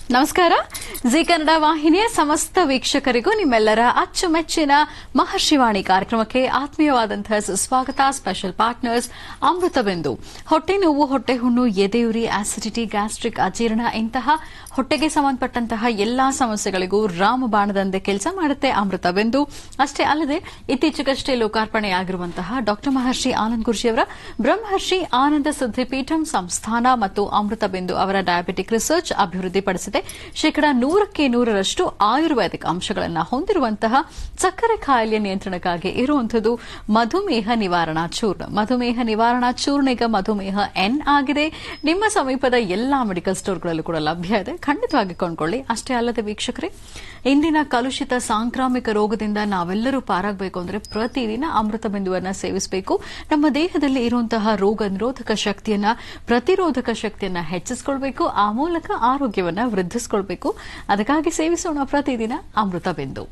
ನಮಸ್ಕಾರ ಜಿ ಕನ್ನಡ ವಾಹಿನಿಯ ಸಮಸ್ತ ವೀಕ್ಷಕರಿಗೂ ನಿಮ್ಮೆಲ್ಲರ ಅಚ್ಚುಮೆಚ್ಚಿನ ಮಹರ್ಷಿವಾಣಿ ಕಾರ್ಯಕ್ರಮಕ್ಕೆ ಆತ್ಮೀಯವಾದಂತಹ ಸುಸ್ವಾಗತ ಸ್ಪೆಷಲ್ ಪಾರ್ಟ್ನರ್ಸ್ ಅಮೃತ ಬಿಂದು ಹೊಟ್ಟೆ ನೋವು ಹೊಟ್ಟೆ ಹುಣ್ಣು ಎದೆಯುರಿ ಆಸಿಡಿಟಿ ಗ್ಯಾಸ್ಟ್ರಿಕ್ ಅಜೀರ್ಣ ಇಂತಹ ಹೊಟ್ಟೆಗೆ ಸಂಬಂಧಪಟ್ಟಂತಹ ಎಲ್ಲಾ ಸಮಸ್ಯೆಗಳಿಗೂ ರಾಮಬಾಣದಂತೆ ಕೆಲಸ ಮಾಡುತ್ತೆ ಅಮೃತ ಬಿಂದು ಅಷ್ಟೇ ಅಲ್ಲದೆ ಇತ್ತೀಚೆಗಷ್ಟೇ ಲೋಕಾರ್ಪಣೆಯಾಗಿರುವಂತಹ ಡಾಕ್ಟರ್ ಮಹರ್ಷಿ ಆನಂದ್ ಗುರುಜಿಯವರ ಬ್ರಹ್ಮರ್ಷಿ ಆನಂದ ಸಿದ್ಧಿಪೀಠಂ ಸಂಸ್ಥಾನ ಮತ್ತು ಅಮೃತ ಬಿಂದು ಅವರ ಡಯಾಬಿಟಿಕ್ ರಿಸರ್ಚ್ ಅಭಿವೃದ್ಧಿಪಡಿಸಿದೆ ಶೇಕಡಾ ನೂರಕ್ಕೆ ನೂರರಷ್ಟು ಆಯುರ್ವೇದಿಕ್ ಅಂಶಗಳನ್ನು ಹೊಂದಿರುವಂತಹ ಸಕ್ಕರೆ ಕಾಯಿಲೆ ನಿಯಂತ್ರಣಕ್ಕಾಗಿ ಇರುವಂಥದ್ದು ಮಧುಮೇಹ ನಿವಾರಣಾ ಚೂರ್ಣ ಮಧುಮೇಹ ನಿವಾರಣಾ ಚೂರ್ಣ ಈಗ ಮಧುಮೇಹ ಎನ್ ಆಗಿದೆ ನಿಮ್ಮ ಸಮೀಪದ ಎಲ್ಲಾ ಮೆಡಿಕಲ್ ಸ್ಟೋರ್ಗಳಲ್ಲೂ ಕೂಡ ಲಭ್ಯ ಇದೆ ಖಂಡಿತವಾಗಿ ಕೊಂಡ್ಕೊಳ್ಳಿ ಅಷ್ಟೇ ಅಲ್ಲದೆ ವೀಕ್ಷಕರೇ ಇಂದಿನ ಕಲುಷಿತ ಸಾಂಕ್ರಾಮಿಕ ರೋಗದಿಂದ ನಾವೆಲ್ಲರೂ ಪಾರಾಗಬೇಕು ಅಂದರೆ ಪ್ರತಿದಿನ ಅಮೃತ ಬಿಂದುವನ್ನ ಸೇವಿಸಬೇಕು ನಮ್ಮ ದೇಹದಲ್ಲಿ ಇರುವಂತಹ ರೋಗ ನಿರೋಧಕ ಶಕ್ತಿಯನ್ನ ಪ್ರತಿರೋಧಕ ಶಕ್ತಿಯನ್ನ ಹೆಚ್ಚಿಸಿಕೊಳ್ಬೇಕು ಆ ಮೂಲಕ ಆರೋಗ್ಯವನ್ನ ವೃದ್ಧಿಸಿಕೊಳ್ಬೇಕು ಅದಕ್ಕಾಗಿ ಸೇವಿಸೋಣ ಪ್ರತಿದಿನ ಅಮೃತ ಬಿಂದು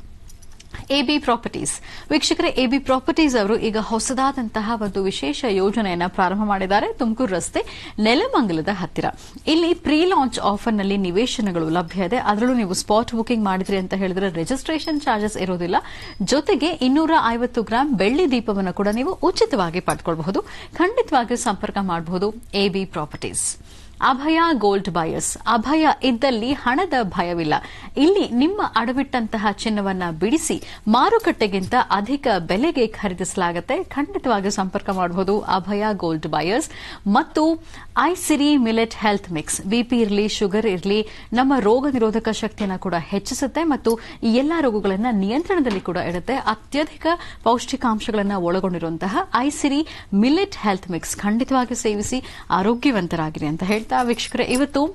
ಎಬಿ ಪ್ರಾಪರ್ಟೀಸ್ ವೀಕ್ಷಕರೇ ಎಬಿ ಪ್ರಾಪರ್ಟೀಸ್ ಅವರು ಈಗ ಹೊಸದಾದಂತಹ ಒಂದು ವಿಶೇಷ ಯೋಜನೆಯನ್ನ ಪ್ರಾರಂಭ ಮಾಡಿದ್ದಾರೆ ತುಮಕೂರು ರಸ್ತೆ ನೆಲಮಂಗಲದ ಹತ್ತಿರ ಇಲ್ಲಿ ಪ್ರೀ ಲಾಂಚ್ ಆಫರ್ನಲ್ಲಿ ನಿವೇಶನಗಳು ಲಭ್ಯ ಇದೆ ಅದರಲ್ಲೂ ನೀವು ಸ್ಪಾಟ್ ಬುಕಿಂಗ್ ಮಾಡಿದ್ರಿ ಅಂತ ಹೇಳಿದ್ರೆ ರಿಜಿಸ್ಟ್ರೇಷನ್ ಚಾರ್ಜಸ್ ಇರೋದಿಲ್ಲ ಜೊತೆಗೆ ಇನ್ನೂರ ಐವತ್ತು ಗ್ರಾಂ ಬೆಳ್ಳಿ ದೀಪವನ್ನು ಕೂಡ ನೀವು ಉಚಿತವಾಗಿ ಪಡ್ಕೊಳ್ಬಹುದು ಖಂಡಿತವಾಗಿಯೂ ಸಂಪರ್ಕ ಮಾಡಬಹುದು AB properties Abhaya gold buyers ಅಭಯ ಇದ್ದಲ್ಲಿ ಹಣದ ಭಯವಿಲ್ಲ ಇಲ್ಲಿ ನಿಮ್ಮ ಅಡವಿಟ್ಟಂತಹ ಚಿನ್ನವನ್ನ ಬಿಡಿಸಿ ಮಾರುಕಟ್ಟೆಗಿಂತ ಅಧಿಕ ಬೆಲೆಗೆ ಖರೀದಿಸಲಾಗುತ್ತೆ ಖಂಡಿತವಾಗಿಯೂ ಸಂಪರ್ಕ ಮಾಡಬಹುದು ಅಭಯ ಗೋಲ್ಡ್ ಬಯರ್ಸ್ ಮತ್ತು Aisiri millet health mix BP ಇರಲಿ ಶುಗರ್ ಇರಲಿ ನಮ್ಮ ರೋಗ ನಿರೋಧಕ ಶಕ್ತಿಯನ್ನು ಕೂಡ ಹೆಚ್ಚಿಸುತ್ತೆ ಮತ್ತು ಈ ಎಲ್ಲಾ ರೋಗಗಳನ್ನು ನಿಯಂತ್ರಣದಲ್ಲಿ ಕೂಡ ಇಡುತ್ತೆ ಅತ್ಯಧಿಕ ಪೌಷ್ಟಿಕಾಂಶಗಳನ್ನು ಒಳಗೊಂಡಿರುವಂತಹ ಐಸಿರಿ ಮಿಲೆಟ್ ಹೆಲ್ತ್ ಮಿಕ್ಸ್ ಖಂಡಿತವಾಗಿ ಸೇವಿಸಿ ಆರೋಗ್ಯವಂತರಾಗಿರಿ ಅಂತ ಹೇಳ್ತಾ ವೀಕ್ಷಕರೇ ಇವತ್ತು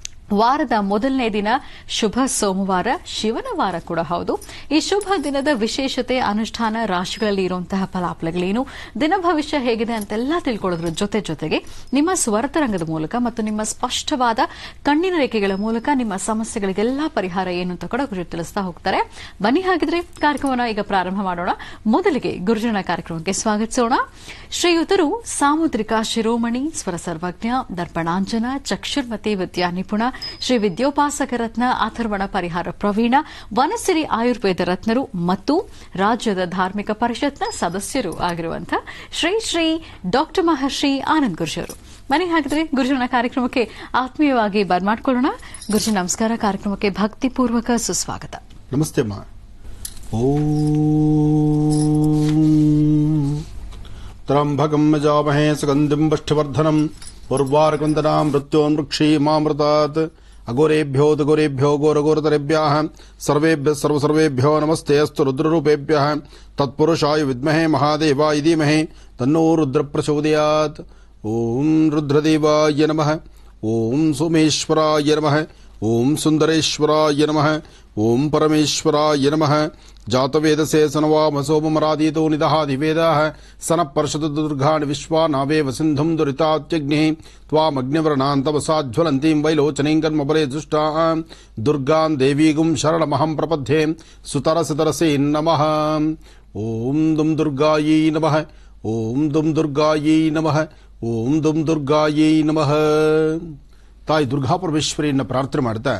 ವಾರದ ಮೊದಲನೇ ದಿನ ಶುಭ ಸೋಮವಾರ ಶಿವನ ವಾರ ಕೂಡ ಹೌದು ಈ ಶುಭ ದಿನದ ವಿಶೇಷತೆ ಅನುಷ್ಠಾನ ರಾಶಿಗಳಲ್ಲಿ ಇರುವಂತಹ ಫಲಾಫಲಗಳೇನು ದಿನ ಭವಿಷ್ಯ ಹೇಗಿದೆ ಅಂತೆಲ್ಲ ತಿಳ್ಕೊಳ್ಳೋದ್ರ ಜೊತೆ ಜೊತೆಗೆ ನಿಮ್ಮ ಸ್ವರತರಂಗದ ಮೂಲಕ ಮತ್ತು ನಿಮ್ಮ ಸ್ಪಷ್ಟವಾದ ಕಣ್ಣಿನ ರೇಖೆಗಳ ಮೂಲಕ ನಿಮ್ಮ ಸಮಸ್ಯೆಗಳಿಗೆಲ್ಲ ಪರಿಹಾರ ಏನು ಅಂತ ಕೂಡ ಗುರು ತಿಳಿಸ್ತಾ ಹೋಗ್ತಾರೆ ಬನ್ನಿ ಹಾಗಿದ್ರೆ ಕಾರ್ಯಕ್ರಮವನ್ನು ಈಗ ಪ್ರಾರಂಭ ಮಾಡೋಣ ಮೊದಲಿಗೆ ಗುರುಜನ ಕಾರ್ಯಕ್ರಮಕ್ಕೆ ಸ್ವಾಗತಿಸೋಣ ಶ್ರೀಯುತರು ಸಾಮುದ್ರಿಕ ಶಿರೋಮಣಿ ಸ್ವರ ಸರ್ವಜ್ಞ ದರ್ಪಣಾಂಜನ ಚಕ್ಷುರ್ಮತಿ ವಿದ್ಯಾ ನಿಪುಣ ಶ್ರೀ ವಿದ್ಯೋಪಾಸಕ ರತ್ನ ಅಥರ್ವಣ ಪರಿಹಾರ ಪ್ರವೀಣ ವನಸಿರಿ ಆಯುರ್ವೇದ ರತ್ನರು ಮತ್ತು ರಾಜ್ಯದ ಧಾರ್ಮಿಕ ಪರಿಷತ್ನ ಸದಸ್ಯರು ಆಗಿರುವಂತಹ ಶ್ರೀ ಶ್ರೀ ಡಾಕ್ಟರ್ ಮಹರ್ಷಿ ಆನಂದ್ ಗುರುಜರು ಮನೆ ಹಾಕಿದ್ರೆ ಗುರುಜನ ಕಾರ್ಯಕ್ರಮಕ್ಕೆ ಆತ್ಮೀಯವಾಗಿ ಬರ್ಮಾಡ್ಕೊಳ್ಳೋಣ ಗುರುಜಿ ನಮಸ್ಕಾರ ಕಾರ್ಯಕ್ರಮಕ್ಕೆ ಭಕ್ತಿಪೂರ್ವಕ ಸುಸ್ವಾಗತ ನಮಸ್ತೆ ಅಮ್ಮ ಓಂ ತ್ರಂಬಕಂ ಯಜಾಮಹೇ ಸುಗಂಧಿಂ ಪುಷ್ಟಿವರ್ಧನಂ ಉರ್ವಾರಕುಂದನಾಂ ಮೃತ್ಯೋನ್ಮೃಕ್ಷೀಮಾಮೃತಾತ್ ಅಗೋರೇಭ್ಯೋ ದಗೋರೇಭ್ಯೋ ಘೋರಘೋರತರೇಭ್ಯಃ ಸರ್ವೇಭ್ಯः ಸರ್ವಸರ್ವೇಭ್ಯೋ ನಮಸ್ತೆ ಅಸ್ತು ರುದ್ರರೂಪೇಭ್ಯः ತತ್ಪುರುಷಾಯ ವಿದ್ಮಹೇ ಮಹಾದೇವಾಯ ಧೀಮಹಿ ತನ್ನೋ ರುದ್ರ ಪ್ರಚೋದಯಾತ್ ಓಂ ರುದ್ರದೇವಾಯ ನಮಃ ಓಂ ಸೋಮೇಶ್ವರಾಯ ನಮಃ ಓಂ ಸುಂದರೇಶ್ವರಾಯ ನಮಃ ಓಂ ಪರಮೇಶ್ವರಾಯ ನಮಃ ಜಾತವೇದಸೇ ಸನವಾಮ ಸೋಮರಾದೀತೋ ನಿದಹಾದಿವೇದಾಃ ಸನ ಪರ್ಷದ ದುರ್ಗಾಣಿ ವಿಶ್ವಾ ನಾವೇವ ಸಿಂಧುಂ ದುರಿತಾತ್ಯಗ್ನಿಃ ತ್ವಾಮಗ್ನಿವ್ರಣಾಂತವಸಾಜ್ವಲಂತೀಂ ವೈಲೋಚನೀಂ ಕರ್ಮಬಲೆ ದುಷ್ಟಾ ದುರ್ಗಾಂ ದೇವೀಗುಂ ಶರಣಮಹಂ ಪ್ರಪದ್ಯೆ ಸುತರಸಿತರಸೇ ನಮಃ ಓಂ ದುಂ ದುರ್ಗಾಯೈ ನಮಃ ಓಂ ದುಂ ದುರ್ಗಾಯೈ ನಮಃ ಓಂ ದುಂ ದುರ್ಗಾಯೈ ನಮಃ ತಾಯಿ ದುರ್ಗಾಪರಮೇಶ್ವರಿಯನ್ನು ಪ್ರಾರ್ಥನೆ ಮಾಡ್ತಾ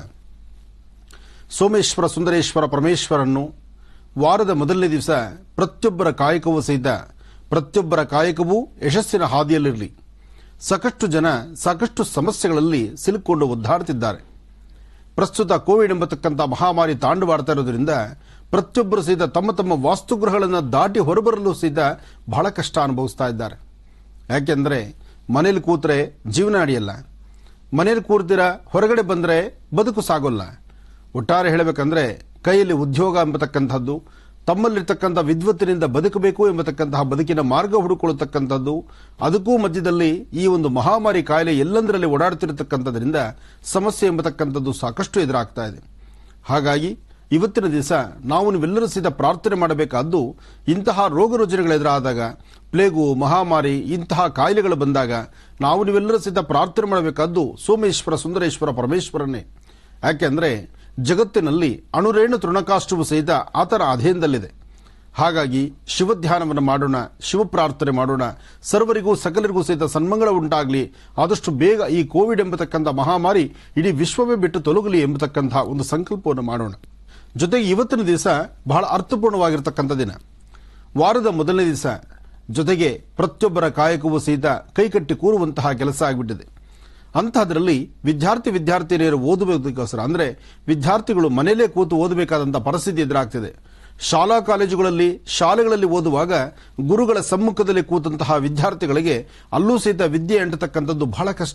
ಸೋಮೇಶ್ವರ ಸುಂದರೇಶ್ವರ ಪರಮೇಶ್ವರನ್ನು ವಾರದ ಮೊದಲನೇ ದಿವಸ ಪ್ರತಿಯೊಬ್ಬರ ಕಾಯಕವೂ ಸಹಿತ ಪ್ರತಿಯೊಬ್ಬರ ಕಾಯಕವೂ ಯಶಸ್ಸಿನ ಹಾದಿಯಲ್ಲಿರಲಿ ಸಾಕಷ್ಟು ಜನ ಸಾಕಷ್ಟು ಸಮಸ್ಯೆಗಳಲ್ಲಿ ಸಿಲುಕೊಂಡು ಒದ್ದಾಡುತ್ತಿದ್ದಾರೆ ಪ್ರಸ್ತುತ ಕೋವಿಡ್ ಎಂಬತಕ್ಕಂಥ ಮಹಾಮಾರಿ ತಾಂಡವಾಡ್ತಾ ಇರೋದ್ರಿಂದ ಪ್ರತಿಯೊಬ್ಬರು ಸಹಿತ ತಮ್ಮ ತಮ್ಮ ವಾಸ್ತುಗೃಹಗಳನ್ನು ದಾಟಿ ಹೊರಬರಲು ಸಹಿತ ಬಹಳ ಕಷ್ಟ ಅನುಭವಿಸ್ತಾ ಇದ್ದಾರೆ ಯಾಕೆಂದ್ರೆ ಮನೇಲಿ ಕೂತ್ರೆ ಜೀವನ ನಡೆಯಲ್ಲ ಮನೇಲಿ ಕೂರ್ತೀರ ಹೊರಗಡೆ ಬಂದರೆ ಬದುಕು ಸಾಗೋಲ್ಲ ಒಟ್ಟಾರೆ ಹೇಳಬೇಕಂದ್ರೆ ಕೈಯಲ್ಲಿ ಉದ್ಯೋಗ ಎಂಬತಕ್ಕಂಥದ್ದು ತಮ್ಮಲ್ಲಿರ್ತಕ್ಕಂಥ ವಿದ್ವತ್ತಿನಿಂದ ಬದುಕಬೇಕು ಎಂಬತಕ್ಕಂತಹ ಬದುಕಿನ ಮಾರ್ಗ ಹುಡುಕೊಳ್ಳತಕ್ಕಂಥದ್ದು ಅದಕ್ಕೂ ಮಧ್ಯದಲ್ಲಿ ಈ ಒಂದು ಮಹಾಮಾರಿ ಕಾಯಿಲೆ ಎಲ್ಲಂದರಲ್ಲಿ ಓಡಾಡ್ತಿರತಕ್ಕಂಥದ್ರಿಂದ ಸಮಸ್ಯೆ ಎಂಬತಕ್ಕಂಥದ್ದು ಸಾಕಷ್ಟು ಎದುರಾಗ್ತಾ ಇದೆ ಹಾಗಾಗಿ ಇವತ್ತಿನ ದಿವಸ ನಾವು ನೀವೆಲ್ಲರೂ ಸಹಿತ ಪ್ರಾರ್ಥನೆ ಮಾಡಬೇಕಾದ್ದು ಇಂತಹ ರೋಗ ರುಜಿನಗಳೆದುರಾದಾಗ ಪ್ಲೇಗು ಮಹಾಮಾರಿ ಇಂತಹ ಕಾಯಿಲೆಗಳು ಬಂದಾಗ ನಾವು ನೀವೆಲ್ಲರೂ ಸಹಿತ ಪ್ರಾರ್ಥನೆ ಮಾಡಬೇಕಾದ್ದು ಸೋಮೇಶ್ವರ ಸುಂದರೇಶ್ವರ ಪರಮೇಶ್ವರನ್ನೇ ಯಾಕೆಂದ್ರೆ ಜಗತ್ತಿನಲ್ಲಿ ಅಣುರೇಣು ತೃಣಕಾಷ್ಟವು ಸಹಿತ ಆತನ ಅಧೀನದಲ್ಲಿದೆ ಹಾಗಾಗಿ ಶಿವಧ್ಯಾನವನ್ನು ಮಾಡೋಣ ಶಿವ ಪ್ರಾರ್ಥನೆ ಮಾಡೋಣ ಸರ್ವರಿಗೂ ಸಕಲರಿಗೂ ಸಹಿತ ಸನ್ಮಂಗಳ ಉಂಟಾಗಲಿ ಆದಷ್ಟು ಬೇಗ ಈ ಕೋವಿಡ್ ಎಂಬತಕ್ಕಂಥ ಮಹಾಮಾರಿ ಇಡೀ ವಿಶ್ವವೇ ಬಿಟ್ಟು ತೊಲಗಲಿ ಎಂಬತಕ್ಕಂಥ ಒಂದು ಸಂಕಲ್ಪವನ್ನು ಮಾಡೋಣ ಜೊತೆಗೆ ಇವತ್ತಿನ ದಿವಸ ಬಹಳ ಅರ್ಥಪೂರ್ಣವಾಗಿರ್ತಕ್ಕಂಥ ದಿನ ವಾರದ ಮೊದಲನೇ ದಿವಸ ಜೊತೆಗೆ ಪ್ರತಿಯೊಬ್ಬರ ಕಾಯಕವೂ ಸಹಿತ ಕೈಕಟ್ಟಿ ಕೂರುವಂತಹ ಕೆಲಸ ಆಗಿಬಿಟ್ಟಿದೆ ಅಂತಹದ್ರಲ್ಲಿ ವಿದ್ಯಾರ್ಥಿ ವಿದ್ಯಾರ್ಥಿನಿಯರು ಓದಬೇಕಗೋಸ್ಕರ ಅಂದ್ರೆ ವಿದ್ಯಾರ್ಥಿಗಳು ಮನೆಯಲ್ಲೇ ಕೂತು ಓದಬೇಕಾದಂತಹ ಪರಿಸ್ಥಿತಿ ಎದುರಾಗ್ತಿದೆ ಶಾಲಾ ಕಾಲೇಜುಗಳಲ್ಲಿ ಶಾಲೆಗಳಲ್ಲಿ ಓದುವಾಗ ಗುರುಗಳ ಸಮ್ಮುಖದಲ್ಲಿ ಕೂತಂತಹ ವಿದ್ಯಾರ್ಥಿಗಳಿಗೆ ಅಲ್ಲೂ ಸಹಿತ ವಿದ್ಯೆ ಅಂಟತಕ್ಕಂಥದ್ದು ಬಹಳ ಕಷ್ಟ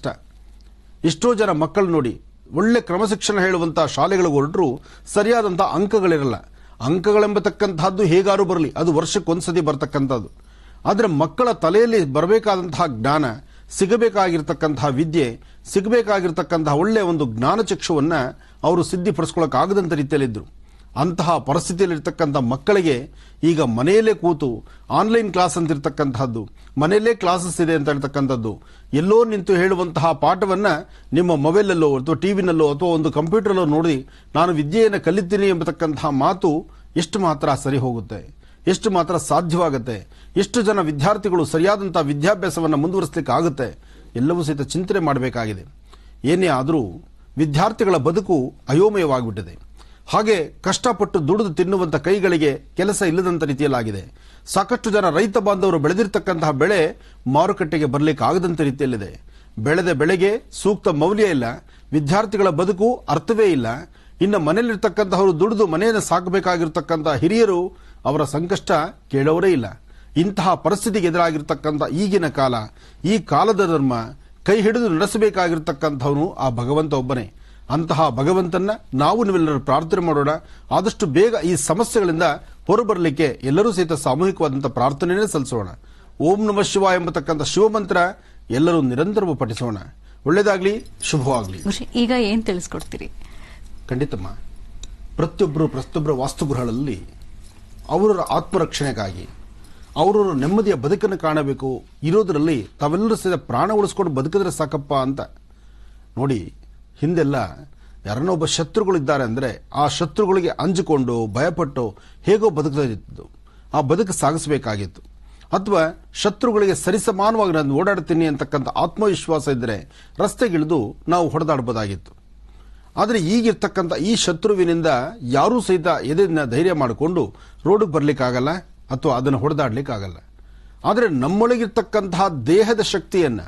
ಎಷ್ಟೋ ಜನ ಮಕ್ಕಳು ನೋಡಿ ಒಳ್ಳೆ ಕ್ರಮಶಿಕ್ಷಣ ಹೇಳುವಂತಹ ಶಾಲೆಗಳಿಗೆ ಹೊರಟರು ಸರಿಯಾದಂತಹ ಅಂಕಗಳಿರಲ್ಲ ಅಂಕಗಳೆಂಬತಕ್ಕಂತಹದ್ದು ಹೇಗಾರು ಬರಲಿ ಅದು ವರ್ಷಕ್ಕೊಂದ್ಸತಿ ಬರ್ತಕ್ಕಂಥದ್ದು ಆದರೆ ಮಕ್ಕಳ ತಲೆಯಲ್ಲಿ ಬರಬೇಕಾದಂತಹ ಜ್ಞಾನ ಸಿಗಬೇಕಾಗಿರ್ತಕ್ಕಂತಹ ವಿದ್ಯೆ ಸಿಗಬೇಕಾಗಿರ್ತಕ್ಕಂತಹ ಒಳ್ಳೆಯ ಒಂದು ಜ್ಞಾನಚಕ್ಷುವನ್ನ ಅವರು ಸಿದ್ಧಿಪಡಿಸ್ಕೊಳ್ಳೋಕ್ಕಾಗದಂಥ ರೀತಿಯಲ್ಲಿದ್ದರು ಅಂತಹ ಪರಿಸ್ಥಿತಿಯಲ್ಲಿರ್ತಕ್ಕಂಥ ಮಕ್ಕಳಿಗೆ ಈಗ ಮನೆಯಲ್ಲೇ ಕೂತು ಆನ್ಲೈನ್ ಕ್ಲಾಸ್ ಅಂತಿರ್ತಕ್ಕಂತಹದ್ದು ಮನೆಯಲ್ಲೇ ಕ್ಲಾಸಸ್ ಇದೆ ಅಂತ ಹೇಳ್ತಕ್ಕಂಥದ್ದು ಎಲ್ಲೋ ನಿಂತು ಹೇಳುವಂತಹ ಪಾಠವನ್ನ ನಿಮ್ಮ ಮೊಬೈಲಲ್ಲೋ ಅಥವಾ ಟಿವಿನಲ್ಲೋ ಅಥವಾ ಒಂದು ಕಂಪ್ಯೂಟರಲ್ಲೋ ನೋಡಿ ನಾನು ವಿದ್ಯೆಯನ್ನು ಕಲಿತೀನಿ ಎಂಬತಕ್ಕಂತಹ ಮಾತು ಎಷ್ಟು ಮಾತ್ರ ಸರಿ ಹೋಗುತ್ತೆ ಎಷ್ಟು ಮಾತ್ರ ಸಾಧ್ಯವಾಗುತ್ತೆ ಎಷ್ಟು ಜನ ವಿದ್ಯಾರ್ಥಿಗಳು ಸರಿಯಾದಂತಹ ವಿದ್ಯಾಭ್ಯಾಸವನ್ನು ಮುಂದುವರಿಸಲಿಕ್ಕೆ ಆಗುತ್ತೆ ಎಲ್ಲವೂ ಸಹಿತ ಚಿಂತನೆ ಮಾಡಬೇಕಾಗಿದೆ ಏನೇ ಆದರೂ ವಿದ್ಯಾರ್ಥಿಗಳ ಬದುಕು ಅಯೋಮಯವಾಗಿಬಿಟ್ಟಿದೆ ಹಾಗೆ ಕಷ್ಟಪಟ್ಟು ದುಡಿದು ತಿನ್ನುವಂತ ಕೈಗಳಿಗೆ ಕೆಲಸ ಇಲ್ಲದಂತ ರೀತಿಯಲ್ಲಾಗಿದೆ ಸಾಕಷ್ಟು ಜನ ರೈತ ಬಾಂಧವರು ಬೆಳೆದಿರ್ತಕ್ಕಂತಹ ಬೆಳೆ ಮಾರುಕಟ್ಟೆಗೆ ಬರಲಿಕ್ಕೆ ಆಗದಂತ ರೀತಿಯಲ್ಲಿದೆ ಬೆಳೆದ ಬೆಳೆಗೆ ಸೂಕ್ತ ಮೌಲ್ಯ ಇಲ್ಲ ವಿದ್ಯಾರ್ಥಿಗಳ ಬದುಕು ಅರ್ಥವೇ ಇಲ್ಲ ಇನ್ನು ಮನೆಯಲ್ಲಿರ್ತಕ್ಕಂತಹವರು ದುಡಿದು ಮನೆಯನ್ನು ಸಾಕಬೇಕಾಗಿರ್ತಕ್ಕಂತಹ ಹಿರಿಯರು ಅವರ ಸಂಕಷ್ಟ ಕೇಳೋರೇ ಇಲ್ಲ ಇಂತಹ ಪರಿಸ್ಥಿತಿಗೆ ಎದುರಾಗಿರ್ತಕ್ಕಂಥ ಈಗಿನ ಕಾಲ ಈ ಕಾಲದ ಧರ್ಮ ಕೈ ಹಿಡಿದು ನಡೆಸಬೇಕಾಗಿರ್ತಕ್ಕಂಥವನು ಆ ಭಗವಂತ ಒಬ್ಬನೇ ಅಂತಹ ಭಗವಂತನ ನಾವು ನೀವೆಲ್ಲರೂ ಪ್ರಾರ್ಥನೆ ಮಾಡೋಣ ಆದಷ್ಟು ಬೇಗ ಈ ಸಮಸ್ಯೆಗಳಿಂದ ಹೊರಬರಲಿಕ್ಕೆ ಎಲ್ಲರೂ ಸಹಿತ ಸಾಮೂಹಿಕವಾದಂತಹ ಪ್ರಾರ್ಥನೆಯೇ ಸಲ್ಲಿಸೋಣ ಓಂ ನಮ ಶಿವ ಎಂಬತಕ್ಕಂಥ ಶಿವಮಂತ್ರ ಎಲ್ಲರೂ ನಿರಂತರವೂ ಪಠಿಸೋಣ ಒಳ್ಳೇದಾಗ್ಲಿ ಶುಭವಾಗ್ಲಿ ಗುರುಜಿ, ಈಗ ಏನ್ ತಿಳಿಸ್ಕೊಡ್ತೀರಿ ಖಂಡಿತಮ್ಮ ಪ್ರತಿಯೊಬ್ಬರು ಪ್ರತಿಯೊಬ್ಬರ ವಾಸ್ತುಗೃಹಗಳಲ್ಲಿ ಅವರ ಆತ್ಮರಕ್ಷಣೆಗಾಗಿ ಅವರವರ ನೆಮ್ಮದಿಯ ಬದುಕನ್ನು ಕಾಣಬೇಕು ಇರೋದರಲ್ಲಿ ತಾವೆಲ್ಲರೂ ಸಹಿತ ಪ್ರಾಣ ಉಳಿಸ್ಕೊಂಡು ಬದುಕಿದ್ರೆ ಸಾಕಪ್ಪ ಅಂತ ನೋಡಿ ಹಿಂದೆಲ್ಲ ಯಾರನ್ನೋ ಒಬ್ಬ ಶತ್ರುಗಳಿದ್ದಾರೆ ಅಂದರೆ ಆ ಶತ್ರುಗಳಿಗೆ ಅಂಜಿಕೊಂಡು ಭಯಪಟ್ಟು ಹೇಗೋ ಬದುಕದಿತ್ತು ಆ ಬದುಕು ಸಾಗಿಸಬೇಕಾಗಿತ್ತು ಅಥವಾ ಶತ್ರುಗಳಿಗೆ ಸರಿಸಮಾನವಾಗಿ ನಾನು ಓಡಾಡ್ತೀನಿ ಅಂತಕ್ಕಂಥ ಆತ್ಮವಿಶ್ವಾಸ ಇದ್ದರೆ ರಸ್ತೆಗಿಳಿದು ನಾವು ಹೊಡೆದಾಡಬಹುದಾಗಿತ್ತು ಆದರೆ ಈಗಿರ್ತಕ್ಕಂಥ ಈ ಶತ್ರುವಿನಿಂದ ಯಾರೂ ಸಹಿತ ಎದೆನ ಧೈರ್ಯ ಮಾಡಿಕೊಂಡು ರೋಡಿಗೆ ಬರ್ಲಿಕ್ಕಾಗಲ್ಲ ಅಥವಾ ಅದನ್ನು ಹೊಡೆದಾಡ್ಲಿಕ್ಕಾಗಲ್ಲ ಆದರೆ ನಮ್ಮೊಳಗಿರ್ತಕ್ಕಂತಹ ದೇಹದ ಶಕ್ತಿಯನ್ನ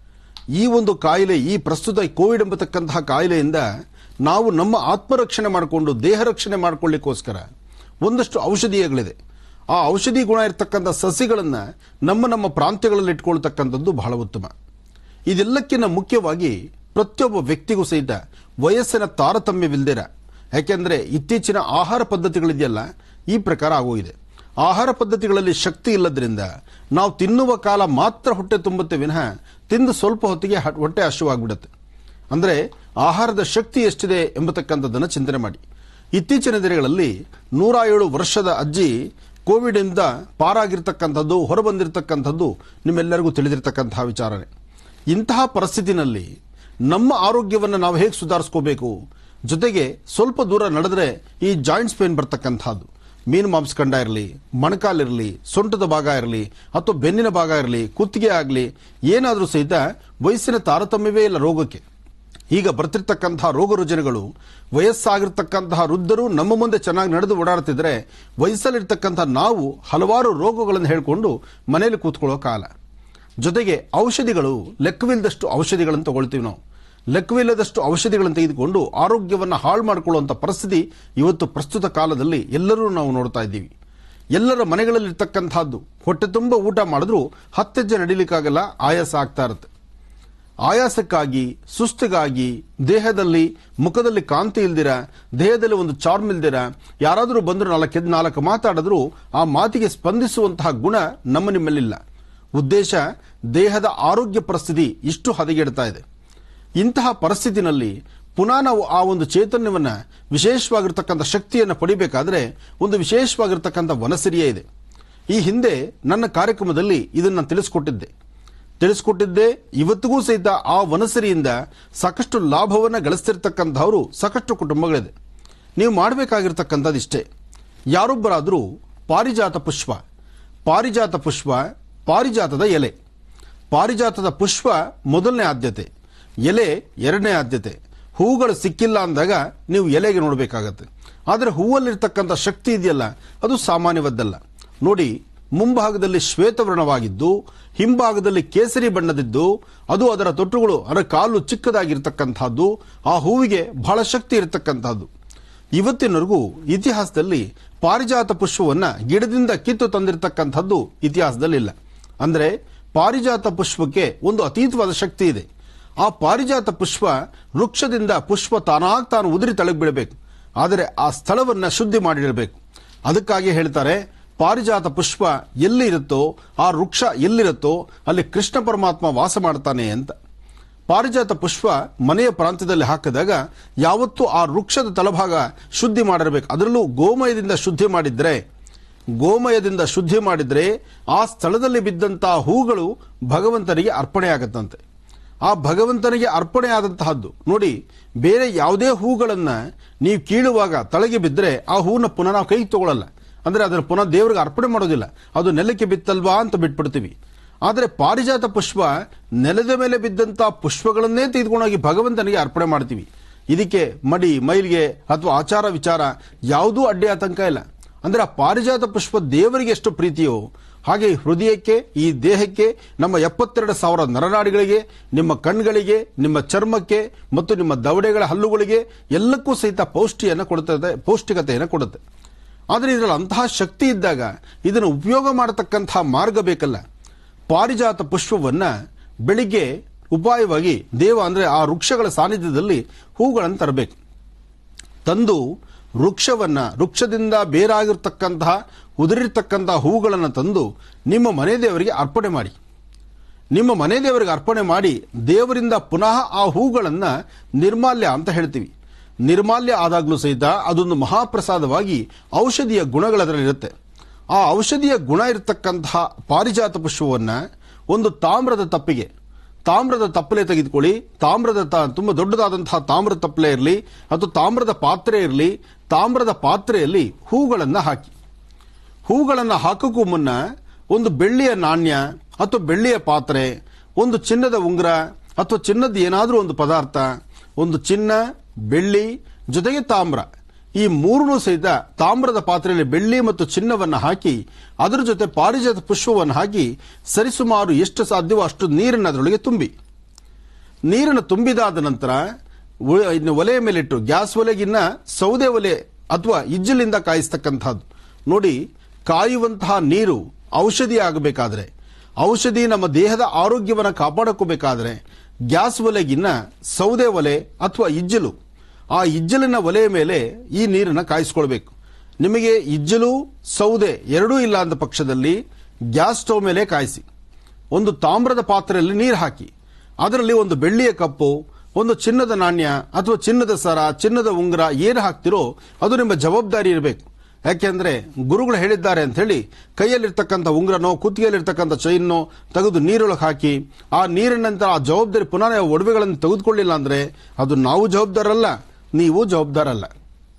ಈ ಒಂದು ಕಾಯಿಲೆ ಈ ಪ್ರಸ್ತುತ ಕೋವಿಡ್ ಎಂಬತಕ್ಕಂತಹ ಕಾಯಿಲೆಯಿಂದ ನಾವು ನಮ್ಮ ಆತ್ಮರಕ್ಷಣೆ ಮಾಡಿಕೊಂಡು ದೇಹ ರಕ್ಷಣೆ ಮಾಡಿಕೊಳ್ಳಿಕ್ಕೋಸ್ಕರ ಒಂದಷ್ಟು ಔಷಧೀಯಗಳಿದೆ ಆ ಔಷಧಿ ಗುಣ ಇರತಕ್ಕಂಥ ಸಸಿಗಳನ್ನ ನಮ್ಮ ನಮ್ಮ ಪ್ರಾಂತ್ಯಗಳಲ್ಲಿ ಇಟ್ಕೊಳ್ತಕ್ಕಂಥದ್ದು ಬಹಳ ಉತ್ತಮ ಇದೆಲ್ಲಕ್ಕಿಂತ ಮುಖ್ಯವಾಗಿ ಪ್ರತಿಯೊಬ್ಬ ವ್ಯಕ್ತಿಗೂ ಸಹಿತ ವಯಸ್ಸಿನ ತಾರತಮ್ಯವಿಲ್ದಿರ ಯಾಕೆಂದ್ರೆ ಇತ್ತೀಚಿನ ಆಹಾರ ಪದ್ಧತಿಗಳಿದೆಯಲ್ಲ ಈ ಪ್ರಕಾರ ಆಗೋಗಿದೆ ಆಹಾರ ಪದ್ಧತಿಗಳಲ್ಲಿ ಶಕ್ತಿ ಇಲ್ಲದ್ರಿಂದ ನಾವು ತಿನ್ನುವ ಕಾಲ ಮಾತ್ರ ಹೊಟ್ಟೆ ತುಂಬುತ್ತೆ ವಿನಃ ತಿಂದು ಸ್ವಲ್ಪ ಹೊತ್ತಿಗೆ ಹ- ಹೊಟ್ಟೆ ಹಸಿವಾಗ್ಬಿಡುತ್ತೆ ಅಂದ್ರೆ ಆಹಾರದ ಶಕ್ತಿ ಎಷ್ಟಿದೆ ಎಂಬತಕ್ಕಂಥದ್ದನ್ನು ಚಿಂತನೆ ಮಾಡಿ ಇತ್ತೀಚಿನ ದಿನಗಳಲ್ಲಿ ನೂರ ಏಳು ವರ್ಷದ ಅಜ್ಜಿ ಕೋವಿಡ್ ಇಂದ ಪಾರಾಗಿರ್ತಕ್ಕಂಥದ್ದು ಹೊರಬಂದಿರತಕ್ಕಂಥದ್ದು ನಿಮ್ಮೆಲ್ಲರಿಗೂ ತಿಳಿದಿರ್ತಕ್ಕಂತಹ ವಿಚಾರನೆ ಇಂತಹ ಪರಿಸ್ಥಿತಿನಲ್ಲಿ ನಮ್ಮ ಆರೋಗ್ಯವನ್ನು ನಾವು ಹೇಗೆ ಸುಧಾರಿಸ್ಕೋಬೇಕು ಜೊತೆಗೆ ಸ್ವಲ್ಪ ದೂರ ನಡೆದ್ರೆ ಈ ಜಾಯಿಂಟ್ಸ್ ಪೇನ್ ಬರ್ತಕ್ಕಂಥದ್ದು ಮೀನು ಮಾಂಸಖಂಡ ಇರಲಿ ಮೊಣಕಾಲಿರಲಿ ಸೊಂಟದ ಭಾಗ ಇರಲಿ ಅಥವಾ ಬೆನ್ನಿನ ಭಾಗ ಇರಲಿ ಕುತ್ತಿಗೆ ಆಗಲಿ ಏನಾದರೂ ಸಹಿತ ವಯಸ್ಸಿನ ತಾರತಮ್ಯವೇ ಇಲ್ಲ ರೋಗಕ್ಕೆ ಈಗ ಬರ್ತಿರ್ತಕ್ಕಂತಹ ರೋಗ ರುಜಿನಗಳು ವಯಸ್ಸಾಗಿರ್ತಕ್ಕಂತಹ ವೃದ್ಧರು ನಮ್ಮ ಮುಂದೆ ಚೆನ್ನಾಗಿ ನಡೆದು ಓಡಾಡ್ತಿದ್ರೆ ವಯಸ್ಸಲ್ಲಿರ್ತಕ್ಕಂತಹ ನಾವು ಹಲವಾರು ರೋಗಗಳನ್ನು ಹೇಳ್ಕೊಂಡು ಮನೆಯಲ್ಲಿ ಕೂತ್ಕೊಳ್ಳೋ ಕಾಲ ಜೊತೆಗೆ ಔಷಧಿಗಳು ಲೆಕ್ಕವಿಲ್ಲದಷ್ಟು ಔಷಧಿಗಳನ್ನು ತಗೊಳ್ತೀವಿ ನಾವು ಲೆಕ್ಕವಿಲ್ಲದಷ್ಟು ಔಷಧಿಗಳನ್ನು ತೆಗೆದುಕೊಂಡು ಆರೋಗ್ಯವನ್ನು ಹಾಳು ಮಾಡಿಕೊಳ್ಳುವಂಥ ಪರಿಸ್ಥಿತಿ ಇವತ್ತು ಪ್ರಸ್ತುತ ಕಾಲದಲ್ಲಿ ಎಲ್ಲರೂ ನಾವು ನೋಡ್ತಾ ಇದ್ದೀವಿ ಎಲ್ಲರ ಮನೆಗಳಲ್ಲಿರ್ತಕ್ಕಂಥದ್ದು ಹೊಟ್ಟೆ ತುಂಬ ಊಟ ಮಾಡಿದ್ರೂ ಹತ್ತೆಜ್ಜೆ ನಡಿಲಿಕ್ಕಾಗಲ್ಲ ಆಯಾಸ ಆಗ್ತಾ ಇರುತ್ತೆ ಆಯಾಸಕ್ಕಾಗಿ ಸುಸ್ತಿಗಾಗಿ ದೇಹದಲ್ಲಿ ಮುಖದಲ್ಲಿ ಕಾಂತಿ ಇಲ್ದಿರ ದೇಹದಲ್ಲಿ ಒಂದು ಚಾರ್ಮ್ ಇಲ್ದಿರ ಯಾರಾದರೂ ಬಂದರೂ ನಾಲ್ಕು ಎದ್ದು ನಾಲ್ಕು ಮಾತಾಡಿದ್ರು ಆ ಮಾತಿಗೆ ಸ್ಪಂದಿಸುವಂತಹ ಗುಣ ನಮ್ಮ ನಿಮ್ಮಲ್ಲಿಲ್ಲ ಉದ್ದೇಶ ದೇಹದ ಆರೋಗ್ಯ ಪರಿಸ್ಥಿತಿ ಇಷ್ಟು ಹದಗೆಡ್ತಾ ಇದೆ ಇಂತಹ ಪರಿಸ್ಥಿತಿನಲ್ಲಿ ಪುನಃ ನಾವು ಆ ಒಂದು ಚೈತನ್ಯವನ್ನ ವಿಶೇಷವಾಗಿರ್ತಕ್ಕಂಥ ಶಕ್ತಿಯನ್ನು ಪಡಿಬೇಕಾದ್ರೆ ಒಂದು ವಿಶೇಷವಾಗಿರ್ತಕ್ಕಂಥ ವನಸಿರಿಯೇ ಇದೆ ಈ ಹಿಂದೆ ನನ್ನ ಕಾರ್ಯಕ್ರಮದಲ್ಲಿ ಇದನ್ನು ನಾನು ತಿಳಿಸ್ಕೊಟ್ಟಿದ್ದೆ ತಿಳಿಸ್ಕೊಟ್ಟಿದ್ದೆ ಇವತ್ತಿಗೂ ಸಹಿತ ಆ ವನಸರಿಯಿಂದ ಸಾಕಷ್ಟು ಲಾಭವನ್ನು ಗಳಿಸ್ತಿರ್ತಕ್ಕಂಥವರು ಸಾಕಷ್ಟು ಕುಟುಂಬಗಳಿದೆ ನೀವು ಮಾಡಬೇಕಾಗಿರ್ತಕ್ಕಂಥದ್ದು ಇಷ್ಟೇ ಯಾರೊಬ್ಬರಾದರೂ ಪಾರಿಜಾತ ಪುಷ್ಪ ಪಾರಿಜಾತ ಪುಷ್ಪ ಪಾರಿಜಾತದ ಎಲೆ ಪಾರಿಜಾತದ ಪುಷ್ಪ ಮೊದಲನೇ ಆದ್ಯತೆ ಎಲೆ ಎರಡನೇ ಆದ್ಯತೆ ಹೂಗಳು ಸಿಕ್ಕಿಲ್ಲ ಅಂದಾಗ ನೀವು ಎಲೆಗೆ ನೋಡಬೇಕಾಗತ್ತೆ ಆದರೆ ಹೂವಲ್ಲಿರ್ತಕ್ಕಂಥ ಶಕ್ತಿ ಇದೆಯಲ್ಲ ಅದು ಸಾಮಾನ್ಯವಾದ್ದಲ್ಲ ನೋಡಿ ಮುಂಭಾಗದಲ್ಲಿ ಶ್ವೇತವರ್ಣವಾಗಿದ್ದು ಹಿಂಭಾಗದಲ್ಲಿ ಕೇಸರಿ ಬಣ್ಣದಿದ್ದು ಅದು ಅದರ ತೊಟ್ಟುಗಳು ಅದರ ಕಾಲು ಚಿಕ್ಕದಾಗಿರ್ತಕ್ಕಂಥದ್ದು ಆ ಹೂವಿಗೆ ಬಹಳ ಶಕ್ತಿ ಇರತಕ್ಕಂಥದ್ದು ಇವತ್ತಿನವರೆಗೂ ಇತಿಹಾಸದಲ್ಲಿ ಪಾರಿಜಾತ ಪುಷ್ಪವನ್ನ ಗಿಡದಿಂದ ಕಿತ್ತು ತಂದಿರತಕ್ಕಂಥದ್ದು ಇತಿಹಾಸದಲ್ಲಿಲ್ಲ ಅಂದ್ರೆ ಪಾರಿಜಾತ ಪುಷ್ಪಕ್ಕೆ ಒಂದು ಅತೀತವಾದ ಶಕ್ತಿ ಇದೆ ಆ ಪಾರಿಜಾತ ಪುಷ್ಪ ವೃಕ್ಷದಿಂದ ಪುಷ್ಪ ತಾನಾಗ್ ತಾನು ಉದುರಿ ತಳಗ್ ಬೀಳಬೇಕು ಆದರೆ ಆ ಸ್ಥಳವನ್ನ ಶುದ್ಧಿ ಮಾಡಿಡಬೇಕು ಅದಕ್ಕಾಗಿ ಹೇಳ್ತಾರೆ ಪಾರಿಜಾತ ಪುಷ್ಪ ಎಲ್ಲಿ ಇರುತ್ತೋ ಆ ವೃಕ್ಷ ಎಲ್ಲಿರುತ್ತೋ ಅಲ್ಲಿ ಕೃಷ್ಣ ಪರಮಾತ್ಮ ವಾಸ ಮಾಡ್ತಾನೆ ಅಂತ ಪಾರಿಜಾತ ಪುಷ್ಪ ಮನೆಯ ಪ್ರಾಂತ್ಯದಲ್ಲಿ ಹಾಕಿದಾಗ ಯಾವತ್ತೂ ಆ ವೃಕ್ಷದ ತಳಭಾಗ ಶುದ್ಧಿ ಮಾಡಿರಬೇಕು ಅದರಲ್ಲೂ ಗೋಮಯದಿಂದ ಶುದ್ಧಿ ಮಾಡಿದ್ರೆ ಗೋಮಯದಿಂದ ಶುದ್ಧಿ ಮಾಡಿದ್ರೆ ಆ ಸ್ಥಳದಲ್ಲಿ ಬಿದ್ದಂತಹ ಹೂಗಳು ಭಗವಂತನಿಗೆ ಅರ್ಪಣೆ ಆಗತ್ತಂತೆ ಆ ಭಗವಂತನಿಗೆ ಅರ್ಪಣೆ ಆದಂತಹದ್ದು ನೋಡಿ ಬೇರೆ ಯಾವುದೇ ಹೂಗಳನ್ನ ನೀವು ಕೀಳುವಾಗ ತಳಗೆ ಬಿದ್ದರೆ ಆ ಹೂವನ್ನ ಪುನಃ ನಾವು ಕೈಗೆ ತಗೊಳ್ಳಲ್ಲ ಅಂದ್ರೆ ಅದನ್ನು ಪುನಃ ದೇವರಿಗೆ ಅರ್ಪಣೆ ಮಾಡೋದಿಲ್ಲ ಅದು ನೆಲಕ್ಕೆ ಬಿತ್ತಲ್ವಾ ಅಂತ ಬಿಟ್ಬಿಡ್ತೀವಿ ಆದರೆ ಪಾರಿಜಾತ ಪುಷ್ಪ ನೆಲದ ಮೇಲೆ ಬಿದ್ದಂತ ಪುಷ್ಪಗಳನ್ನೇ ತೆಗೆದುಕೊಂಡೋಗಿ ಭಗವಂತನಿಗೆ ಅರ್ಪಣೆ ಮಾಡ್ತೀವಿ ಇದಕ್ಕೆ ಮಡಿ ಮೈಲಿಗೆ ಅಥವಾ ಆಚಾರ ವಿಚಾರ ಯಾವುದೂ ಅಡ್ಡಿ ಆತಂಕ ಇಲ್ಲ ಅಂದ್ರೆ ಆ ಪಾರಿಜಾತ ಪುಷ್ಪ ದೇವರಿಗೆ ಎಷ್ಟು ಪ್ರೀತಿಯೋ ಹಾಗೆ ಹೃದಯಕ್ಕೆ ಈ ದೇಹಕ್ಕೆ ನಮ್ಮ ಎಪ್ಪತ್ತೆರಡು ಸಾವಿರ ನರನಾಡಿಗಳಿಗೆ ನಿಮ್ಮ ಕಣ್ಗಳಿಗೆ ನಿಮ್ಮ ಚರ್ಮಕ್ಕೆ ಮತ್ತು ನಿಮ್ಮ ದವಡೆಗಳ ಹಲ್ಲುಗಳಿಗೆ ಎಲ್ಲಕ್ಕೂ ಸಹಿತ ಪೌಷ್ಟಿಯನ್ನು ಕೊಡುತ್ತದೆ ಪೌಷ್ಟಿಕತೆಯನ್ನು ಕೊಡುತ್ತೆ ಆದರೆ ಇದರಲ್ಲಿ ಅಂತಹ ಶಕ್ತಿ ಇದ್ದಾಗ ಇದನ್ನು ಉಪಯೋಗ ಮಾಡತಕ್ಕಂತಹ ಮಾರ್ಗ ಬೇಕಲ್ಲ ಪಾರಿಜಾತ ಪುಷ್ಪವನ್ನ ಬೆಳಿಗ್ಗೆ ಉಪಾಯವಾಗಿ ದೇವ ಅಂದ್ರೆ ಆ ವೃಕ್ಷಗಳ ಸಾನ್ನಿಧ್ಯದಲ್ಲಿ ಹೂಗಳನ್ನು ತರಬೇಕು ತಂದು ವೃಕ್ಷವನ್ನ ವೃಕ್ಷದಿಂದ ಬೇರಾಗಿರ್ತಕ್ಕಂತಹ ಉದುರಿರ್ತಕ್ಕಂತಹ ಹೂಗಳನ್ನು ತಂದು ನಿಮ್ಮ ಮನೆ ದೇವರಿಗೆ ಅರ್ಪಣೆ ಮಾಡಿ ನಿಮ್ಮ ಮನೆ ದೇವರಿಗೆ ಅರ್ಪಣೆ ಮಾಡಿ ದೇವರಿಂದ ಪುನಃ ಆ ಹೂಗಳನ್ನು ನಿರ್ಮಾಲ್ಯ ಅಂತ ಹೇಳ್ತೀವಿ ನಿರ್ಮಾಲ್ಯ ಆದಾಗ್ಲೂ ಸಹಿತ ಅದೊಂದು ಮಹಾಪ್ರಸಾದವಾಗಿ ಔಷಧಿಯ ಗುಣಗಳದರಲ್ಲಿರುತ್ತೆ ಆ ಔಷಧಿಯ ಗುಣ ಇರತಕ್ಕಂತಹ ಪಾರಿಜಾತ ಪುಷ್ಪವನ್ನ ಒಂದು ತಾಮ್ರದ ತಪ್ಪಿಗೆ ತಾಮ್ರದ ತಪ್ಪಲೆ ತೆಗೆದುಕೊಳ್ಳಿ ತಾಮ್ರದ ತ- ತುಂಬ ದೊಡ್ಡದಾದಂತಹ ತಾಮ್ರದ ತಪ್ಪಲೆ ಇರಲಿ ಅಥವಾ ತಾಮ್ರದ ಪಾತ್ರೆ ಇರಲಿ ತಾಮ್ರದ ಪಾತ್ರೆಯಲ್ಲಿ ಹೂಗಳನ್ನು ಹಾಕಿ ಹೂಗಳನ್ನು ಹಾಕೋಕ್ಕೂ ಮುನ್ನ ಒಂದು ಬೆಳ್ಳಿಯ ನಾಣ್ಯ ಅಥವಾ ಬೆಳ್ಳಿಯ ಪಾತ್ರೆ ಒಂದು ಚಿನ್ನದ ಉಂಗುರ ಅಥವಾ ಚಿನ್ನದ ಏನಾದರೂ ಒಂದು ಪದಾರ್ಥ ಒಂದು ಚಿನ್ನ ಬೆಳ್ಳಿ ಜೊತೆಗೆ ತಾಮ್ರ ಈ ಮೂರನ್ನೂ ಸಹಿತ ತಾಮ್ರದ ಪಾತ್ರೆಯಲ್ಲಿ ಬೆಳ್ಳಿ ಮತ್ತು ಚಿನ್ನವನ್ನು ಹಾಕಿ ಅದರ ಜೊತೆ ಪಾರಿಜಾತ ಪುಷ್ಪವನ್ನು ಹಾಕಿ ಸರಿಸುಮಾರು ಎಷ್ಟು ಸಾಧ್ಯವೋ ಅಷ್ಟು ನೀರನ್ನು ಅದರೊಳಗೆ ತುಂಬಿ ನೀರನ್ನು ತುಂಬಿದಾದ ನಂತರ ಒ- ಇನ್ನು ಒಲೆಯ ಮೇಲಿಟ್ಟು ಗ್ಯಾಸ್ ಒಲೆಗಿನ್ನ ಸೌದೆ ಒಲೆ ಅಥವಾ ಇಜ್ಜಲಿಂದ ಕಾಯಿಸ್ತಕ್ಕಂಥದ್ದು ನೋಡಿ ಕಾಯುವಂತಹ ನೀರು ಔಷಧಿ ಆಗಬೇಕಾದ್ರೆ ಔಷಧಿ ನಮ್ಮ ದೇಹದ ಆರೋಗ್ಯವನ್ನು ಕಾಪಾಡಿಕೋಬೇಕಾದ್ರೆ ಗ್ಯಾಸ್ ಒಲೆಗಿನ್ನ ಸೌದೆ ಒಲೆ ಅಥವಾ ಇಜ್ಜಲು ಆ ಇಜ್ಜಲಿನ ಒಲೆಯ ಮೇಲೆ ಈ ನೀರನ್ನು ಕಾಯಿಸ್ಕೊಳ್ಬೇಕು ನಿಮಗೆ ಇಜ್ಜಲು ಸೌದೆ ಎರಡೂ ಇಲ್ಲ ಅಂದ ಪಕ್ಷದಲ್ಲಿ ಗ್ಯಾಸ್ ಸ್ಟವ್ ಮೇಲೆ ಕಾಯಿಸಿ ಒಂದು ತಾಮ್ರದ ಪಾತ್ರೆಯಲ್ಲಿ ನೀರು ಹಾಕಿ ಅದರಲ್ಲಿ ಒಂದು ಬೆಳ್ಳಿಯ ಕಪ್ಪು ಒಂದು ಚಿನ್ನದ ನಾಣ್ಯ ಅಥವಾ ಚಿನ್ನದ ಸರ ಚಿನ್ನದ ಉಂಗುರ ಏನು ಹಾಕ್ತಿರೋ ಅದು ನಿಮ್ಮ ಜವಾಬ್ದಾರಿ ಇರಬೇಕು ಯಾಕೆಂದ್ರೆ ಗುರುಗಳು ಹೇಳಿದ್ದಾರೆ ಅಂತ ಹೇಳಿ ಕೈಯಲ್ಲಿರ್ತಕ್ಕಂಥ ಉಂಗುರನೋ ಕುತ್ತಿಗೆಯಲ್ಲಿರ್ತಕ್ಕಂಥ ಚೈನ್ನೋ ತೆಗೆದು ನೀರೊಳಗೆ ಹಾಕಿ ಆ ನೀರಿನಂತರ ಆ ಜವಾಬ್ದಾರಿ ಪುನಃ ನಾವು ಒಡವೆಗಳನ್ನು ತೆಗೆದುಕೊಳ್ಳಿಲ್ಲ ಅಂದ್ರೆ ಅದು ನಾವು ಜವಾಬ್ದಾರಲ್ಲ ನೀವು ಜವಾಬ್ದಾರಲ್ಲ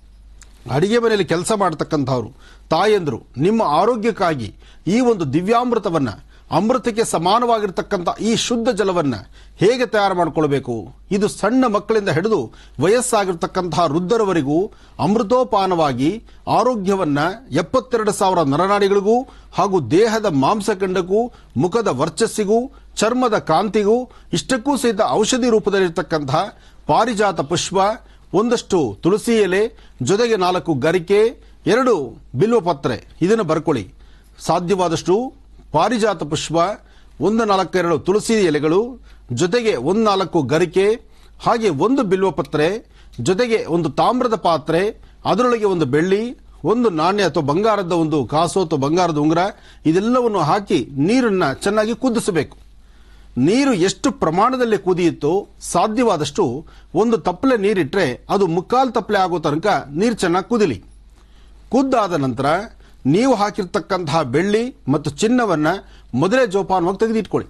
ಅಡಿಗೆ ಮನೆಯಲ್ಲಿ ಕೆಲಸ ಮಾಡತಕ್ಕಂಥವ್ರು ತಾಯಂದ್ರು ನಿಮ್ಮ ಆರೋಗ್ಯಕ್ಕಾಗಿ ಈ ಒಂದು ದಿವ್ಯಾಮೃತವನ್ನ ಅಮೃತಕ್ಕೆ ಸಮಾನವಾಗಿರ್ತಕ್ಕಂಥ ಈ ಶುದ್ಧ ಜಲವನ್ನ ಹೇಗೆ ತಯಾರು ಮಾಡಿಕೊಳ್ಬೇಕು ಇದು ಸಣ್ಣ ಮಕ್ಕಳಿಂದ ಹಿಡಿದು ವಯಸ್ಸಾಗಿರ್ತಕ್ಕಂತಹ ವೃದ್ಧರವರೆಗೂ ಅಮೃತೋಪಾನವಾಗಿ ಆರೋಗ್ಯವನ್ನ ಎಪ್ಪತ್ತೆರಡು ಸಾವಿರ ನರನಾಡಿಗಳಿಗೂ ಹಾಗೂ ದೇಹದ ಮಾಂಸಖಂಡಕ್ಕೂ ಮುಖದ ವರ್ಚಸ್ಸಿಗೂ ಚರ್ಮದ ಕಾಂತಿಗೂ ಇಷ್ಟಕ್ಕೂ ಸಹಿತ ಔಷಧಿ ರೂಪದಲ್ಲಿರ್ತಕ್ಕಂತಹ ಪಾರಿಜಾತ ಪುಷ್ಪ ಒಂದಷ್ಟು ತುಳಸಿ ಎಲೆ ಜೊತೆಗೆ ನಾಲ್ಕು ಗರಿಕೆ ಎರಡು ಬಿಲ್ವಪತ್ರೆ ಇದನ್ನು ಬರ್ಕೊಳ್ಳಿ ಸಾಧ್ಯವಾದಷ್ಟು ಪಾರಿಜಾತ ಪುಷ್ಪ ಒಂದು ನಾಲ್ಕೆರಡು ತುಳಸಿ ಎಲೆಗಳು ಜೊತೆಗೆ ಒಂದು ನಾಲ್ಕು ಗರಿಕೆ ಹಾಗೆ ಒಂದು ಬಿಲ್ವಪತ್ರೆ ಜೊತೆಗೆ ಒಂದು ತಾಮ್ರದ ಪಾತ್ರೆ ಅದರೊಳಗೆ ಒಂದು ಬೆಳ್ಳಿ ಒಂದು ನಾಣ್ಯ ಅಥವಾ ಬಂಗಾರದ ಒಂದು ಕಾಸು ಅಥವಾ ಬಂಗಾರದ ಉಂಗುರ ಇದೆಲ್ಲವನ್ನು ಹಾಕಿ ನೀರನ್ನ ಚೆನ್ನಾಗಿ ಕುದಿಸಬೇಕು ನೀರು ಎಷ್ಟು ಪ್ರಮಾಣದಲ್ಲಿ ಕುದಿಯುತ್ತೋ ಸಾಧ್ಯವಾದಷ್ಟು ಒಂದು ತಪ್ಪಲೆ ನೀರಿಟ್ರೆ ಅದು ಮುಕ್ಕಾಲು ತಪ್ಪಲೆ ಆಗೋ ತನಕ ನೀರು ಚೆನ್ನಾಗಿ ಕುದಿಲಿ ಕುದ್ದಾದ ನಂತರ ನೀವು ಹಾಕಿರ್ತಕ್ಕಂತಹ ಬೆಳ್ಳಿ ಮತ್ತು ಚಿನ್ನವನ್ನ ಮೊದಲೇ ಜೋಪಾನವಾಗಿ ತೆಗೆದಿಟ್ಕೊಳ್ಳಿ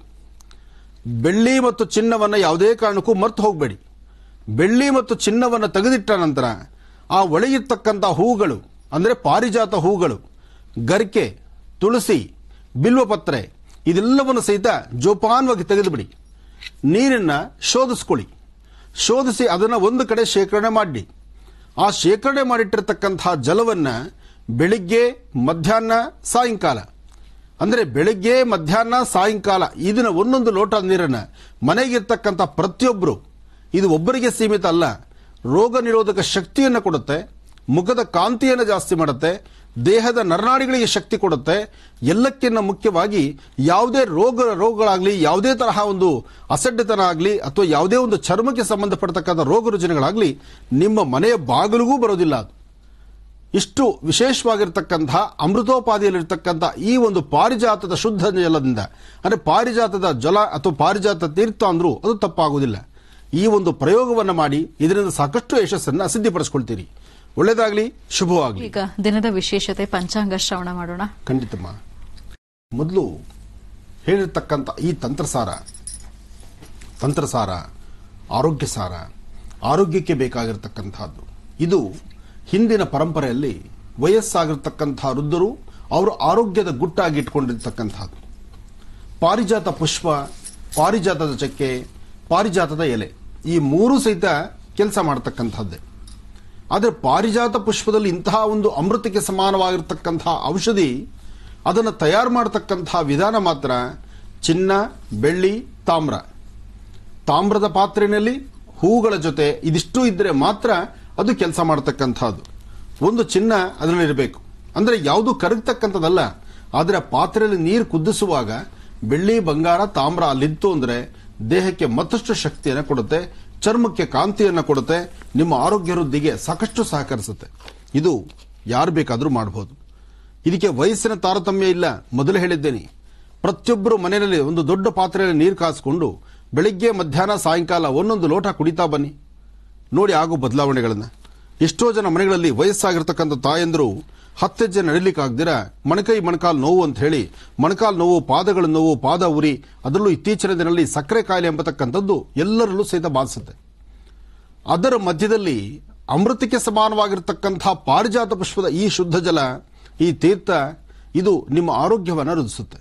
ಬೆಳ್ಳಿ ಮತ್ತು ಚಿನ್ನವನ್ನ ಯಾವುದೇ ಕಾರಣಕ್ಕೂ ಮರ್ತು ಹೋಗಬೇಡಿ ಬೆಳ್ಳಿ ಮತ್ತು ಚಿನ್ನವನ್ನು ತೆಗೆದಿಟ್ಟ ನಂತರ ಆ ಒಳಗಿರ್ತಕ್ಕಂಥ ಹೂಗಳು ಅಂದರೆ ಪಾರಿಜಾತ ಹೂಗಳು ಗರಿಕೆ ತುಳಸಿ ಬಿಲ್ವಪತ್ರೆ ಇದೆಲ್ಲವನ್ನು ಸಹಿತ ಜೋಪಾನವಾಗಿ ತೆಗೆದುಬಿಡಿ ನೀರನ್ನ ಶೋಧಿಸ್ಕೊಳ್ಳಿ ಶೋಧಿಸಿ ಅದನ್ನು ಒಂದು ಕಡೆ ಶೇಖರಣೆ ಮಾಡಿ ಆ ಶೇಖರಣೆ ಮಾಡಿಟ್ಟಿರ್ತಕ್ಕಂತಹ ಜಲವನ್ನ ಬೆಳಿಗ್ಗೆ ಮಧ್ಯಾಹ್ನ ಸಾಯಂಕಾಲ ಅಂದರೆ ಬೆಳಿಗ್ಗೆ ಮಧ್ಯಾಹ್ನ ಸಾಯಂಕಾಲ ಇದನ್ನ ಒಂದೊಂದು ಲೋಟ ನೀರನ್ನ ಮನೆಗಿರ್ತಕ್ಕಂಥ ಪ್ರತಿಯೊಬ್ಬರು ಇದು ಒಬ್ಬರಿಗೆ ಸೀಮಿತ ಅಲ್ಲ ರೋಗ ನಿರೋಧಕ ಶಕ್ತಿಯನ್ನು ಕೊಡುತ್ತೆ ಮುಖದ ಕಾಂತಿಯನ್ನು ಜಾಸ್ತಿ ಮಾಡುತ್ತೆ ದೇಹದ ನರನಾಡಿಗಳಿಗೆ ಶಕ್ತಿ ಕೊಡುತ್ತೆ ಎಲ್ಲಕ್ಕಿಂತ ಮುಖ್ಯವಾಗಿ ಯಾವುದೇ ರೋಗ ರೋಗಗಳಾಗಲಿ ಯಾವುದೇ ತರಹ ಒಂದು ಅಸಡ್ಡೆತನ ಆಗಲಿ ಅಥವಾ ಯಾವುದೇ ಒಂದು ಚರ್ಮಕ್ಕೆ ಸಂಬಂಧಪಡ್ತಕ್ಕಂಥ ರೋಗ ರುಜಿನಗಳಾಗಲಿ ನಿಮ್ಮ ಮನೆಯ ಬಾಗಿಲಿಗೂ ಬರೋದಿಲ್ಲ ಅದು ಇಷ್ಟು ವಿಶೇಷವಾಗಿರ್ತಕ್ಕಂತಹ ಅಮೃತೋಪಾದಿಯಲ್ಲಿರ್ತಕ್ಕಂಥ ಈ ಒಂದು ಪಾರಿಜಾತದ ಶುದ್ಧ ಜಲದಿಂದ ಅಂದರೆ ಪಾರಿಜಾತದ ಜಲ ಅಥವಾ ಪಾರಿಜಾತ ತೀರ್ಥ ಅಂದ್ರೂ ಅದು ತಪ್ಪಾಗುವುದಿಲ್ಲ ಈ ಒಂದು ಪ್ರಯೋಗವನ್ನು ಮಾಡಿ ಇದರಿಂದ ಸಾಕಷ್ಟು ಯಶಸ್ಸನ್ನು ಸಿದ್ಧಿಪಡಿಸ್ಕೊಳ್ತೀರಿ ಒಳ್ಳೇದಾಗ್ಲಿ ಶುಭವಾಗ್ಲಿ ಈಗ ದಿನದ ವಿಶೇಷತೆ ಪಂಚಾಂಗ ಶ್ರವಣ ಮಾಡೋಣ ಖಂಡಿತಮ್ಮ ಮೊದಲು ಹೇಳಿರ್ತಕ್ಕಂಥ ಈ ತಂತ್ರಸಾರ ತಂತ್ರಸಾರ ಆರೋಗ್ಯ ಸಾರ ಆರೋಗ್ಯಕ್ಕೆ ಬೇಕಾಗಿರ್ತಕ್ಕಂಥದ್ದು ಇದು ಹಿಂದಿನ ಪರಂಪರೆಯಲ್ಲಿ ವಯಸ್ಸಾಗಿರ್ತಕ್ಕಂಥ ವೃದ್ಧರು ಅವರು ಆರೋಗ್ಯದ ಗುಟ್ಟಾಗಿ ಇಟ್ಕೊಂಡಿರ್ತಕ್ಕಂಥದ್ದು ಪಾರಿಜಾತ ಪುಷ್ಪ ಪಾರಿಜಾತದ ಚಕ್ಕೆ ಪಾರಿಜಾತದ ಎಲೆ ಈ ಮೂರು ಸಹಿತ ಕೆಲಸ ಮಾಡತಕ್ಕಂಥದ್ದೇ ಆದರೆ ಪಾರಿಜಾತ ಪುಷ್ಪದಲ್ಲಿ ಇಂತಹ ಒಂದು ಅಮೃತಕ್ಕೆ ಸಮಾನವಾಗಿರ್ತಕ್ಕಂತಹ ಔಷಧಿ ಅದನ್ನು ತಯಾರು ಮಾಡತಕ್ಕಂತಹ ವಿಧಾನ ಮಾತ್ರ ಚಿನ್ನ ಬೆಳ್ಳಿ ತಾಮ್ರ ತಾಮ್ರದ ಪಾತ್ರೆಯಲ್ಲಿ ಹೂಗಳ ಜೊತೆ ಇದಿಷ್ಟು ಇದ್ರೆ ಮಾತ್ರ ಅದು ಕೆಲಸ ಮಾಡತಕ್ಕಂಥದ್ದು ಒಂದು ಚಿನ್ನ ಅದರಲ್ಲಿರಬೇಕು ಅಂದರೆ ಯಾವುದು ಕರಗತಕ್ಕಂಥದ್ದಲ್ಲ ಆದರೆ ಆ ಪಾತ್ರೆಯಲ್ಲಿ ನೀರು ಕುದಿಸುವಾಗ ಬೆಳ್ಳಿ ಬಂಗಾರ ತಾಮ್ರ ಅಲ್ಲಿತ್ತು ಅಂದ್ರೆ ದೇಹಕ್ಕೆ ಮತ್ತಷ್ಟು ಶಕ್ತಿಯನ್ನು ಕೊಡುತ್ತೆ ಚರ್ಮಕ್ಕೆ ಕಾಂತಿಯನ್ನು ಕೊಡುತ್ತೆ ನಿಮ್ಮ ಆರೋಗ್ಯ ವೃದ್ಧಿಗೆ ಸಾಕಷ್ಟು ಸಹಕರಿಸುತ್ತೆ ಇದು ಯಾರು ಬೇಕಾದರೂ ಮಾಡಬಹುದು ಇದಕ್ಕೆ ವಯಸ್ಸಿನ ತಾರತಮ್ಯ ಇಲ್ಲ ಮೊದಲು ಹೇಳಿದ್ದೇನೆ ಪ್ರತಿಯೊಬ್ಬರು ಮನೆಯಲ್ಲಿ ಒಂದು ದೊಡ್ಡ ಪಾತ್ರೆಯಲ್ಲಿ ನೀರು ಕಾಸಿಕೊಂಡು ಬೆಳಿಗ್ಗೆ ಮಧ್ಯಾಹ್ನ ಸಾಯಂಕಾಲ ಒಂದೊಂದು ಲೋಟ ಕುಡಿತಾ ಬನ್ನಿ ನೋಡಿ ಆಗೋ ಬದಲಾವಣೆಗಳನ್ನ ಎಷ್ಟೋ ಜನ ಮನೆಗಳಲ್ಲಿ ವಯಸ್ಸಾಗಿರ್ತಕ್ಕಂಥ ತಾಯಂದರು ಹತ್ತೆಜ್ಜೆ ನಡಿಲಿಕ್ಕಾಗ್ದಿರ ಮೊಣಕೈ ಮೊಣಕಾಲು ನೋವು ಅಂತ ಹೇಳಿ ಮೊಣಕಾಲು ನೋವು ಪಾದಗಳ ನೋವು ಪಾದ ಉರಿ ಅದರಲ್ಲೂ ಇತ್ತೀಚಿನ ದಿನದಲ್ಲಿ ಸಕ್ಕರೆ ಕಾಯಿಲೆ ಎಂಬತಕ್ಕಂಥದ್ದು ಎಲ್ಲರಲ್ಲೂ ಸಹಿತ ಬಾಧಿಸುತ್ತೆ ಅದರ ಮಧ್ಯದಲ್ಲಿ ಅಮೃತಕ್ಕೆ ಸಮಾನವಾಗಿರ್ತಕ್ಕಂಥ ಪಾರಿಜಾತ ಪುಷ್ಪದ ಈ ಶುದ್ಧ ಜಲ ಈ ತೀರ್ಥ ಇದು ನಿಮ್ಮ ಆರೋಗ್ಯವನ್ನು ವೃದ್ಧಿಸುತ್ತೆ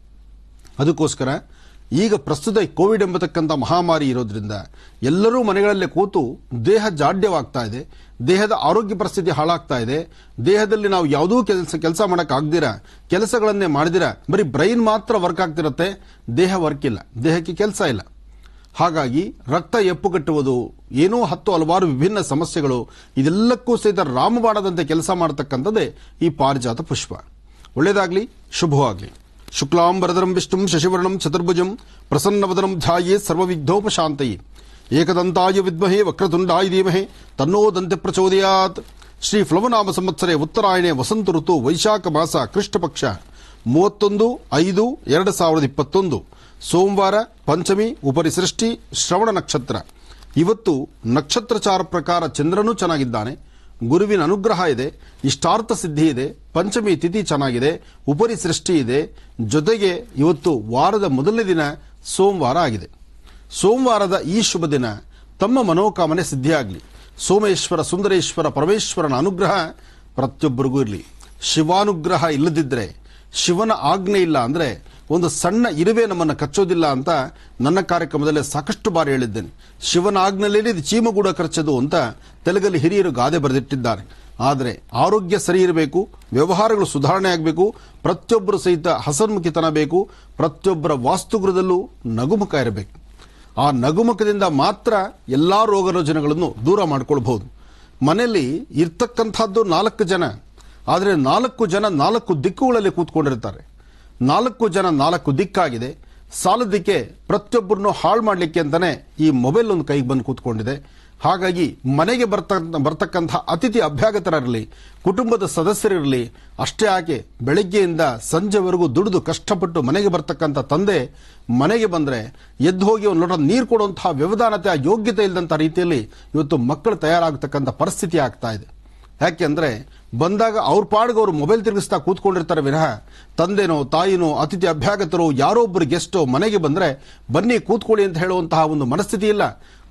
ಅದಕ್ಕೋಸ್ಕರ ಈಗ ಪ್ರಸ್ತುತ ಈ ಕೋವಿಡ್ ಎಂಬತಕ್ಕಂಥ ಮಹಾಮಾರಿ ಇರೋದ್ರಿಂದ ಎಲ್ಲರೂ ಮನೆಗಳಲ್ಲೇ ಕೂತು ದೇಹ ಜಾಡ್ಯವಾಗ್ತಾ ಇದೆ ದೇಹದ ಆರೋಗ್ಯ ಪರಿಸ್ಥಿತಿ ಹಾಳಾಗ್ತಾ ಇದೆ ದೇಹದಲ್ಲಿ ನಾವು ಯಾವುದೂ ಕೆಲಸ ಕೆಲಸ ಮಾಡೋಕ್ಕಾಗ್ದಿರ ಕೆಲಸಗಳನ್ನೇ ಮಾಡಿದಿರ ಬರೀ ಬ್ರೈನ್ ಮಾತ್ರ ವರ್ಕ್ ಆಗ್ತಿರತ್ತೆ ದೇಹ ವರ್ಕ್ ಇಲ್ಲ ದೇಹಕ್ಕೆ ಕೆಲಸ ಇಲ್ಲ ಹಾಗಾಗಿ ರಕ್ತ ಎಪ್ಪುಗಟ್ಟುವುದು ಏನೋ ಹತ್ತು ಹಲವಾರು ವಿಭಿನ್ನ ಸಮಸ್ಯೆಗಳು ಇದೆಲ್ಲಕ್ಕೂ ಸಹಿತ ರಾಮಬಾಣದಂತೆ ಕೆಲಸ ಮಾಡತಕ್ಕಂಥದ್ದೇ ಈ ಪಾರಿಜಾತ ಪುಷ್ಪ ಒಳ್ಳೆಯದಾಗ್ಲಿ ಶುಭವಾಗ್ಲಿ ಶುಕ್ಲಾಂಬರದರಂ ವಿಷ್ಣುಂ ಶಶಿವರ್ಣಂ ಚತುರ್ಭುಜಂ ಪ್ರಸನ್ನವದನಂ ಧ್ಯಾಯೇ ಸರ್ವವಿಘ್ನೋಪಶಾಂತಯೇ ಏಕದಂತಾಯ ವಿದ್ಮಹೇ ವಕ್ರತುಂಡಾಯ ಧೀಮಹೇ ತನ್ನೋ ದಂತೆ ಪ್ರಚೋದಯಾತ್ ಶ್ರೀ ಫ್ಲವನಾಮ ಸಂವತ್ಸರೆ ಉತ್ತರಾಯಣೆ ವಸಂತ ಋತು ವೈಶಾಖ ಮಾಸ ಕೃಷ್ಣ ಪಕ್ಷ ಮೂವತ್ತೊಂದು ಐದು ಎರಡು ಸಾವಿರದ ಇಪ್ಪತ್ತೊಂದು ಸೋಮವಾರ ಪಂಚಮಿ ಉಪರಿ ಸೃಷ್ಟಿ ಶ್ರವಣ ನಕ್ಷತ್ರ ಇವತ್ತು ನಕ್ಷತ್ರಚಾರ ಪ್ರಕಾರ ಚಂದ್ರನೂ ಚೆನ್ನಾಗಿದ್ದಾನೆ ಗುರುವಿನ ಅನುಗ್ರಹ ಇದೆ ಇಷ್ಟಾರ್ಥ ಸಿದ್ಧಿ ಇದೆ ಪಂಚಮಿ ತಿಥಿ ಚೆನ್ನಾಗಿದೆ ಉಪರಿ ಸೃಷ್ಟಿ ಇದೆ ಜೊತೆಗೆ ಇವತ್ತು ವಾರದ ಮೊದಲನೇ ದಿನ ಸೋಮವಾರ ಆಗಿದೆ ಸೋಮವಾರದ ಈ ಶುಭ ದಿನ ತಮ್ಮ ಮನೋಕಾಮನೆ ಸಿದ್ಧಿಯಾಗಲಿ ಸೋಮೇಶ್ವರ ಸುಂದರೇಶ್ವರ ಪರಮೇಶ್ವರನ ಅನುಗ್ರಹ ಪ್ರತಿಯೊಬ್ಬರಿಗೂ ಇರಲಿ ಶಿವಾನುಗ್ರಹ ಇಲ್ಲದಿದ್ದರೆ ಶಿವನ ಆಜ್ಞೆ ಇಲ್ಲ ಅಂದ್ರೆ ಒಂದು ಸಣ್ಣ ಇರುವೆ ನಮ್ಮನ್ನು ಕಚ್ಚೋದಿಲ್ಲ ಅಂತ ನನ್ನ ಕಾರ್ಯಕ್ರಮದಲ್ಲಿ ಸಾಕಷ್ಟು ಬಾರಿ ಹೇಳಿದ್ದೇನೆ ಶಿವನ ಆಜ್ಞೆಯಲ್ಲಿ ಇದು ಚೀಮಗೂಡ ಖರ್ಚದು ಅಂತ ತೆಲುಗಲ್ಲಿ ಹಿರಿಯರು ಗಾದೆ ಬರೆದಿಟ್ಟಿದ್ದಾರೆ ಆದರೆ ಆರೋಗ್ಯ ಸರಿ ಇರಬೇಕು ವ್ಯವಹಾರಗಳು ಸುಧಾರಣೆ ಆಗಬೇಕು ಪ್ರತಿಯೊಬ್ಬರು ಸಹಿತ ಹಸನ್ಮುಖಿತನ ಬೇಕು ಪ್ರತಿಯೊಬ್ಬರ ವಾಸ್ತುಗೃಹದಲ್ಲೂ ನಗುಮುಖ ಇರಬೇಕು ಆ ನಗುಮುಖದಿಂದ ಮಾತ್ರ ಎಲ್ಲಾ ರೋಗ ರುಜಿನಗಳನ್ನು ದೂರ ಮಾಡಿಕೊಳ್ಬಹುದು ಮನೆಯಲ್ಲಿ ಇರ್ತಕ್ಕಂಥದ್ದು ನಾಲ್ಕು ಜನ ಆದರೆ ನಾಲ್ಕು ಜನ ನಾಲ್ಕು ದಿಕ್ಕುಗಳಲ್ಲಿ ಕೂತ್ಕೊಂಡಿರ್ತಾರೆ ನಾಲ್ಕು ಜನ ನಾಲ್ಕು ದಿಕ್ಕಾಗಿದೆ ಸಾಲದಕ್ಕೆ ಪ್ರತಿಯೊಬ್ಬರನ್ನು ಹಾಳು ಮಾಡಲಿಕ್ಕೆ ಅಂತಾನೆ ಈ ಮೊಬೈಲ್ ಒಂದು ಕೈಗೆ ಬಂದು ಕೂತ್ಕೊಂಡಿದೆ ಹಾಗಾಗಿ ಮನೆಗೆ ಬರ್ತ ಬರ್ತಕ್ಕಂಥ ಅತಿಥಿ ಅಭ್ಯಾಗತರಿರಲಿ ಕುಟುಂಬದ ಸದಸ್ಯರಿರಲಿ ಅಷ್ಟೇ ಯಾಕೆ ಬೆಳಗ್ಗೆಯಿಂದ ಸಂಜೆವರೆಗೂ ದುಡಿದು ಕಷ್ಟಪಟ್ಟು ಮನೆಗೆ ಬರ್ತಕ್ಕಂಥ ತಂದೆ ಮನೆಗೆ ಬಂದ್ರೆ ಎದ್ದು ಹೋಗಿ ಒಂದು ಲೋಟ ನೀರು ಕೊಡುವಂತಹ ವ್ಯವಧಾನತೆ ಆ ಯೋಗ್ಯತೆ ಇಲ್ಲದಂಥ ರೀತಿಯಲ್ಲಿ ಇವತ್ತು ಮಕ್ಕಳು ತಯಾರಾಗತಕ್ಕಂಥ ಪರಿಸ್ಥಿತಿ ಆಗ್ತಾ ಇದೆ ಯಾಕೆಂದ್ರೆ ಬಂದಾಗ ಅವ್ರ ಪಾಡ್ಗೆ ಅವರು ಮೊಬೈಲ್ ತಿರುಗಿಸ್ತಾ ಕೂತ್ಕೊಂಡಿರ್ತಾರೆ ವಿನಃ ತಂದೆನೋ ತಾಯಿನೋ ಅತಿಥಿ ಅಭ್ಯಾಗತರು ಯಾರೋ ಒಬ್ಬರು ಗೆಸ್ಟೋ ಮನೆಗೆ ಬಂದ್ರೆ ಬನ್ನಿ ಕೂತ್ಕೊಳ್ಳಿ ಅಂತ ಹೇಳುವಂತಹ ಒಂದು ಮನಸ್ಥಿತಿ ಇಲ್ಲ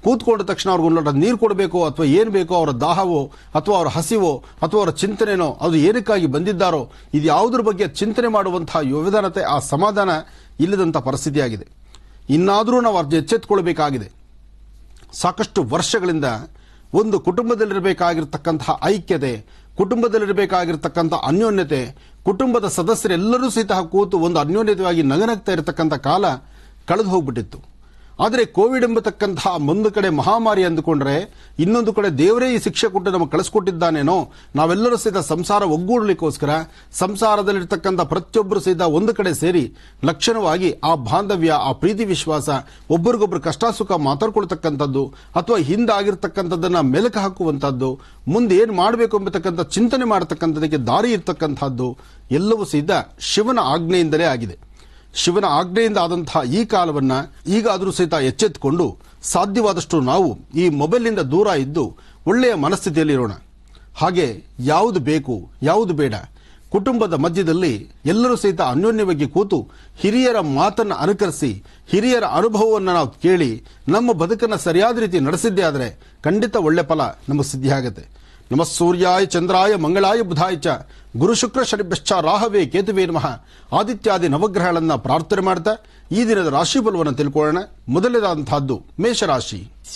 ಕೂತ್ಕೊಂಡ ತಕ್ಷಣ ಅವ್ರಿಗೆ ಒಂದು ಲೋಟ ನೀರು ಕೊಡಬೇಕು ಅಥವಾ ಏನು ಬೇಕೋ ಅವರ ದಾಹವೋ ಅಥವಾ ಅವರ ಹಸಿವೋ ಅಥವಾ ಅವರ ಚಿಂತನೆನೋ ಅದು ಏನಕ್ಕಾಗಿ ಬಂದಿದ್ದಾರೋ ಇದು ಯಾವುದ್ರ ಬಗ್ಗೆ ಚಿಂತನೆ ಮಾಡುವಂತಹ ಯೋಗದಾನತೆ ಆ ಸಮಾಧಾನ ಇಲ್ಲದಂಥ ಪರಿಸ್ಥಿತಿಯಾಗಿದೆ ಇನ್ನಾದರೂ ನಾವು ಅರ್ಜ ಎಚ್ಚೆತ್ತುಕೊಳ್ಬೇಕಾಗಿದೆ ಸಾಕಷ್ಟು ವರ್ಷಗಳಿಂದ ಒಂದು ಕುಟುಂಬದಲ್ಲಿರಬೇಕಾಗಿರ್ತಕ್ಕಂತಹ ಐಕ್ಯತೆ ಕುಟುಂಬದಲ್ಲಿರಬೇಕಾಗಿರ್ತಕ್ಕಂಥ ಅನ್ಯೋನ್ಯತೆ ಕುಟುಂಬದ ಸದಸ್ಯರೆಲ್ಲರೂ ಸಹಿತ ಕೂತು ಒಂದು ಅನ್ಯೋನ್ಯತೆಯಾಗಿ ನಗನಗ್ತಾ ಇರತಕ್ಕಂಥ ಕಾಲ ಕಳೆದು ಹೋಗ್ಬಿಟ್ಟಿತ್ತು ಆದರೆ ಕೋವಿಡ್ ಎಂಬತಕ್ಕಂತಹ ಒಂದು ಕಡೆ ಮಹಾಮಾರಿ ಅಂದುಕೊಂಡ್ರೆ ಇನ್ನೊಂದು ಕಡೆ ದೇವರೇ ಈ ಶಿಕ್ಷೆ ಕೊಟ್ಟು ನಮಗೆ ಕಳಿಸ್ಕೊಟ್ಟಿದ್ದಾನೇನೋ ನಾವೆಲ್ಲರೂ ಸಹಿತ ಸಂಸಾರ ಒಗ್ಗೂಡಲಿಕ್ಕೋಸ್ಕರ ಸಂಸಾರದಲ್ಲಿರ್ತಕ್ಕಂಥ ಪ್ರತಿಯೊಬ್ಬರು ಸಹಿತ ಒಂದು ಕಡೆ ಸೇರಿ ಲಕ್ಷಣವಾಗಿ ಆ ಬಾಂಧವ್ಯ ಆ ಪ್ರೀತಿ ವಿಶ್ವಾಸ ಒಬ್ಬರಿಗೊಬ್ಬರು ಕಷ್ಟ ಸುಖ ಮಾತಾಡ್ಕೊಳ್ತಕ್ಕಂಥದ್ದು ಅಥವಾ ಹಿಂದಾಗಿರ್ತಕ್ಕಂಥದ್ದನ್ನ ಮೆಲುಕು ಹಾಕುವಂಥದ್ದು ಮುಂದೆ ಏನು ಮಾಡಬೇಕು ಎಂಬತಕ್ಕಂಥ ಚಿಂತನೆ ಮಾಡತಕ್ಕಂಥದಕ್ಕೆ ದಾರಿ ಇರ್ತಕ್ಕಂಥದ್ದು ಎಲ್ಲವೂ ಸಹಿತ ಶಿವನ ಆಜ್ಞೆಯಿಂದಲೇ ಆಗಿದೆ ಶಿವನ ಆಜ್ಞೆಯಿಂದ ಆದಂತಹ ಈ ಕಾಲವನ್ನ ಈಗಾದರೂ ಸಹಿತ ಎಚ್ಚೆತ್ತುಕೊಂಡು ಸಾಧ್ಯವಾದಷ್ಟು ನಾವು ಈ ಮೊಬೈಲ್ನಿಂದ ದೂರ ಇದ್ದು ಒಳ್ಳೆಯ ಮನಸ್ಥಿತಿಯಲ್ಲಿರೋಣ ಹಾಗೆ ಯಾವುದು ಬೇಕು ಯಾವುದು ಬೇಡ ಕುಟುಂಬದ ಮಧ್ಯದಲ್ಲಿ ಎಲ್ಲರೂ ಸಹಿತ ಅನ್ಯೋನ್ಯವಾಗಿ ಕೂತು ಹಿರಿಯರ ಮಾತನ್ನು ಅನುಕರಿಸಿ ಹಿರಿಯರ ಅನುಭವವನ್ನು ನಾವು ಕೇಳಿ ನಮ್ಮ ಬದುಕನ್ನು ಸರಿಯಾದ ರೀತಿ ನಡೆಸಿದ್ದೇ ಆದರೆ ಖಂಡಿತ ಒಳ್ಳೆ ಫಲ ನಮಗೆ ಸಿದ್ಧಿಯಾಗುತ್ತೆ ನಮ ಸೂರ್ಯಾಯ ಚಂದ್ರಾಯ ಮಂಗಳಾಯ ಬುಧಾಯ ಚ ಗುರು ಶುಕ್ರ ಶನಿಭ್ಯಶ್ಚ ರಾಹವೇ ಕೇತುವೇ ನಮಃ ಆದಿತ್ಯಾದಿ ನವಗ್ರಹಗಳನ್ನ ಪ್ರಾರ್ಥನೆ ಮಾಡ್ತಾ ಈ ದಿನದ ರಾಶಿ ಫಲವನ್ನು ತಿಳ್ಕೊಳ್ಳೋಣ ಮೊದಲನೇದಾದಂತಹದ್ದು ಮೇಷರಾಶಿ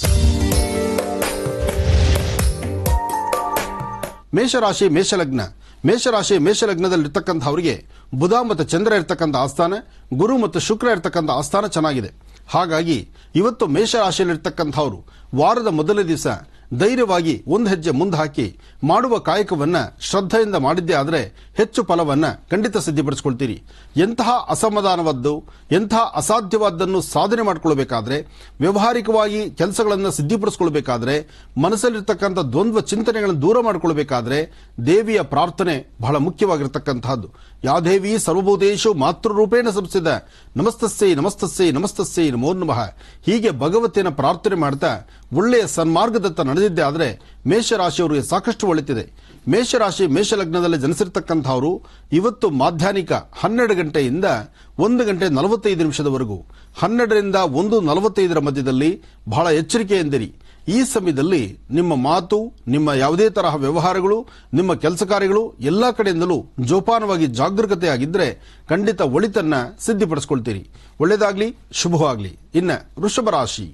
ಮೇಷರಾಶಿ ಮೇಷಲಗ್ನ ಮೇಷರಾಶಿ ಮೇಷಲಗ್ನದಲ್ಲಿರ್ತಕ್ಕಂಥವರಿಗೆ ಬುಧ ಮತ್ತು ಚಂದ್ರ ಇರ್ತಕ್ಕಂಥ ಆಸ್ಥಾನ ಗುರು ಮತ್ತು ಶುಕ್ರ ಇರ್ತಕ್ಕಂಥ ಆಸ್ಥಾನ ಚೆನ್ನಾಗಿದೆ ಹಾಗಾಗಿ ಇವತ್ತು ಮೇಷರಾಶಿಯಲ್ಲಿರ್ತಕ್ಕಂಥವ್ರು ವಾರದ ಮೊದಲ ದಿವಸ ಧೈರ್ಯವಾಗಿ ಒಂದು ಹೆಜ್ಜೆ ಮುಂದೆ ಹಾಕಿ ಮಾಡುವ ಕಾಯಕವನ್ನ ಶ್ರದ್ಧೆಯಿಂದ ಮಾಡಿದ್ದೇ ಆದರೆ ಹೆಚ್ಚು ಫಲವನ್ನ ಖಂಡಿತ ಸಿದ್ಧಿಪಡಿಸ್ಕೊಳ್ತೀರಿ ಎಂತಹ ಅಸಮಾಧಾನವಾದ್ದು ಎಂತಹ ಅಸಾಧ್ಯವಾದ್ದನ್ನು ಸಾಧನೆ ಮಾಡಿಕೊಳ್ಬೇಕಾದ್ರೆ ವ್ಯವಹಾರಿಕವಾಗಿ ಕೆಲಸಗಳನ್ನು ಸಿದ್ಧಿಪಡಿಸ್ಕೊಳ್ಬೇಕಾದ್ರೆ ಮನಸ್ಸಲ್ಲಿರ್ತಕ್ಕಂಥ ದ್ವಂದ್ವ ಚಿಂತನೆಗಳನ್ನು ದೂರ ಮಾಡಿಕೊಳ್ಬೇಕಾದ್ರೆ ದೇವಿಯ ಪ್ರಾರ್ಥನೆ ಬಹಳ ಮುಖ್ಯವಾಗಿರ್ತಕ್ಕಂತಹದ್ದು ಯಾ ದೇವಿ ಸರ್ವಭೂತೇಶು ಮಾತೃರೂಪೇಣ ಸಂಸ್ಥಿತ ನಮಸ್ತಸ್ಸೈ ನಮಸ್ತಸ್ಸೈ ನಮಸ್ತಸ್ಸೈ ನಮೋ ನಮಃ ಹೀಗೆ ಭಗವತಿಯನ್ನು ಪ್ರಾರ್ಥನೆ ಮಾಡ್ತಾ ಒಳ್ಳೆಯ ಸನ್ಮಾರ್ಗದತ್ತ ನಡೆದಿದ್ದೆ ಆದರೆ ಮೇಷರಾಶಿಯವರಿಗೆ ಸಾಕಷ್ಟು ಒಳಿತಿದೆ ಮೇಷರಾಶಿ ಮೇಷಲಗ್ನದಲ್ಲಿ ಜನಿಸಿರ್ತಕ್ಕಂಥವರು ಇವತ್ತು ಮಾಧ್ಯಾಹ್ನಿಕ ಹನ್ನೆರಡು ಗಂಟೆಯಿಂದ ಒಂದು ಗಂಟೆ ನಲವತ್ತೈದು ನಿಮಿಷದವರೆಗೂ ಹನ್ನೆರಡರಿಂದ ಒಂದು ನಲವತ್ತೈದರ ಮಧ್ಯದಲ್ಲಿ ಬಹಳ ಎಚ್ಚರಿಕೆಯಿಂದಿರಿ ಈ ಸಮಯದಲ್ಲಿ ನಿಮ್ಮ ಮಾತು ನಿಮ್ಮ ಯಾವುದೇ ತರಹ ವ್ಯವಹಾರಗಳು ನಿಮ್ಮ ಕೆಲಸ ಕಾರ್ಯಗಳು ಎಲ್ಲಾ ಕಡೆಯಿಂದಲೂ ಜೋಪಾನವಾಗಿ ಜಾಗರೂಕತೆಯಾಗಿದ್ದರೆ ಖಂಡಿತ ಒಳಿತನ್ನ ಸಿದ್ಧಿಪಡಿಸ್ಕೊಳ್ತೀರಿ ಒಳ್ಳೆಯದಾಗ್ಲಿ ಶುಭವಾಗ್ಲಿ ಇನ್ನ ವೃಷಭ ರಾಶಿ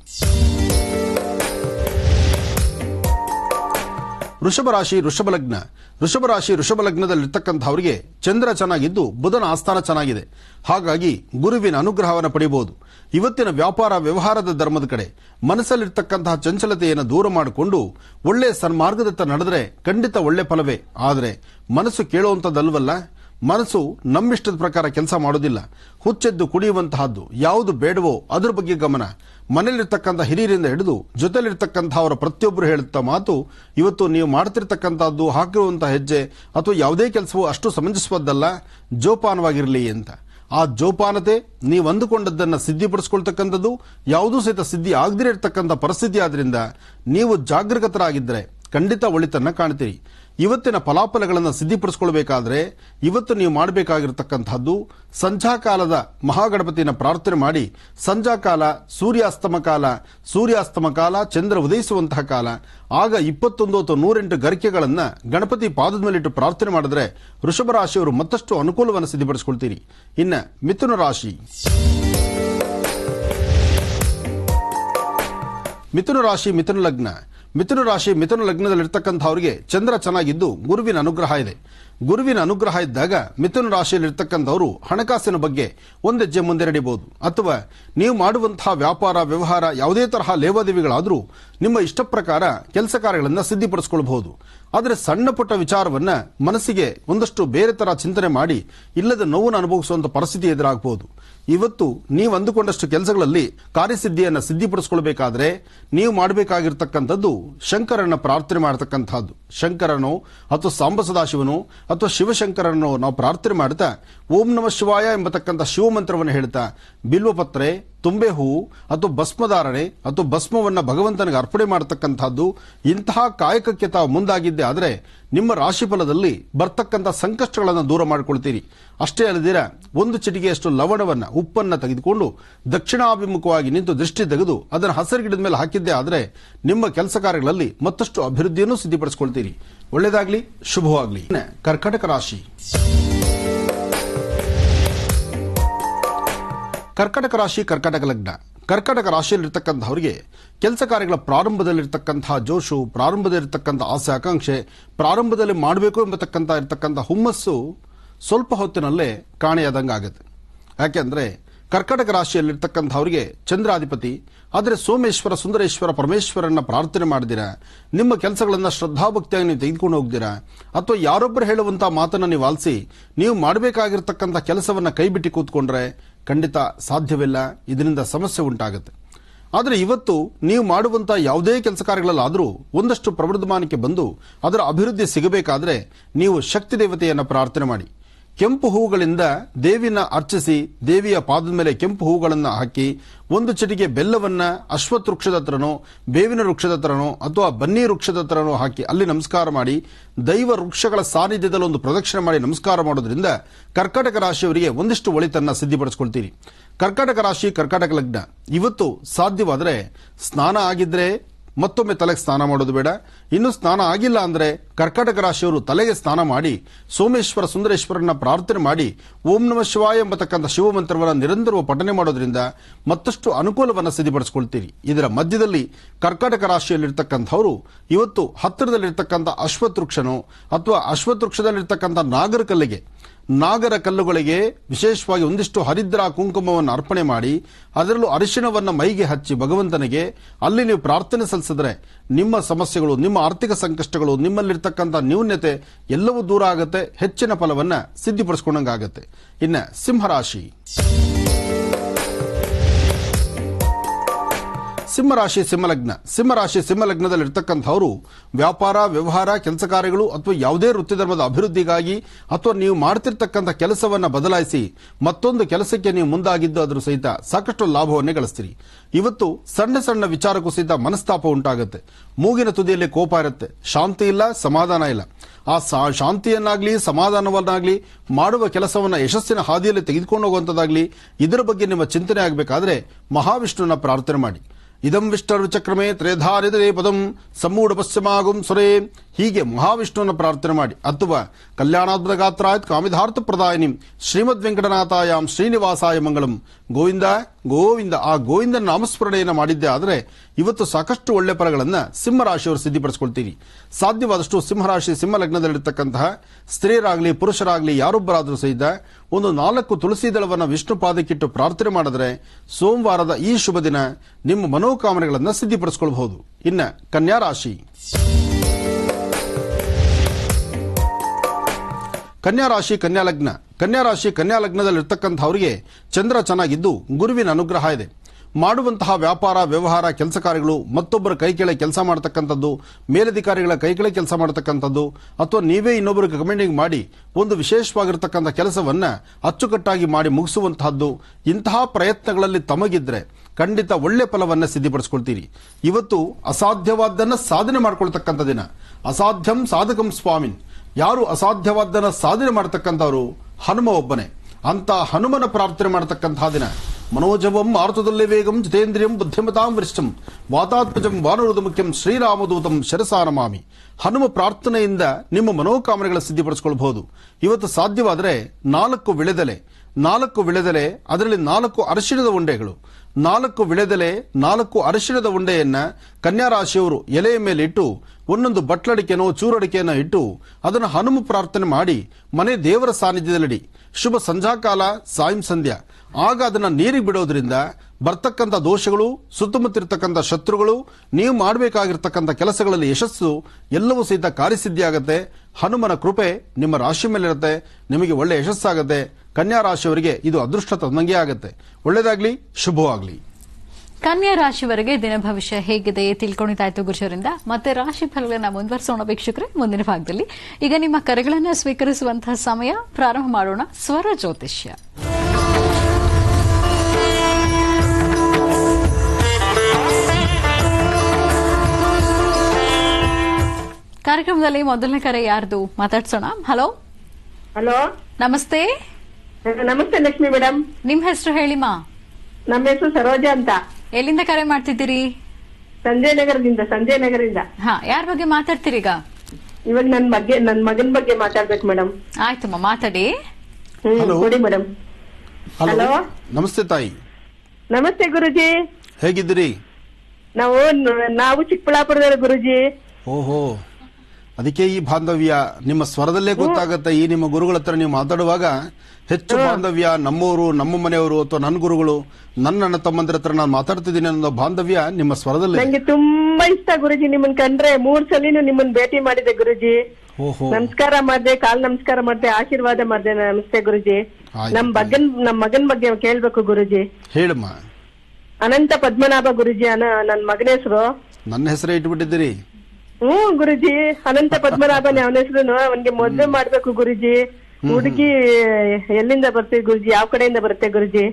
ವೃಷಭ ರಾಶಿ ವೃಷಭ ಲಗ್ನ ವೃಷಭ ರಾಶಿ ವೃಷಭ ಲಗ್ನದಲ್ಲಿರ್ತಕ್ಕಂಥವರಿಗೆ ಚಂದ್ರ ಚೆನ್ನಾಗಿದ್ದು ಬುಧನ ಆಸ್ಥಾನ ಚೆನ್ನಾಗಿದೆ ಹಾಗಾಗಿ ಗುರುವಿನ ಅನುಗ್ರಹವನ್ನು ಪಡೆಯಬಹುದು ಇವತ್ತಿನ ವ್ಯಾಪಾರ ವ್ಯವಹಾರದ ಧರ್ಮದ ಕಡೆ ಮನಸ್ಸಲ್ಲಿರ್ತಕ್ಕಂತಹ ಚಂಚಲತೆಯನ್ನು ದೂರ ಮಾಡಿಕೊಂಡು ಒಳ್ಳೆ ಸನ್ಮಾರ್ಗದತ್ತ ನಡೆದರೆ ಖಂಡಿತ ಒಳ್ಳೆ ಫಲವೇ ಆದರೆ ಮನಸ್ಸು ಕೇಳುವಂಥದ್ದಲ್ವಲ್ಲ ಮನಸ್ಸು ನಮ್ಮಿಷ್ಟದ ಪ್ರಕಾರ ಕೆಲಸ ಮಾಡೋದಿಲ್ಲ ಹುಚ್ಚೆದ್ದು ಕುಡಿಯುವಂತಹದ್ದು ಯಾವುದು ಬೇಡವೋ ಅದ್ರ ಬಗ್ಗೆ ಗಮನ ಮನೆಯಲ್ಲಿರ್ತಕ್ಕಂಥ ಹಿರಿಯರಿಂದ ಹಿಡಿದು ಜೊತೆಲಿರ್ತಕ್ಕಂಥ ಅವರ ಪ್ರತಿಯೊಬ್ಬರು ಹೇಳುತ್ತಾ ಮಾತು ಇವತ್ತು ನೀವು ಮಾಡ್ತಿರ್ತಕ್ಕಂಥದ್ದು ಹಾಕಿರುವಂತಹ ಹೆಜ್ಜೆ ಅಥವಾ ಯಾವುದೇ ಕೆಲಸವೂ ಅಷ್ಟು ಸಮಂಜಸವಾದ್ದಲ್ಲ ಜೋಪಾನವಾಗಿರಲಿ ಅಂತ ಆ ಜೋಪಾನತೆ ನೀವು ಅಂದುಕೊಂಡದ್ದನ್ನು ಸಿದ್ಧಿಪಡಿಸ್ಕೊಳ್ತಕ್ಕಂಥದ್ದು ಯಾವುದೂ ಸಹಿತ ಸಿದ್ಧಿ ಆಗದಿರೇ ಇರತಕ್ಕಂಥ ಪರಿಸ್ಥಿತಿ ಆದ್ರಿಂದ ನೀವು ಜಾಗೃತರಾಗಿದ್ದರೆ ಖಂಡಿತ ಒಳಿತನ್ನ ಕಾಣ್ತೀರಿ ಇವತ್ತಿನ ಫಲಾಫಲಗಳನ್ನು ಸಿದ್ಧಿಪಡಿಸ್ಕೊಳ್ಬೇಕಾದ್ರೆ ಇವತ್ತು ನೀವು ಮಾಡಬೇಕಾಗಿರ್ತಕ್ಕಂಥದ್ದು ಸಂಧ್ಯಾಕಾಲದ ಮಹಾಗಣಪತಿನ ಪ್ರಾರ್ಥನೆ ಮಾಡಿ ಸಂಧ್ಯಾಕಾಲ ಸೂರ್ಯಾಸ್ತಮ ಕಾಲ ಸೂರ್ಯಾಸ್ತಮ ಕಾಲ ಚಂದ್ರ ಉದಯಿಸುವಂತಹ ಕಾಲ ಆಗ ಇಪ್ಪತ್ತೊಂದು ಅಥವಾ ನೂರೆಂಟು ಗರಿಕೆಗಳನ್ನ ಗಣಪತಿ ಪಾದದ ಮೇಲಿಟ್ಟು ಪ್ರಾರ್ಥನೆ ಮಾಡಿದ್ರೆ ವೃಷಭ ರಾಶಿಯವರು ಮತ್ತಷ್ಟು ಅನುಕೂಲವನ್ನು ಸಿದ್ಧಿಪಡಿಸ್ಕೊಳ್ತೀರಿ ಇನ್ನ ಮಿಥುನ ರಾಶಿ ಮಿಥುನ ರಾಶಿ ಮಿಥುನ ಲಗ್ನ ಮಿಥುನ ರಾಶಿ ಮಿಥುನ ಲಗ್ನದಲ್ಲಿರ್ತಕ್ಕಂಥವರಿಗೆ ಚಂದ್ರ ಚೆನ್ನಾಗಿದ್ದು ಗುರುವಿನ ಅನುಗ್ರಹ ಇದೆ ಗುರುವಿನ ಅನುಗ್ರಹ ಇದ್ದಾಗ ಮಿಥುನ ರಾಶಿಯಲ್ಲಿರ್ತಕ್ಕಂಥವರು ಹಣಕಾಸಿನ ಬಗ್ಗೆ ಒಂದೆಜ್ಜೆ ಮುಂದೆ ನಡೀಬಹುದು ಅಥವಾ ನೀವು ಮಾಡುವಂತಹ ವ್ಯಾಪಾರ ವ್ಯವಹಾರ ಯಾವುದೇ ತರಹ ಲೇವಾದೇವಿಗಳಾದರೂ ನಿಮ್ಮ ಇಷ್ಟ ಪ್ರಕಾರ ಕೆಲಸ ಕಾರ್ಯಗಳನ್ನು ಸಿದ್ಧಿಪಡಿಸ್ಕೊಳ್ಬಹುದು ಆದರೆ ಸಣ್ಣ ಪುಟ್ಟ ವಿಚಾರವನ್ನ ಮನಸ್ಸಿಗೆ ಒಂದಷ್ಟು ಬೇರೆ ತರ ಚಿಂತನೆ ಮಾಡಿ ಇಲ್ಲದ ನೋವನ್ನು ಅನುಭವಿಸುವಂತ ಪರಿಸ್ಥಿತಿ ಎದುರಾಗಬಹುದು ಇವತ್ತು ನೀವು ಅಂದುಕೊಂಡಷ್ಟು ಕೆಲಸಗಳಲ್ಲಿ ಕಾರ್ಯಸಿದ್ಧಿಯನ್ನು ಸಿದ್ಧಿಪಡಿಸ್ಕೊಳ್ಬೇಕಾದ್ರೆ ನೀವು ಮಾಡಬೇಕಾಗಿರ್ತಕ್ಕಂಥದ್ದು ಶಂಕರನ ಪ್ರಾರ್ಥನೆ ಮಾಡತಕ್ಕಂಥದ್ದು ಶಂಕರನೋ ಅಥವಾ ಸಾಂಬ ಸದಾಶಿವನೋ ಅಥವಾ ಶಿವಶಂಕರನೋ ನಾವು ಪ್ರಾರ್ಥನೆ ಮಾಡ್ತಾ ಓಂ ನಮ ಶಿವಾಯ ಎಂಬತಕ್ಕಂಥ ಶಿವಮಂತ್ರವನ್ನು ಹೇಳ್ತಾ ಬಿಲ್ವಪತ್ರೆ ತುಂಬೆ ಹೂವು ಅಥವಾ ಭಸ್ಮಧಾರಣೆ ಅಥವಾ ಭಸ್ಮವನ್ನ ಭಗವಂತನಿಗೆ ಅರ್ಪಣೆ ಮಾಡತಕ್ಕಂಥದ್ದು ಇಂತಹ ಕಾಯಕಕ್ಕೆ ತಾವು ಮುಂದಾಗಿದ್ದೆ ಆದರೆ ನಿಮ್ಮ ರಾಶಿಫಲದಲ್ಲಿ ಬರ್ತಕ್ಕಂಥ ಸಂಕಷ್ಟಗಳನ್ನು ದೂರ ಮಾಡಿಕೊಳ್ತೀರಿ ಅಷ್ಟೇ ಅಲ್ಲದಿರ ಒಂದು ಚಿಟಿಗೆಯಷ್ಟು ಲವಣವನ್ನ ಉಪ್ಪನ್ನ ತೆಗೆದುಕೊಂಡು ದಕ್ಷಿಣಾಭಿಮುಖವಾಗಿ ನಿಂತು ದೃಷ್ಟಿ ತೆಗೆದು ಅದನ್ನು ಹಸಿರು ಗಿಡದ ಮೇಲೆ ಹಾಕಿದ್ದೆ ಆದರೆ ನಿಮ್ಮ ಕೆಲಸ ಕಾರ್ಯಗಳಲ್ಲಿ ಮತ್ತಷ್ಟು ಅಭಿವೃದ್ಧಿಯನ್ನು ಸಿದ್ಧಪಡಿಸಿಕೊಳ್ತೀರಿ ಒಳ್ಳೆಯದಾಗ್ಲಿ ಶುಭವಾಗ್ಲಿ ಇನ್ನು ಕರ್ಕಟಕ ರಾಶಿ ಕರ್ಕಟಕ ರಾಶಿ ಕರ್ಕಟಕ ಲಗ್ನ ಕರ್ಕಟಕ ರಾಶಿಯಲ್ಲಿರ್ತಕ್ಕಂಥವರಿಗೆ ಕೆಲಸ ಕಾರ್ಯಗಳ ಪ್ರಾರಂಭದಲ್ಲಿರ್ತಕ್ಕಂತಹ ಜೋಶು ಪ್ರಾರಂಭದಲ್ಲಿರ್ತಕ್ಕಂಥ ಆಸೆ ಆಕಾಂಕ್ಷೆ ಪ್ರಾರಂಭದಲ್ಲಿ ಮಾಡಬೇಕು ಎಂಬತಕ್ಕಂಥ ಇರ್ತಕ್ಕಂಥ ಹುಮ್ಮಸ್ಸು ಸ್ವಲ್ಪ ಹೊತ್ತಿನಲ್ಲೇ ಕಾಣೆಯಾದಂಗಾಗುತ್ತೆ ಯಾಕೆಂದ್ರೆ ಕರ್ಕಟಕ ರಾಶಿಯಲ್ಲಿರ್ತಕ್ಕಂಥವರಿಗೆ ಚಂದ್ರಾಧಿಪತಿ ಆದರೆ ಸೋಮೇಶ್ವರ ಸುಂದರೇಶ್ವರ ಪರಮೇಶ್ವರನ್ನ ಪ್ರಾರ್ಥನೆ ಮಾಡಿದಿರಾ ನಿಮ್ಮ ಕೆಲಸಗಳನ್ನ ಶ್ರದ್ಧಾಭಕ್ತಿಯಾಗಿ ನೀವು ತೆಗೆದುಕೊಂಡು ಹೋಗ್ದಿರಾ ಅಥವಾ ಯಾರೊಬ್ಬರು ಹೇಳುವಂತಹ ಮಾತನ್ನ ನೀವು ಆಲಿಸಿ ನೀವು ಮಾಡಬೇಕಾಗಿರ್ತಕ್ಕಂಥ ಕೆಲಸವನ್ನ ಕೈಬಿಟ್ಟು ಕೂತ್ಕೊಂಡ್ರೆ ಖಂಡಿತ ಸಾಧ್ಯವಿಲ್ಲ ಇದರಿಂದ ಸಮಸ್ಯೆ ಉಂಟಾಗುತ್ತೆ ಆದರೆ ಇವತ್ತು ನೀವು ಮಾಡುವಂತ ಯಾವುದೇ ಕೆಲಸ ಕಾರ್ಯಗಳಲ್ಲಾದರೂ ಒಂದಷ್ಟು ಪ್ರವರ್ಧಮಾನಕ್ಕೆ ಬಂದು ಅದರ ಅಭಿವೃದ್ಧಿ ಸಿಗಬೇಕಾದ್ರೆ ನೀವು ಶಕ್ತಿ ದೇವತೆಯನ್ನ ಪ್ರಾರ್ಥನೆ ಮಾಡಿ ಕೆಂಪು ಹೂಗಳಿಂದ ದೇವಿನ ಅರ್ಚಿಸಿ ದೇವಿಯ ಪಾದದ ಮೇಲೆ ಕೆಂಪು ಹೂಗಳನ್ನು ಹಾಕಿ ಒಂದು ಚಿಟಿಗೆ ಬೆಲ್ಲವನ್ನ ಅಶ್ವತ್ ವೃಕ್ಷದ ಹತ್ರನೋ ಬೇವಿನ ವೃಕ್ಷದ ಹತ್ರನೋ ಅಥವಾ ಬನ್ನಿ ವೃಕ್ಷದ ಹತ್ರನೋ ಹಾಕಿ ಅಲ್ಲಿ ನಮಸ್ಕಾರ ಮಾಡಿ ದೈವ ವೃಕ್ಷಗಳ ಸಾನ್ನಿಧ್ಯದಲ್ಲಿ ಒಂದು ಪ್ರದಕ್ಷಿಣೆ ಮಾಡಿ ನಮಸ್ಕಾರ ಮಾಡೋದ್ರಿಂದ ಕರ್ಕಾಟಕ ರಾಶಿಯವರಿಗೆ ಒಂದಿಷ್ಟು ಒಳಿತನ್ನ ಸಿದ್ಧಪಡಿಸ್ಕೊಳ್ತೀರಿ ಕರ್ಕಾಟಕ ರಾಶಿ ಕರ್ಕಾಟಕ ಲಗ್ನ ಇವತ್ತು ಸಾಧ್ಯವಾದರೆ ಸ್ನಾನ ಆಗಿದ್ರೆ ಮತ್ತೊಮ್ಮೆ ತಲೆಗೆ ಸ್ನಾನ ಮಾಡೋದು ಬೇಡ ಇನ್ನು ಸ್ನಾನ ಆಗಿಲ್ಲ ಅಂದ್ರೆ ಕರ್ಕಾಟಕ ರಾಶಿಯವರು ತಲೆಗೆ ಸ್ನಾನ ಮಾಡಿ ಸೋಮೇಶ್ವರ ಸುಂದರೇಶ್ವರನ ಪ್ರಾರ್ಥನೆ ಮಾಡಿ ಓಂ ನಮ ಶಿವಾಯ ಎಂಬತಕ್ಕಂಥ ಶಿವ ಮಂತ್ರವನ್ನ ನಿರಂತರವಾಗಿ ಪಠನೆ ಮಾಡೋದ್ರಿಂದ ಮತ್ತಷ್ಟು ಅನುಕೂಲವನ್ನು ಸಿದ್ಧಪಡಿಸಿಕೊಳ್ತೀರಿ ಇದರ ಮಧ್ಯದಲ್ಲಿ ಕರ್ಕಾಟಕ ರಾಶಿಯಲ್ಲಿರ್ತಕ್ಕಂಥವರು ಇವತ್ತು ಹತ್ತಿರದಲ್ಲಿರ್ತಕ್ಕಂಥ ಅಶ್ವತ್ ವೃಕ್ಷನೋ ಅಥವಾ ಅಶ್ವತ್ ವೃಕ್ಷದಲ್ಲಿರ್ತಕ್ಕಂಥ ನಾಗರ ಕಲ್ಲಿಗೆ ನಾಗರ ಕಲ್ಲುಗಳಿಗೆ ವಿಶೇಷವಾಗಿ ಒಂದಿಷ್ಟು ಹರಿದ್ರ ಕುಂಕುಮವನ್ನು ಅರ್ಪಣೆ ಮಾಡಿ ಅದರಲ್ಲೂ ಅರಿಶಿಣವನ್ನು ಮೈಗೆ ಹಚ್ಚಿ ಭಗವಂತನಿಗೆ ಅಲ್ಲಿ ನೀವು ಪ್ರಾರ್ಥನೆ ಸಲ್ಲಿಸಿದ್ರೆ ನಿಮ್ಮ ಸಮಸ್ಯೆಗಳು ನಿಮ್ಮ ಆರ್ಥಿಕ ಸಂಕಷ್ಟಗಳು ನಿಮ್ಮಲ್ಲಿರ್ತಕ್ಕಂಥ ನ್ಯೂನ್ಯತೆ ಎಲ್ಲವೂ ದೂರ ಆಗುತ್ತೆ ಹೆಚ್ಚಿನ ಫಲವನ್ನ ಸಿದ್ಧಿಪಡಿಸ್ಕೊಂಡಂಗಾಗತ್ತೆ ಇನ್ನ ಸಿಂಹರಾಶಿ ಸಿಂಹರಾಶಿ ಸಿಂಹಲಗ್ನ ಸಿಂಹರಾಶಿ ಸಿಂಹಲಗ್ನದಲ್ಲಿ ಇರ್ತಕ್ಕಂಥವರು ವ್ಯಾಪಾರ ವ್ಯವಹಾರ ಕೆಲಸ ಕಾರ್ಯಗಳು ಅಥವಾ ಯಾವುದೇ ವೃತ್ತಿ ಧರ್ಮದ ಅಭಿವೃದ್ಧಿಗಾಗಿ ಅಥವಾ ನೀವು ಮಾಡ್ತಿರ್ತಕ್ಕಂಥ ಕೆಲಸವನ್ನ ಬದಲಾಯಿಸಿ ಮತ್ತೊಂದು ಕೆಲಸಕ್ಕೆ ನೀವು ಮುಂದಾಗಿದ್ದು ಅದ್ರ ಸಹಿತ ಸಾಕಷ್ಟು ಲಾಭವನ್ನೇ ಗಳಿಸ್ತೀರಿ ಇವತ್ತು ಸಣ್ಣ ಸಣ್ಣ ವಿಚಾರಕ್ಕೂ ಸಹಿತ ಮನಸ್ತಾಪ ಉಂಟಾಗುತ್ತೆ ಮೂಗಿನ ತುದಿಯಲ್ಲಿ ಕೋಪ ಇರುತ್ತೆ ಶಾಂತಿ ಇಲ್ಲ ಸಮಾಧಾನ ಇಲ್ಲ ಆ ಸಾ- ಶಾಂತಿಯನ್ನಾಗ್ಲಿ ಸಮಾಧಾನವನ್ನಾಗ್ಲಿ ಮಾಡುವ ಕೆಲಸವನ್ನ ಯಶಸ್ಸಿನ ಹಾದಿಯಲ್ಲಿ ತೆಗೆದುಕೊಂಡು ಹೋಗುವಂತದ್ದಾಗ್ಲಿ ಇದರ ಬಗ್ಗೆ ನಿಮ್ಮ ಚಿಂತನೆ ಆಗಬೇಕಾದ್ರೆ ಮಹಾವಿಷ್ಣುವನ್ನ ಪ್ರಾರ್ಥನೆ ಮಾಡಿ ಇದಂ ವಿಷ್ಣು ಚಕ್ರಮೇ ತ್ರೇಧಾರಿದರೆ ಪದಂ ಸಮ್ಮೂಢ ಪಶ್ಚಿಮಾಗುಂ ಸುರೇ ಹೀಗೆ ಮಹಾವಿಷ್ಣುವನ್ನ ಪ್ರಾರ್ಥನೆ ಮಾಡಿ ಅಥವಾ ಕಲ್ಯಾಣಾದ್ಭುತ ಗಾತ್ರಾಯತ್ ಕಾಮಿಧಾರ್ಥ ಪ್ರದಾಯಿನಿ ಶ್ರೀಮದ್ ವೆಂಕಟನಾಥಾಯಾಮ್ ಶ್ರೀನಿವಾಸಾಯ ಮಂಗಳಂ ಗೋವಿಂದ ಗೋವಿಂದ ಆ ಗೋವಿಂದ ನಾಮಸ್ಮರಣೆಯನ್ನು ಮಾಡಿದ್ದೆ ಆದರೆ ಇವತ್ತು ಸಾಕಷ್ಟು ಒಳ್ಳೆ ಫಲಗಳನ್ನ ಸಿಂಹರಾಶಿಯವರು ಸಿದ್ಧಿಪಡಿಸ್ಕೊಳ್ತೀರಿ ಸಾಧ್ಯವಾದಷ್ಟು ಸಿಂಹರಾಶಿ ಸಿಂಹ ಲಗ್ನದಲ್ಲಿರ್ತಕ್ಕಂತಹ ಸ್ತ್ರೀಯರಾಗಲಿ ಪುರುಷರಾಗಲಿ ಯಾರೊಬ್ಬರಾದರೂ ಸಹಿತ ಒಂದು ನಾಲ್ಕು ತುಳಸಿ ದಳವನ್ನು ವಿಷ್ಣು ಪಾದಕ್ಕಿಟ್ಟು ಪ್ರಾರ್ಥನೆ ಮಾಡಿದ್ರೆ ಸೋಮವಾರದ ಈ ಶುಭ ದಿನ ನಿಮ್ಮ ಮನೋಕಾಮನೆಗಳನ್ನು ಸಿದ್ಧಿಪಡಿಸಿಕೊಳ್ಳಬಹುದು ಇನ್ನ ಕನ್ಯಾ ರಾಶಿ ಕನ್ಯಾ ರಾಶಿ ಕನ್ಯಾ ಲಗ್ನ ಕನ್ಯಾ ರಾಶಿ ಕನ್ಯಾ ಲಗ್ನದಲ್ಲಿರ್ತಕ್ಕಂಥವರಿಗೆ ಚಂದ್ರ ಚೆನ್ನಾಗಿದ್ದು ಗುರುವಿನ ಅನುಗ್ರಹ ಇದೆ ಮಾಡುವಂತಹ ವ್ಯಾಪಾರ ವ್ಯವಹಾರ ಕೆಲಸ ಕಾರ್ಯಗಳು ಮತ್ತೊಬ್ಬರ ಕೈ ಕೆಳಗೆ ಕೆಲಸ ಮಾಡತಕ್ಕಂಥದ್ದು ಮೇಲಧಿಕಾರಿಗಳ ಕೈ ಕೆಳಗೆ ಕೆಲಸ ಮಾಡತಕ್ಕಂಥದ್ದು ಅಥವಾ ನೀವೇ ಇನ್ನೊಬ್ಬರಿಗೆ ಕಮೆಂಡಿಂಗ್ ಮಾಡಿ ಒಂದು ವಿಶೇಷವಾಗಿರ್ತಕ್ಕಂಥ ಕೆಲಸವನ್ನ ಅಚ್ಚುಕಟ್ಟಾಗಿ ಮಾಡಿ ಮುಗಿಸುವಂತಹದ್ದು ಇಂತಹ ಪ್ರಯತ್ನಗಳಲ್ಲಿ ತಮಗಿದ್ರೆ ಖಂಡಿತ ಒಳ್ಳೆ ಫಲವನ್ನ ಸಿದ್ಧಿಪಡಿಸ್ಕೊಳ್ತೀರಿ ಇವತ್ತು ಅಸಾಧ್ಯವಾದ್ದನ್ನ ಸಾಧನೆ ಮಾಡ್ಕೊಳ್ತಕ್ಕಂಥ ದಿನ ಅಸಾಧ್ಯಂ ಸಾಧಕಂ ಸ್ವಾಮಿನ್ ಯಾರು ಅಸಾಧ್ಯವಾದ್ದನ್ನ ಸಾಧನೆ ಮಾಡತಕ್ಕಂಥವ್ರು ಹನುಮ ಒಬ್ಬನೇ ಅಂತ ಹನುಮನ ಪ್ರಾರ್ಥನೆ ಮಾಡತಕ್ಕಂತಹ ದಿನ ಮನೋಜವಂ ಮಾರುತದಲ್ಲೇ ವೇಗಂ ಜಿತೇಂದ್ರಿಯಂ ಬುದ್ಧಿಮತಾಂ ವರಿಷ್ಠಂ ವಾತಾತ್ಮಜಂ ವಾನರುದ ಮುಖ್ಯಂ ಶ್ರೀರಾಮದೂತಂ ಶರಸಾನಮಾಮಿ ಹನುಮ ಪ್ರಾರ್ಥನೆಯಿಂದ ನಿಮ್ಮ ಮನೋಕಾಮನೆಗಳ ಸಿದ್ಧಿಪಡಿಸಿಕೊಳ್ಳಬಹುದು ಇವತ್ತು ಸಾಧ್ಯವಾದರೆ ನಾಲ್ಕು ವಿಳೆದೆಲೆ ನಾಲ್ಕು ವಿಳೆದೆಲೆ ಅದರಲ್ಲಿ ನಾಲ್ಕು ಅರಿಶಿಣದ ಉಂಡೆಗಳು ನಾಲ್ಕು ವಿಳೆದೆಲೆ ನಾಲ್ಕು ಅರಿಶಿಣದ ಉಂಡೆಯನ್ನ ಕನ್ಯಾ ರಾಶಿಯವರು ಎಲೆಯ ಮೇಲೆ ಇಟ್ಟು ಒಂದೊಂದು ಬಟ್ಲಡಿಕೆನೋ ಚೂರಡಿಕೆಯನ್ನ ಇಟ್ಟು ಅದನ್ನು ಹನುಮ ಪ್ರಾರ್ಥನೆ ಮಾಡಿ ಮನೆ ದೇವರ ಸಾನ್ನಿಧ್ಯದಲ್ಲಿಡಿ ಶುಭ ಸಂಧ್ಯಾಕಾಲ ಸಾಯಂ ಸಂಧ್ಯಾ ಆಗ ಅದನ್ನ ನೀರಿಗೆ ಬಿಡೋದ್ರಿಂದ ಬರ್ತಕ್ಕಂಥ ದೋಷಗಳು ಸುತ್ತಮುತ್ತಿರ್ತಕ್ಕಂಥ ಶತ್ರುಗಳು ನೀವು ಮಾಡಬೇಕಾಗಿರ್ತಕ್ಕಂಥ ಕೆಲಸಗಳಲ್ಲಿ ಯಶಸ್ಸು ಎಲ್ಲವೂ ಸಹಿತ ಕಾರ್ಯಸಿದ್ಧಿ ಆಗುತ್ತೆ ಹನುಮನ ಕೃಪೆ ನಿಮ್ಮ ರಾಶಿ ಮೇಲಿರುತ್ತೆ ನಿಮಗೆ ಒಳ್ಳೆ ಯಶಸ್ಸಾಗುತ್ತೆ ಕನ್ಯಾ ರಾಶಿಯವರಿಗೆ ಇದು ಅದೃಷ್ಟ ತಂದಂಗೆ ಆಗುತ್ತೆ ಒಳ್ಳೇದಾಗ್ಲಿ ಶುಭವಾಗ್ಲಿ ಕನ್ಯಾ ರಾಶಿವರೆಗೆ ದಿನ ಭವಿಷ್ಯ ಹೇಗಿದೆ ತಿಳ್ಕೊಂಡಿದ್ದಾಯ್ತು ಗುರುಜರಿಂದ ಮತ್ತೆ ರಾಶಿ ಫಲಗಳನ್ನ ಮುಂದುವರಿಸೋಣ ವೀಕ್ಷಕರೇ ಮುಂದಿನ ಭಾಗದಲ್ಲಿ ಈಗ ನಿಮ್ಮ ಕರೆಗಳನ್ನ ಸ್ವೀಕರಿಸುವಂತಹ ಸಮಯ ಪ್ರಾರಂಭ ಮಾಡೋಣ ಸ್ವರ ಜ್ಯೋತಿಷ್ಯ ಕಾರ್ಯಕ್ರಮದಲ್ಲಿ ಮೊದಲನೇ ಕರೆ ಯಾರ್ದು ಮಾತಾಡ್ಸೋಣ ಹಲೋ ಹಲೋ ನಮಸ್ತೆ ನಮಸ್ತೆ ಲಕ್ಷ್ಮಿ ಮೇಡಮ್ ನಿಮ್ ಹೆಸರು ಹೇಳಿಮಾ ನಮ್ಮ ಹೆಸರು ಸರೋಜ ಅಂತ ಎಲ್ಲಿಂದ ಕರೆ ಮಾಡ್ತಿದ್ದೀರಿ ಸಂಜಯ್ ನಗರದಿಂದ ಸಂಜಯ್ ನಗರದಿಂದ ಹಾ ಯಾರ ಬಗ್ಗೆ ಮಾತಾಡ್ತೀರೀಗ ಇವಾಗ ನನ್ ಬಗ್ಗೆ ನನ್ ಮಗನ್ ಬಗ್ಗೆ ಮಾತಾಡ್ಬೇಕು ಮೇಡಮ್ ಆಯ್ತಮ್ಮ ಮಾತಾಡಿ ಹ್ಮ್ Hello. ಕೊಡಿ ಮೇಡಮ್ ಹಲೋ Hello. ನಮಸ್ತೆ ತಾಯಿ ನಮಸ್ತೆ ಗುರುಜಿ ಹೇಗಿದ್ದೀರಿ ನಾವು ನಾವು ಚಿಕ್ಕಬಳ್ಳಾಪುರದವ್ರು ಗುರುಜಿ ಓಹೋ ಅದಕ್ಕೆ ಈ ಬಾಂಧವ್ಯ ನಿಮ್ಮ ಸ್ವರದಲ್ಲೇ ಗೊತ್ತಾಗತ್ತೆ ಈ ನಿಮ್ಮ ಗುರುಗಳ ಹತ್ರ ನೀವು ಮಾತಾಡುವಾಗ ಹೆಚ್ಚು ಬಾಂಧವ್ಯ ನಮ್ಮವರು ನಮ್ಮ ಮನೆಯವರು ಅಥವಾ ನನ್ನ ಗುರುಗಳು ನನ್ನ ಅಣ್ಣ ತಮ್ಮಂದ್ರ ಹತ್ರ ನಾನು ಮಾತಾಡ್ತಿದ್ದೀನಿ ಅನ್ನೋ ಬಾಂಧವ್ಯ ನಿಮ್ಮ ಸ್ವರದಲ್ಲಿ ನಂಗೆ ತುಂಬಾ ಇಷ್ಟ ಗುರುಜಿ ನಿಮ್ಮನ್ ಕಂಡ್ರೆ ಮೂರ್ ಸಲಿನೂ ನಿಮ್ಮನ್ ಭೇಟಿ ಮಾಡಿದೆ ಗುರುಜಿ ಓಹೋ ನಮಸ್ಕಾರ ಮಾಡ್ದೆ ಕಾಲ್ ನಮಸ್ಕಾರ ಮಾಡ್ದೆ ಆಶೀರ್ವಾದ ಮಾಡ್ದೆ ನಮಸ್ತೆ ಗುರುಜಿ ಆಯ್ತು. ನಮ್ ಮಗನ್ ನಮ್ ಮಗನ್ ಬಗ್ಗೆ ಕೇಳ್ಬೇಕು ಗುರುಜಿ ಹೇಳಮ್ಮ ಅನಂತ ಪದ್ಮನಾಭ ಗುರುಜಿ ಅನ ನನ್ ಮಗನ ಹೆಸರು ನನ್ನ ಹೆಸರೇ ಇಟ್ಬಿಟ್ಟಿದ್ದೀರಿ ಹ್ಮ್ ಗುರುಜಿ ಅನಂತ ಪದ್ಮನಾಭನ್ ಅವನ ಹೆಸರು ಅವನ್ಗೆ ಮದ್ವೆ ಮಾಡ್ಬೇಕು ಗುರುಜಿ ಹುಡುಗಿ ಎಲ್ಲಿಂದ ಬರ್ತೀವಿ ಗುರುಜಿ ಯಾವ ಕಡೆಯಿಂದ ಬರುತ್ತೆ ಗುರುಜಿ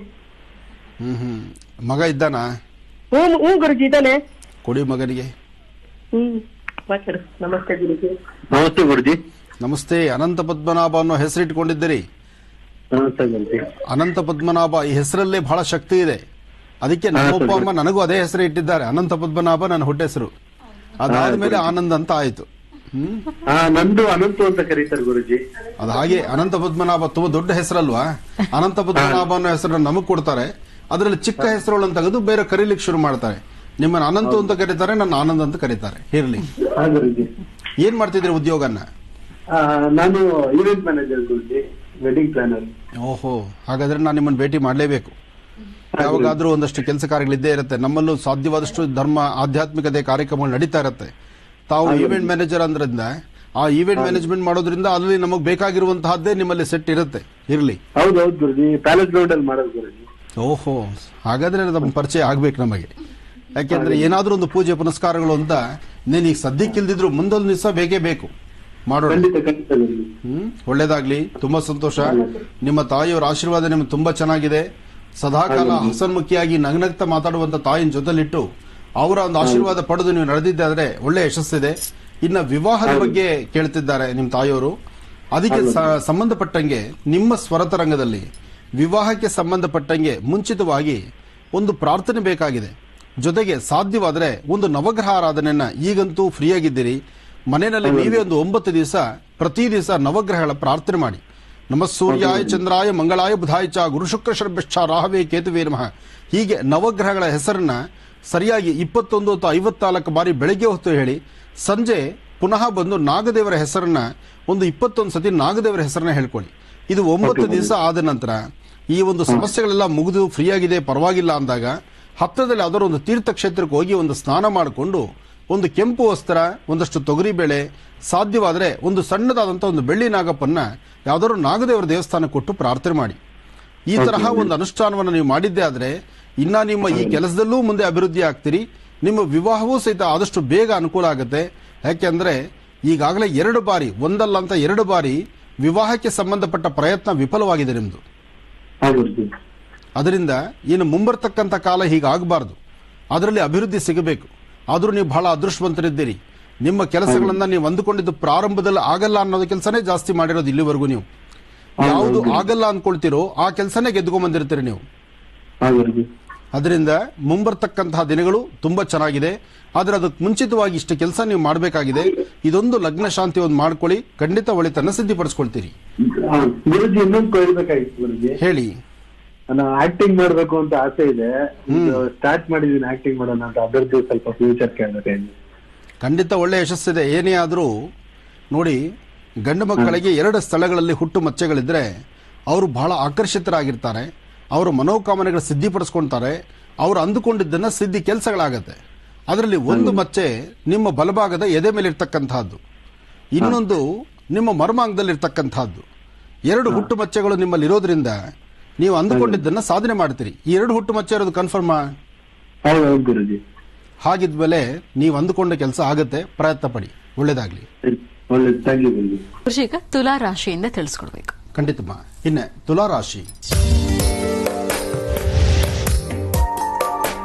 ಹ್ಮ್ ಹ್ಮ್ ಮಗ ಇದ್ದಾನಾ ಹ್ಮ್ ಹ್ಮ್ ಗುರುಜಿ ಇದಾನೆ ಕೊಡಿ ಮಗನಿಗೆ ಹ್ಮ್ ಮಾತಾಡು ನಮಸ್ತೆ ಗುರುಜಿ ನಮಸ್ತೆ ಗುರುಜಿ ನಮಸ್ತೆ ಅನಂತ ಪದ್ಮನಾಭ ಅನ್ನೋ ಹೆಸರಿಟ್ಕೊಂಡಿದ್ದೀರಿ ನಮಸ್ತೆ ಗುರುಜಿ ಅನಂತ ಪದ್ಮನಾಭ ಈ ಹೆಸರಲ್ಲೇ ಬಹಳ ಶಕ್ತಿ ಇದೆ ಅದಕ್ಕೆ ನಮ್ಮಪ್ಪ ಅಮ್ಮ ನನಗೂ ಅದೇ ಹೆಸರು ಇಟ್ಟಿದ್ದಾರೆ ಅನಂತ ಪದ್ಮನಾಭ ನನ್ನ ಹುಟ್ಟ ಹೆಸರು ಅದಾದ್ಮೇಲೆ ಆನಂದ್ ಅಂತ ಆಯ್ತು ಹ್ಮ್ ಹಾ ನಂದು ಅನಂತು ಅಂತ ಕರೀತಾರೆ ಗುರುಜಿ ಅದು ಹಾಗೆ ಅನಂತ ಪದ್ಮನಾಭ ತುಂಬಾ ದೊಡ್ಡ ಹೆಸರಲ್ವಾ ಅನಂತ ಪದ್ಮನಾಭ ಅನ್ನೋ ಹೆಸರನ್ನ ನಮಗ್ ಕೊಡ್ತಾರೆ ಅದರಲ್ಲಿ ಚಿಕ್ಕ ಹೆಸರುಗಳನ್ನು ತೆಗೆದು ಬೇರೆ ಕರೀಲಿಕ್ಕೆ ಶುರು ಮಾಡ್ತಾರೆ ನಿಮ್ಮನ್ನ ಅನಂತು ಅಂತ ಕರೀತಾರೆ ನನ್ನ ಆನಂದ್ ಅಂತ ಕರೀತಾರೆ ಇರ್ಲಿ ಹಾ ಗುರುಜಿ ಏನ್ ಮಾಡ್ತಿದ್ರಿ ಉದ್ಯೋಗನ ಆ, ನಾನು ಈವೆಂಟ್ ಮ್ಯಾನೇಜರ್ ಗುರುಜಿ ವೆಡ್ಡಿಂಗ್ ಪ್ಲಾನರ್ ಓಹೋ ಹಾಗಾದ್ರೆ ನಾನು ನಿಮ್ಮನ್ನ ಭೇಟಿ ಮಾಡಲೇಬೇಕು ಯಾವಾಗಾದ್ರೂ ಒಂದಷ್ಟು ಕೆಲಸ ಕಾರ್ಯಗಳಿದ್ದೇ ಇರುತ್ತೆ ನಮ್ಮಲ್ಲೂ ಸಾಧ್ಯವಾದಷ್ಟು ಧರ್ಮ ಆಧ್ಯಾತ್ಮಿಕತೆ ಕಾರ್ಯಕ್ರಮಗಳು ನಡೀತಾ ಇರುತ್ತೆ ತಾವು ಈವೆಂಟ್ ಮ್ಯಾನೇಜರ್ ಅಂದ್ರಿಂದ ಆ ಈವೆಂಟ್ ಮ್ಯಾನೇಜ್ಮೆಂಟ್ ಮಾಡೋದ್ರಿಂದ ಅಲ್ಲಿ ನಮಗೆ ಬೇಕಾಗಿರುವಂತಹದ್ದೇ ನಿಮ್ಮಲ್ಲಿ ಸೆಟ್ ಇರುತ್ತೆ ಇರ್ಲಿ ಹೌದು ಹೌದು ಗುರುಜಿ ಪ್ಯಾಲೇಸ್ ಗ್ರೌಂಡ್ ಅಲ್ಲಿ ಮಾಡೋದು ಗುರುಜಿ ಓಹೋ ಹಾಗಾದ್ರೆ ನಮ್ಮ ಪರಿಚಯ ಆಗ್ಬೇಕು ನಮಗೆ ಯಾಕೆಂದ್ರೆ ಏನಾದ್ರೂ ಒಂದು ಪೂಜೆ ಪುನಸ್ಕಾರಗಳು ಅಂತ ನೀನ್ ಈಗ ಸದ್ಯಕ್ಕಿಲ್ದಿದ್ರು ಮುಂದೊಂದು ದಿವಸ ಬೇಕೇ ಬೇಕು ಮಾಡೋಣ ಖಂಡಿತ ಖಂಡಿತ ಗುರುಜಿ ಹ್ಮ್ ಒಳ್ಳೇದಾಗ್ಲಿ ತುಂಬಾ ಸಂತೋಷ ನಿಮ್ಮ ತಾಯಿಯವರ ಆಶೀರ್ವಾದ ನಿಮ್ಗೆ ತುಂಬಾ ಚೆನ್ನಾಗಿದೆ ಸದಾಕಾಲ ಹಸನ್ಮುಖಿಯಾಗಿ ನಗ್ನಗ್ತಾ ಮಾತಾಡುವಂತ ತಾಯಿನ ಜೊತೆಲಿಟ್ಟು ಅವರ ಒಂದು ಆಶೀರ್ವಾದ ಪಡೆದು ನೀವು ನಡೆದಿದ್ದಾದ್ರೆ ಒಳ್ಳೆ ಯಶಸ್ಸಿದೆ ಇನ್ನ ವಿವಾಹದ ಬಗ್ಗೆ ಕೇಳ್ತಿದ್ದಾರೆ ನಿಮ್ಮ ತಾಯಿಯವರು ಅದಕ್ಕೆ ಸ- ಸಂಬಂಧಪಟ್ಟಂಗೆ ನಿಮ್ಮ ಸ್ವರತರಂಗದಲ್ಲಿ ವಿವಾಹಕ್ಕೆ ಸಂಬಂಧಪಟ್ಟಂಗೆ ಮುಂಚಿತವಾಗಿ ಒಂದು ಪ್ರಾರ್ಥನೆ ಬೇಕಾಗಿದೆ ಜೊತೆಗೆ ಸಾಧ್ಯವಾದ್ರೆ ಒಂದು ನವಗ್ರಹ ಆರಾಧನೆಯನ್ನ ಈಗಂತೂ ಫ್ರೀ ಆಗಿದ್ದೀರಿ ಮನೆಯಲ್ಲಿ ನೀವೇ ಒಂದು ಒಂಬತ್ತು ದಿವಸ ಪ್ರತಿ ದಿವಸ ನವಗ್ರಹಗಳ ಪ್ರಾರ್ಥನೆ ಮಾಡಿ ನಮ ಸೂರ್ಯಾಯ ಚಂದ್ರಾಯ ಮಂಗಳಾಯ ಬುಧಾಯ ಚ ಗುರು ಶುಕ್ರ ಶರ್ಭಿಶ್ಚ ರಾಹವೇ ಕೇತುವೇ ನಮಃ ಹೀಗೆ ನವಗ್ರಹಗಳ ಹೆಸರನ್ನ ಸರಿಯಾಗಿ ಇಪ್ಪತ್ತೊಂದು ಅಥವಾ ಐವತ್ನಾಲ್ಕು ಬಾರಿ ಬೆಳಗ್ಗೆ ಹೊತ್ತು ಹೇಳಿ ಸಂಜೆ ಪುನಃ ಬಂದು ನಾಗದೇವರ ಹೆಸರನ್ನ ಒಂದು ಇಪ್ಪತ್ತೊಂದು ಸತಿ ನಾಗದೇವರ ಹೆಸರನ್ನ ಹೇಳ್ಕೊಳ್ಳಿ ಇದು ಒಂಬತ್ತು ದಿವಸ ಆದ ನಂತರ ಈ ಒಂದು ಸಮಸ್ಯೆಗಳೆಲ್ಲ ಮುಗಿದು ಫ್ರೀ ಆಗಿದೆ ಪರವಾಗಿಲ್ಲ ಅಂದಾಗ ಹತ್ತಿರದಲ್ಲಿ ಯಾವ್ದಾದ್ರು ಒಂದು ತೀರ್ಥಕ್ಷೇತ್ರಕ್ಕೆ ಹೋಗಿ ಒಂದು ಸ್ನಾನ ಮಾಡಿಕೊಂಡು ಒಂದು ಕೆಂಪು ವಸ್ತ್ರ ಒಂದಷ್ಟು ತೊಗರಿ ಬೇಳೆ ಸಾಧ್ಯವಾದರೆ ಒಂದು ಸಣ್ಣದಾದಂಥ ಒಂದು ಬೆಳ್ಳಿ ನಾಗಪ್ಪನ್ನ ಯಾವ್ದಾದ್ರು ನಾಗದೇವರ ದೇವಸ್ಥಾನ ಕೊಟ್ಟು ಪ್ರಾರ್ಥನೆ ಮಾಡಿ ಈ ತರಹ ಒಂದು ಅನುಷ್ಠಾನವನ್ನು ನೀವು ಮಾಡಿದ್ದೇ ಆದ್ರೆ ಇನ್ನ ನಿಮ್ಮ ಈ ಕೆಲಸದಲ್ಲೂ ಮುಂದೆ ಅಭಿವೃದ್ಧಿ ಆಗ್ತೀರಿ ನಿಮ್ಮ ವಿವಾಹವೂ ಸಹಿತ ಆದಷ್ಟು ಬೇಗ ಅನುಕೂಲ ಆಗುತ್ತೆ ಯಾಕೆಂದ್ರೆ ಈಗಾಗಲೇ ಎರಡು ಬಾರಿ ಒಂದಲ್ಲ ಅಂತ ಎರಡು ಬಾರಿ ವಿವಾಹಕ್ಕೆ ಸಂಬಂಧಪಟ್ಟ ಪ್ರಯತ್ನ ವಿಫಲವಾಗಿದೆ ನಿಮ್ದು ಹಾ ಗುರುಜಿ ಅದರಿಂದ ಇನ್ನು ಮುಂಬರ್ತಕ್ಕಂಥ ಕಾಲ ಹೀಗಾಗಬಾರ್ದು ಅದರಲ್ಲಿ ಅಭಿವೃದ್ಧಿ ಸಿಗಬೇಕು ಆದರೂ ನೀವು ಬಹಳ ಅದೃಷ್ಟವಂತರಿದ್ದೀರಿ ನಿಮ್ಮ ಕೆಲಸಗಳನ್ನ ನೀವು ಅಂದುಕೊಂಡಿದ್ದು ಪ್ರಾರಂಭದಲ್ಲಿ ಆಗಲ್ಲ ಅನ್ನೋದು ಕೆಲಸನೇ ಜಾಸ್ತಿ ಮಾಡಿರೋದು ಇಲ್ಲಿವರೆಗೂ ನೀವು ಯಾವುದು ಆಗಲ್ಲ ಅನ್ಕೊಳ್ತೀರೋ ಆ ಕೆಲಸನೇ ಗೆದ್ದುಕೊಂಡ್ಬಂದಿರ್ತೀರಿ ನೀವು ಹಾ ಗುರುಜಿ ಅದರಿಂದ ಮುಂಬರ್ತಕ್ಕಂತಹ ದಿನಗಳು ತುಂಬಾ ಚೆನ್ನಾಗಿದೆ ಆದ್ರೆ ಅದಕ್ಕೆ ಮುಂಚಿತವಾಗಿ ಇಷ್ಟು ಕೆಲಸ ನೀವು ಮಾಡಬೇಕಾಗಿದೆ ಇದೊಂದು ಲಗ್ನ ಶಾಂತಿ ಒಂದು ಮಾಡ್ಕೊಳ್ಳಿ ಖಂಡಿತ ಒಳಿತನ್ನ ಸಿದ್ಧಿಪಡಿಸ್ಕೊಳ್ತೀರಿ ಹಾ, ಗುರುಜಿ ಇನ್ನೊಂದು ಕೇಳ್ಬೇಕಾಗಿತ್ತು ಗುರುಜಿ ಹೇಳಿ ನಾನು ಆಕ್ಟಿಂಗ್ ಮಾಡ್ಬೇಕು ಅಂತ ಆಸೆ ಇದೆ ಸ್ಟಾರ್ಟ್ ಮಾಡಿದೀನಿ ಆಕ್ಟಿಂಗ್ ಮಾಡೋಣ ಅಂತ ಅದ್ರದ್ದು ಸ್ವಲ್ಪ ಫ್ಯೂಚರ್ ಕೇಳಬೇಕು ಖಂಡಿತ ಒಳ್ಳೆ ಯಶಸ್ಸಿದೆ ಏನೇ ಆದರೂ ನೋಡಿ ಗಂಡು ಮಕ್ಕಳಿಗೆ ಎರಡು ಸ್ಥಳಗಳಲ್ಲಿ ಹುಟ್ಟು ಮಚ್ಚೆಗಳಿದ್ರೆ ಅವರು ಬಹಳ ಆಕರ್ಷಿತರಾಗಿರ್ತಾರೆ ಅವರ ಮನೋಕಾಮನೆಗಳು ಸಿದ್ಧಿಪಡಿಸ್ಕೊಳ್ತಾರೆ ಅವರು ಅಂದುಕೊಂಡಿದ್ದನ್ನ ಸಿದ್ಧಿ ಕೆಲಸಗಳಾಗತ್ತೆ ಅದರಲ್ಲಿ ಒಂದು ಮಚ್ಚೆ ನಿಮ್ಮ ಬಲಭಾಗದ ಎದೆ ಮೇಲೆ ಇರ್ತಕ್ಕಂತಹದ್ದು ಇನ್ನೊಂದು ನಿಮ್ಮ ಮರ್ಮಾಂಗದಲ್ಲಿ ಇರ್ತಕ್ಕಂತಹದ್ದು ಎರಡು ಹುಟ್ಟು ಮಚ್ಚೆಗಳು ನಿಮ್ಮಲ್ಲಿ ಇರೋದ್ರಿಂದ ನೀವು ಅಂದುಕೊಂಡಿದ್ದನ್ನ ಸಾಧನೆ ಮಾಡ್ತೀರಿ ಈ ಎರಡು ಹುಟ್ಟು ಮಚ್ಚೆ ಇರೋದು ಕನ್ಫರ್ಮಾ ಹೌದು ಹೌದು ಗುರುಜಿ ಹಾಗಿದ್ಮೇಲೆ ನೀವು ಅಂದುಕೊಂಡ ಕೆಲಸ ಆಗತ್ತೆ ಪ್ರಯತ್ನ ಪಡಿ ಒಳ್ಳೇದಾಗ್ಲಿ ಒಳ್ಳೆ ಥ್ಯಾಂಕ್ ಯು ಗುರುಜಿ ಕೃಷಿಕ ತುಲಾ ರಾಶಿಯಿಂದ ತಿಳಿಸ್ಕೊಡ್ಬೇಕು ಖಂಡಿತಮ್ಮ ಇನ್ನ ತುಲಾರಾಶಿ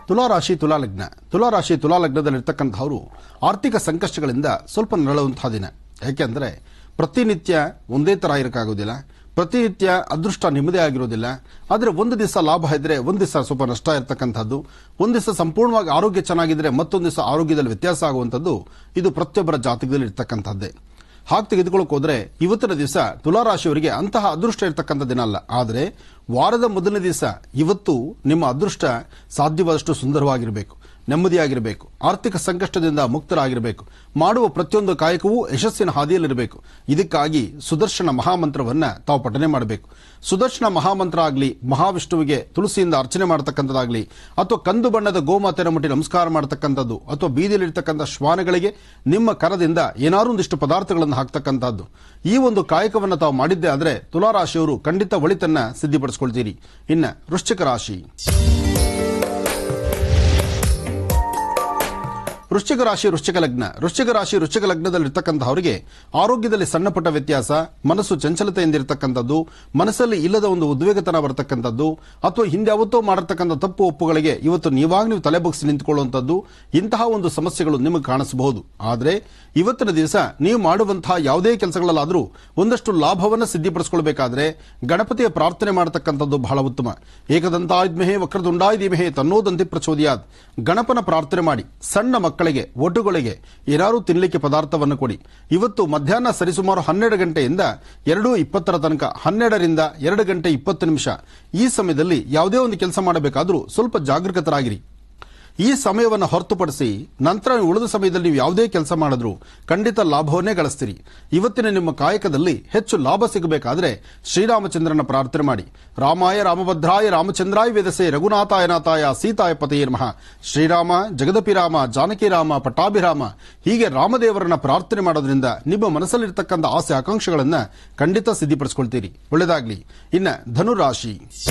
ತುಲಾರಾಶಿ ತುಲಾಲಗ್ನ ತುಲಾರಾಶಿ ತುಲಾಲಗ್ನದಲ್ಲಿರ್ತಕ್ಕಂಥವರು ಆರ್ಥಿಕ ಸಂಕಷ್ಟಗಳಿಂದ ಸ್ವಲ್ಪ ನರಳುವಂತಹ ದಿನ ಯಾಕೆಂದ್ರೆ ಪ್ರತಿನಿತ್ಯ ಒಂದೇ ತರ ಇರಕ್ಕಾಗೋದಿಲ್ಲ ಪ್ರತಿನಿತ್ಯ ಅದೃಷ್ಟ ನಿಮ್ಮದೇ ಆಗಿರೋದಿಲ್ಲ ಆದರೆ ಒಂದು ದಿವಸ ಲಾಭ ಇದ್ರೆ ಒಂದು ದಿವಸ ಸ್ವಲ್ಪ ನಷ್ಟ ಇರತಕ್ಕಂಥದ್ದು ಒಂದು ದಿವಸ ಸಂಪೂರ್ಣವಾಗಿ ಆರೋಗ್ಯ ಚೆನ್ನಾಗಿದ್ರೆ ಮತ್ತೊಂದು ದಿವಸ ಆರೋಗ್ಯದಲ್ಲಿ ವ್ಯತ್ಯಾಸ ಆಗುವಂಥದ್ದು ಇದು ಪ್ರತಿಯೊಬ್ಬರ ಜಾತಕದಲ್ಲಿ ಇರ್ತಕ್ಕಂಥದ್ದೇ ಹಾಗೆ ತೆಗೆದುಕೊಳ್ಳೋಕೆ ಹೋದ್ರೆ ಇವತ್ತಿನ ದಿವಸ ತುಲಾರಾಶಿಯವರಿಗೆ ಅಂತಹ ಅದೃಷ್ಟ ಇರತಕ್ಕಂಥ ದಿನ ಅಲ್ಲ ಆದರೆ ವಾರದ ಮೊದಲನೇ ದಿವಸ ಇವತ್ತು ನಿಮ್ಮ ಅದೃಷ್ಟ ಸಾಧ್ಯವಾದಷ್ಟು ಸುಂದರವಾಗಿರಬೇಕು ನೆಮ್ಮದಿಯಾಗಿರಬೇಕು ಆರ್ಥಿಕ ಸಂಕಷ್ಟದಿಂದ ಮುಕ್ತರಾಗಿರಬೇಕು ಮಾಡುವ ಪ್ರತಿಯೊಂದು ಕಾಯಕವೂ ಯಶಸ್ಸಿನ ಹಾದಿಯಲ್ಲಿರಬೇಕು ಇದಕ್ಕಾಗಿ ಸುದರ್ಶನ ಮಹಾಮಂತ್ರವನ್ನ ತಾವು ಪಠನೆ ಮಾಡಬೇಕು ಸುದರ್ಶನ ಮಹಾಮಂತ್ರ ಆಗಲಿ ಮಹಾವಿಷ್ಣುವಿಗೆ ತುಳಸಿಯಿಂದ ಅರ್ಚನೆ ಮಾಡತಕ್ಕಂಥದ್ದಾಗಲಿ ಅಥವಾ ಕಂದು ಬಣ್ಣದ ಗೋಮಾತೆನ ಮುಟ್ಟಿ ನಮಸ್ಕಾರ ಮಾಡತಕ್ಕಂಥದ್ದು ಅಥವಾ ಬೀದಿಯಲ್ಲಿರ್ತಕ್ಕಂಥ ಶ್ವಾನಗಳಿಗೆ ನಿಮ್ಮ ಕರದಿಂದ ಏನಾರು ಒಂದಿಷ್ಟು ಪದಾರ್ಥಗಳನ್ನು ಹಾಕ್ತಕ್ಕಂಥದ್ದು ಈ ಒಂದು ಕಾಯಕವನ್ನು ತಾವು ಮಾಡಿದ್ದೇ ಆದರೆ ತುಲಾರಾಶಿಯವರು ಖಂಡಿತ ಒಳಿತನ್ನ ಸಿದ್ಧಿಪಡಿಸ್ಕೊಳ್ತೀರಿ ಇನ್ನ ವೃಶ್ಚಿಕ ರಾಶಿ ವೃಶ್ಚಿಕ ರಾಶಿ ವೃಶ್ಚಿಕ ಲಗ್ನ ವೃಶ್ಚಿಕ ರಾಶಿ ವೃಶ್ಚಿಕ ಲಗ್ನದಲ್ಲಿರ್ತಕ್ಕಂಥವರಿಗೆ ಆರೋಗ್ಯದಲ್ಲಿ ಸಣ್ಣ ಪುಟ್ಟ ವ್ಯತ್ಯಾಸ ಮನಸ್ಸು ಚಂಚಲತೆಯಿಂದ ಇರತಕ್ಕಂಥದ್ದು ಮನಸ್ಸಲ್ಲಿ ಇಲ್ಲದ ಒಂದು ಉದ್ವೇಗತನ ಬರತಕ್ಕಂಥದ್ದು ಅಥವಾ ಹಿಂದೆ ಯಾವತ್ತೋ ಮಾಡಿರ್ತಕ್ಕಂಥ ತಪ್ಪು ಒಪ್ಪುಗಳಿಗೆ ಇವತ್ತು ನೀವಾಗ ನೀವು ತಲೆಬಗ್ಸಿ ನಿಂತುಕೊಳ್ಳುವಂಥದ್ದು ಇಂತಹ ಒಂದು ಸಮಸ್ಯೆಗಳು ನಿಮಗೆ ಕಾಣಿಸಬಹುದು ಆದರೆ ಇವತ್ತಿನ ದಿವಸ ನೀವು ಮಾಡುವಂತಹ ಯಾವುದೇ ಕೆಲಸಗಳಲ್ಲಾದರೂ ಒಂದಷ್ಟು ಲಾಭವನ್ನು ಸಿದ್ಧಿಪಡಿಸಿಕೊಳ್ಬೇಕಾದ್ರೆ ಗಣಪತಿಯ ಪ್ರಾರ್ಥನೆ ಮಾಡತಕ್ಕಂಥದ್ದು ಬಹಳ ಉತ್ತಮ ಏಕದಂತಾದ್ಮೆಹೇ ವಕ್ರದುಂಡಾಯ್ದಿಮೆಹೇ ತನ್ನೋದಂತಿ ಪ್ರಚೋದಯಾತ್ ಗಣಪನ ಪ್ರಾರ್ಥನೆ ಮಾಡಿ ಸಣ್ಣ ಮಕ್ಕಳಿಗೆ ಒಟುಗಳಿಗೆ ಏನಾರು ತಿನ್ನಲಿಕ್ಕೆ ಪದಾರ್ಥವನ್ನು ಕೊಡಿ ಇವತ್ತು ಮಧ್ಯಾಹ್ನ ಸರಿಸುಮಾರು ಹನ್ನೆರಡು ಗಂಟೆಯಿಂದ ಎರಡು ಇಪ್ಪತ್ತರ ತನಕ ಹನ್ನೆರಡರಿಂದ ಎರಡು ಗಂಟೆ ಇಪ್ಪತ್ತು ನಿಮಿಷ ಈ ಸಮಯದಲ್ಲಿ ಯಾವುದೇ ಒಂದು ಕೆಲಸ ಮಾಡಬೇಕಾದರೂ ಸ್ವಲ್ಪ ಜಾಗರೂಕತರಾಗಿರಿ ಈ ಸಮಯವನ್ನು ಹೊರತುಪಡಿಸಿ ನಂತರ ನೀವು ಉಳಿದ ಸಮಯದಲ್ಲಿ ನೀವು ಯಾವುದೇ ಕೆಲಸ ಮಾಡಿದ್ರು ಖಂಡಿತ ಲಾಭವನ್ನೇ ಗಳಿಸ್ತೀರಿ ಇವತ್ತಿನ ನಿಮ್ಮ ಕಾಯಕದಲ್ಲಿ ಹೆಚ್ಚು ಲಾಭ ಸಿಗಬೇಕಾದ್ರೆ ಶ್ರೀರಾಮಚಂದ್ರನ ಪ್ರಾರ್ಥನೆ ಮಾಡಿ ರಾಮಾಯ ರಾಮಭದ್ರಾಯ ರಾಮಚಂದ್ರಾಯ ವೇದಸೆ ರಘುನಾಥಾಯ ನಾಥಾಯ ಸೀತಾಯ ಪತೆಯೇ ನಮಃ ಶ್ರೀರಾಮ ಜಗದಪಿರಾಮ ಜಾನಕಿರಾಮ ಪಟ್ಟಾಭಿರಾಮ ಹೀಗೆ ರಾಮದೇವರನ್ನ ಪ್ರಾರ್ಥನೆ ಮಾಡೋದ್ರಿಂದ ನಿಮ್ಮ ಮನಸ್ಸಲ್ಲಿರ್ತಕ್ಕಂಥ ಆಸೆ ಆಕಾಂಕ್ಷೆಗಳನ್ನ ಖಂಡಿತ ಸಿದ್ಧಿಪಡಿಸ್ಕೊಳ್ತೀರಿ ಒಳ್ಳೆಯದಾಗ್ಲಿ ಇನ್ನ ಧನುರಾಶಿ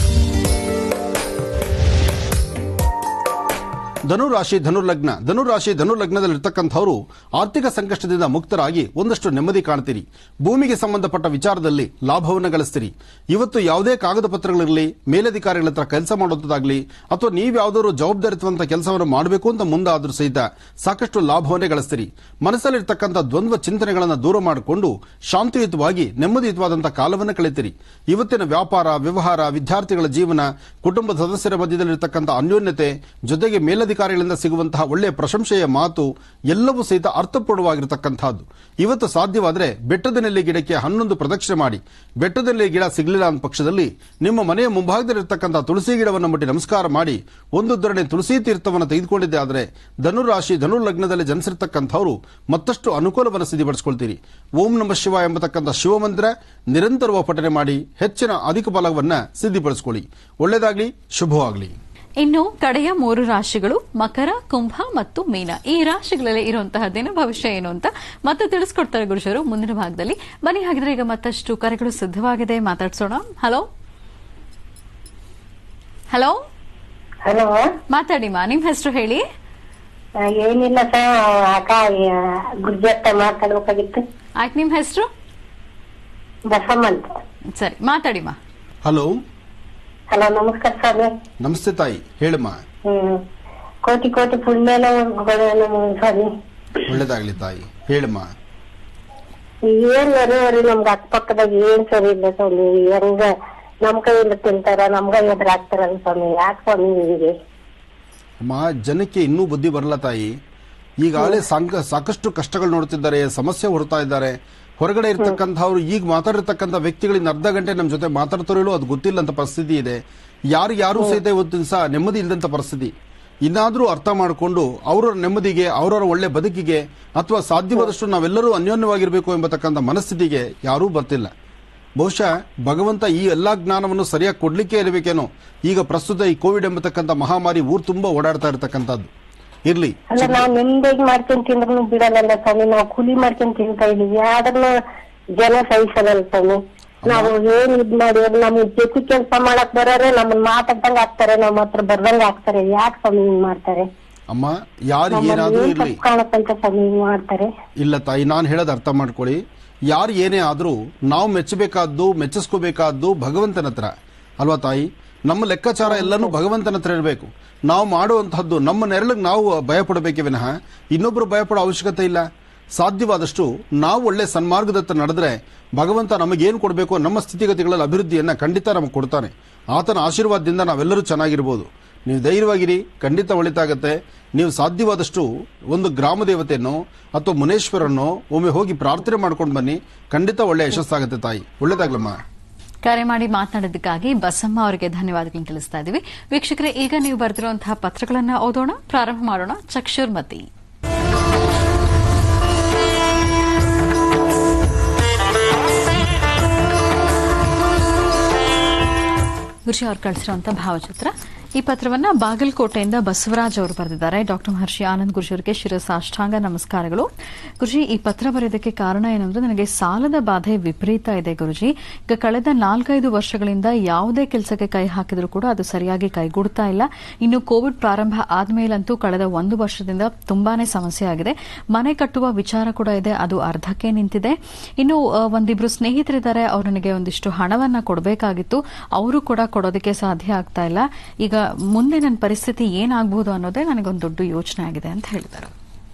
ಧನುರಾಶಿ ಧನುರ್ಲಗ್ನ ಧನುರಾಶಿ ಧನುರ್ಲಗ್ನದಲ್ಲಿರ್ತಕ್ಕಂಥವರು ಆರ್ಥಿಕ ಸಂಕಷ್ಟದಿಂದ ಮುಕ್ತರಾಗಿ ಒಂದಷ್ಟು ನೆಮ್ಮದಿ ಕಾಣ್ತೀರಿ ಭೂಮಿಗೆ ಸಂಬಂಧಪಟ್ಟ ವಿಚಾರದಲ್ಲಿ ಲಾಭವನ್ನು ಗಳಿಸ್ತೀರಿ ಇವತ್ತು ಯಾವುದೇ ಕಾಗದ ಪತ್ರಗಳಿರಲಿ ಮೇಲಧಿಕಾರಿಗಳ ಹತ್ರ ಕೆಲಸ ಮಾಡೋದಾಗ್ಲಿ ಅಥವಾ ನೀವು ಯಾವ್ದಾದ್ರು ಜವಾಬ್ದಾರಿತ್ವಂತ ಕೆಲಸವನ್ನು ಮಾಡಬೇಕು ಅಂತ ಮುಂದಾದ್ರೂ ಸಹಿತ ಸಾಕಷ್ಟು ಲಾಭವನ್ನೇ ಗಳಿಸ್ತೀರಿ ಮನಸ್ಸಲ್ಲಿರ್ತಕ್ಕಂಥ ದ್ವಂದ್ವ ಚಿಂತನೆಗಳನ್ನು ದೂರ ಮಾಡಿಕೊಂಡು ಶಾಂತಿಯುತವಾಗಿ ನೆಮ್ಮದಿಯುತವಾದಂತಹ ಕಾಲವನ್ನು ಕಳೀತೀರಿ ಇವತ್ತಿನ ವ್ಯಾಪಾರ ವ್ಯವಹಾರ ವಿದ್ಯಾರ್ಥಿಗಳ ಜೀವನ ಕುಟುಂಬ ಸದಸ್ಯರ ಮಧ್ಯದಲ್ಲಿರ್ತಕ್ಕಂಥ ಅನ್ಯೋನ್ಯತೆ ಜೊತೆಗೆ ಮೇಲಧಿಕಾರಿಗಳಿಂದ ಸಿಗುವಂತಹ ಒಳ್ಳೆಯ ಪ್ರಶಂಸೆಯ ಮಾತು ಎಲ್ಲವೂ ಸಹಿತ ಅರ್ಥಪೂರ್ಣವಾಗಿರತಕ್ಕಂತಹದ್ದು ಇವತ್ತು ಸಾಧ್ಯವಾದರೆ ಬೆಟ್ಟದ ನೆಲ್ಲಿ ಗಿಡಕ್ಕೆ ಹನ್ನೊಂದು ಪ್ರದಕ್ಷಿಣೆ ಮಾಡಿ ಬೆಟ್ಟದ ನೆಲ್ಲಿ ಗಿಡ ಸಿಗಲಿಲ್ಲ ಅಂದ ಪಕ್ಷದಲ್ಲಿ ನಿಮ್ಮ ಮನೆಯ ಮುಂಭಾಗದಲ್ಲಿರ್ತಕ್ಕಂಥ ತುಳಸಿ ಗಿಡವನ್ನು ಮುಟ್ಟಿ ನಮಸ್ಕಾರ ಮಾಡಿ ಒಂದು ಧರಣೆ ತುಳಸಿ ತೀರ್ಥವನ್ನು ತೆಗೆದುಕೊಂಡಿದ್ದೆ ಆದರೆ ಧನುರಾಶಿ ಧನು ಲಗ್ನದಲ್ಲಿ ಜನಿಸಿರ್ತಕ್ಕಂಥವರು ಮತ್ತಷ್ಟು ಅನುಕೂಲವನ್ನು ಸಿದ್ಧಿಪಡಿಸಿಕೊಳ್ತೀರಿ ಓಂ ನಮ ಶಿವ ಎಂಬತಕ್ಕಂಥ ಶಿವಮಂತ್ರ ನಿರಂತರವಾಗಿ ಪಠನೆ ಮಾಡಿ ಹೆಚ್ಚಿನ ಅಧಿಕ ಫಲವನ್ನ ಸಿದ್ಧಿಪಡಿಸಿಕೊಳ್ಳಿ ಒಳ್ಳೆಯದಾಗಲಿ ಶುಭವಾಗಲಿ ಇನ್ನು ಕಡೆಯ ಮೂರು ರಾಶಿಗಳು ಮಕರ ಕುಂಭ ಮತ್ತು ಮೀನ ಈ ರಾಶಿಗಳಲ್ಲಿ ಇರುವಂತಹ ದಿನ ಭವಿಷ್ಯ ಏನು ಅಂತ ಮತ್ತೆ ತಿಳಿಸ್ಕೊಡ್ತಾರೆ ಗುರುಶರು ಮುಂದಿನ ಭಾಗದಲ್ಲಿ ಬನ್ನಿ ಹಾಗಿದ್ರೆ ಈಗ ಮತ್ತಷ್ಟು ಕರೆಗಳು ಸಿದ್ಧವಾಗಿದೆ ಮಾತಾಡ್ಸೋಣ ಹಲೋ ಹಲೋ ಹಲೋ ಮಾತಾಡಿ ಮಾ ನಿಮ್ ಹೆಸರು ಹೇಳಿ ಏನಿಲ್ಲ ಸರ್ ಅಕ್ಕ ಗುರ್ಜಿ ಹತ್ರ ಮಾತಾಡ್ಬೇಕಾಗಿತ್ತು ಆಯ್ತು ನಿಮ್ ಹೆಸರು ಬಸಮ್ಮ ಅಂತ ಸರಿ ಮಾತಾಡಿ ಮಾ ಹಲೋ ಹಲೋ ನಮಸ್ಕಾರ ಸ್ವಾಮಿ ನಮಸ್ತೆ ತಾಯಿ ಹೇಳಮ್ಮ ಹ್ಮ್ ಕೋಟಿ ಕೋಟಿ ಪುಣ್ಯನ ಸ್ವಾಮಿ ಒಳ್ಳೆಯದಾಗಲಿ ತಾಯಿ ಹೇಳಮ್ಮ ಏನ್ ನೆರವೇರಿ ನಮ್ಗ ಅಕ್ಕಪಕ್ಕದಾಗ ಏನ್ ಸರಿ ಇಲ್ಲ ಸ್ವಾಮಿ ಹೆಂಗ ನಮ್ ಕೈಯಿಂದ ತಿಂತಾರ ನಮ್ಗ ಎದುರು ಹಾಕ್ತಾರಲ್ಲ ಸ್ವಾಮಿ ಯಾಕೆ ಸ್ವಾಮಿ ಹಿಂಗೆ ಅಮ್ಮ ಜನಕ್ಕೆ ಇನ್ನೂ ಬುದ್ಧಿ ಬರಲ್ಲ ತಾಯಿ ಈಗಾಗಲೇ ಸಂಕ ಸಾಕಷ್ಟು ಕಷ್ಟಗಳು ನೋಡ್ತಿದ್ದಾರೆ ಸಮಸ್ಯೆ ಹೊರತಾ ಇದ್ದಾರೆ ಹೊರಗಡೆ ಇರ್ತಕ್ಕಂಥವ್ರು ಈಗ ಮಾತಾಡಿರ್ತಕ್ಕಂಥ ವ್ಯಕ್ತಿಗಳಿಂದ ಅರ್ಧ ಗಂಟೆ ನಮ್ಮ ಜೊತೆ ಮಾತಾಡ್ತಾರೋ ಇಲ್ಲೋ ಅದು ಗೊತ್ತಿಲ್ಲ ಅಂತ ಪರಿಸ್ಥಿತಿ ಇದೆ ಯಾರು ಯಾರು ಸಹಿತ ಇವತ್ತಿನ ದಿವಸ ನೆಮ್ಮದಿ ಇಲ್ಲದಂತ ಪರಿಸ್ಥಿತಿ ಇನ್ನಾದ್ರೂ ಅರ್ಥ ಮಾಡಿಕೊಂಡು ಅವರವರ ನೆಮ್ಮದಿಗೆ ಅವರವರ ಒಳ್ಳೆ ಬದುಕಿಗೆ ಅಥವಾ ಸಾಧ್ಯವಾದಷ್ಟು ನಾವೆಲ್ಲರೂ ಅನ್ಯೋನ್ಯವಾಗಿರಬೇಕು ಎಂಬತಕ್ಕಂಥ ಮನಸ್ಥಿತಿಗೆ ಯಾರೂ ಬರ್ತಿಲ್ಲ ಬಹುಶಃ ಭಗವಂತ ಈ ಎಲ್ಲಾ ಜ್ಞಾನವನ್ನು ಸರಿಯಾಗಿ ಕೊಡ್ಲಿಕ್ಕೆ ಇರಬೇಕೇನೋ ಈಗ ಪ್ರಸ್ತುತ ಈ ಕೋವಿಡ್ ಎಂಬತಕ್ಕಂಥ ಮಹಾಮಾರಿ ಊರು ತುಂಬಾ ಓಡಾಡ್ತಾ ಇರತಕ್ಕಂಥದ್ದು ಇರ್ಲಿ ಅಲ್ಲ ನಾವ್ ನಿಮ್ದೇಗ್ ಮಾಡ್ಕೊಂಡ್ ತಿಂದ್ರು ಬಿಡಲ್ಲ ಸ್ವಾಮಿ ನಾವು ಕೂಲಿ ಮಾಡ್ಕೊಂಡ್ ತಿಂತಾ ಇದೀವಿ ಆದ್ರೂ ಜನ ಸಹಿಸಲ್ಲ ಸ್ವಾಮಿ ನಾವು ಏನ್ ಇದ್ ಮಾಡಿ ನಮ್ ಜೊತೆ ಕೆಲ್ಸ ಮಾಡಕ್ ಬರೋರೆ ನಮ್ಮನ್ ಮಾತಾಡ್ದಂಗ್ ಆಗ್ತಾರೆ ನಮ್ಮ ಹತ್ರ ಬರ್ದಂಗ್ ಆಗ್ತಾರೆ ಯಾಕೆ ಸ್ವಾಮಿ ಹಿಂಗ್ ಮಾಡ್ತಾರೆ ಅಮ್ಮ ಯಾರು ನಮ್ಮನ್ನ ಏನಾದ್ರೂ ಏನ್ ಇರ್ಲಿ ತಪ್ಪು ಕಾಣತ್ತಂತ ಸ್ವಾಮಿ ಹಿಂಗ್ ಮಾಡ್ತಾರೆ ಇಲ್ಲ ತಾಯಿ ನಾನು ಹೇಳೋದು ಅರ್ಥ ಮಾಡ್ಕೊಳ್ಳಿ ಯಾರು ಏನೇ ಆದ್ರೂ ನಾವು ಮೆಚ್ಚಬೇಕಾದ್ದು ಮೆಚ್ಚಿಸ್ಕೋಬೇಕಾದ್ದು ಭಗವಂತನ ಹತ್ರ ಅಲ್ವಾ ತಾಯಿ ನಮ್ಮ ಲೆಕ್ಕಾಚಾರ ಎಲ್ಲನೂ ಭಗವಂತನ ಹತ್ರ ಇರಬೇಕು ನಾವು ಮಾಡುವಂತಹದ್ದು ನಮ್ಮ ನೆರಳಿಗೆ ನಾವು ಭಯಪಡಬೇಕೇ ವಿನಃ ಇನ್ನೊಬ್ಬರು ಭಯಪಡೋ ಅವಶ್ಯಕತೆ ಇಲ್ಲ ಸಾಧ್ಯವಾದಷ್ಟು ನಾವು ಒಳ್ಳೆ ಸನ್ಮಾರ್ಗದತ್ತ ನಡೆದ್ರೆ ಭಗವಂತ ನಮಗೇನು ಕೊಡಬೇಕು ನಮ್ಮ ಸ್ಥಿತಿಗತಿಗಳಲ್ಲಿ ಅಭಿವೃದ್ಧಿಯನ್ನ ಖಂಡಿತ ನಮಗೆ ಕೊಡ್ತಾನೆ ಆತನ ಆಶೀರ್ವಾದದಿಂದ ನಾವೆಲ್ಲರೂ ಚೆನ್ನಾಗಿರ್ಬೋದು ನೀವು ಧೈರ್ಯವಾಗಿರಿ ಖಂಡಿತ ಒಳಿತಾಗತ್ತೆ ನೀವು ಸಾಧ್ಯವಾದಷ್ಟು ಒಂದು ಗ್ರಾಮ ದೇವತೆಯನ್ನು ಅಥವಾ ಮುನೇಶ್ವರನ್ನು ಒಮ್ಮೆ ಹೋಗಿ ಪ್ರಾರ್ಥನೆ ಮಾಡ್ಕೊಂಡು ಬನ್ನಿ ಖಂಡಿತ ಒಳ್ಳೆ ಯಶಸ್ಸಾಗುತ್ತೆ ತಾಯಿ ಒಳ್ಳೇದಾಗ್ಲಮ್ಮ ಕರೆ ಮಾಡಿ ಮಾತನಾಡಿದ್ದಕ್ಕಾಗಿ ಬಸಮ್ಮ ಅವರಿಗೆ ಧನ್ಯವಾದಗಳನ್ನು ತಿಳಿಸ್ತಾ ಇದ್ದೀವಿ ವೀಕ್ಷಕರೇ ಈಗ ನೀವು ಬರೆದಿರುವಂತಹ ಪತ್ರಗಳನ್ನು ಓದೋಣ ಪ್ರಾರಂಭ ಮಾಡೋಣ ಚಕ್ಷುರ್ಮತಿ ಗುರುಜಿ ಅವ್ರು ಕಳಿಸಿರುವಂತಹ ಭಾವಚಿತ್ರ ಈ ಪತ್ರವನ್ನ ಬಾಗಲಕೋಟೆಯಿಂದ ಬಸವರಾಜ್ ಅವರು ಬರೆದಿದ್ದಾರೆ ಡಾಕ್ಟರ್ ಮಹರ್ಷಿ ಆನಂದ್ ಗುರುಜಿ ಅವರಿಗೆ ಶಿರಸಾಷ್ಟಾಂಗ ನಮಸ್ಕಾರಗಳು ಗುರುಜಿ ಈ ಪತ್ರ ಬರೆಯೋದಕ್ಕೆ ಕಾರಣ ಏನಂದ್ರೆ ನನಗೆ ಸಾಲದ ಬಾಧೆ ವಿಪರೀತ ಇದೆ ಗುರುಜಿ ಈಗ ಕಳೆದ ನಾಲ್ಕೈದು ವರ್ಷಗಳಿಂದ ಯಾವುದೇ ಕೆಲಸಕ್ಕೆ ಕೈ ಹಾಕಿದ್ರು ಕೂಡ ಅದು ಸರಿಯಾಗಿ ಕೈಗೂಡ್ತಾ ಇಲ್ಲ ಇನ್ನು ಕೋವಿಡ್ ಪ್ರಾರಂಭ ಆದ್ಮೇಲಂತೂ ಕಳೆದ ಒಂದು ವರ್ಷದಿಂದ ತುಂಬಾನೇ ಸಮಸ್ಯೆ ಆಗಿದೆ ಮನೆ ಕಟ್ಟುವ ವಿಚಾರ ಕೂಡ ಇದೆ ಅದು ಅರ್ಧಕ್ಕೆ ನಿಂತಿದೆ ಇನ್ನು ಆ, ಒಂದಿಬ್ರು ಸ್ನೇಹಿತರಿದ್ದಾರೆ ಅವ್ರು ನನಗೆ ಒಂದಿಷ್ಟು ಹಣವನ್ನ ಕೊಡಬೇಕಾಗಿತ್ತು ಅವರು ಕೂಡ ಕೊಡೋದಕ್ಕೆ ಸಾಧ್ಯ ಆಗ್ತಾ ಇಲ್ಲ ಈಗ ಮುಂದೆ ನನ್ನ ಪರಿಸ್ಥಿತಿ ಏನಾಗಬಹುದು ಅನ್ನೋದೇ ನನಗೊಂದು ದೊಡ್ಡ ಯೋಚನೆ ಆಗಿದೆ ಅಂತ ಹೇಳಿದ್ದಾರೆ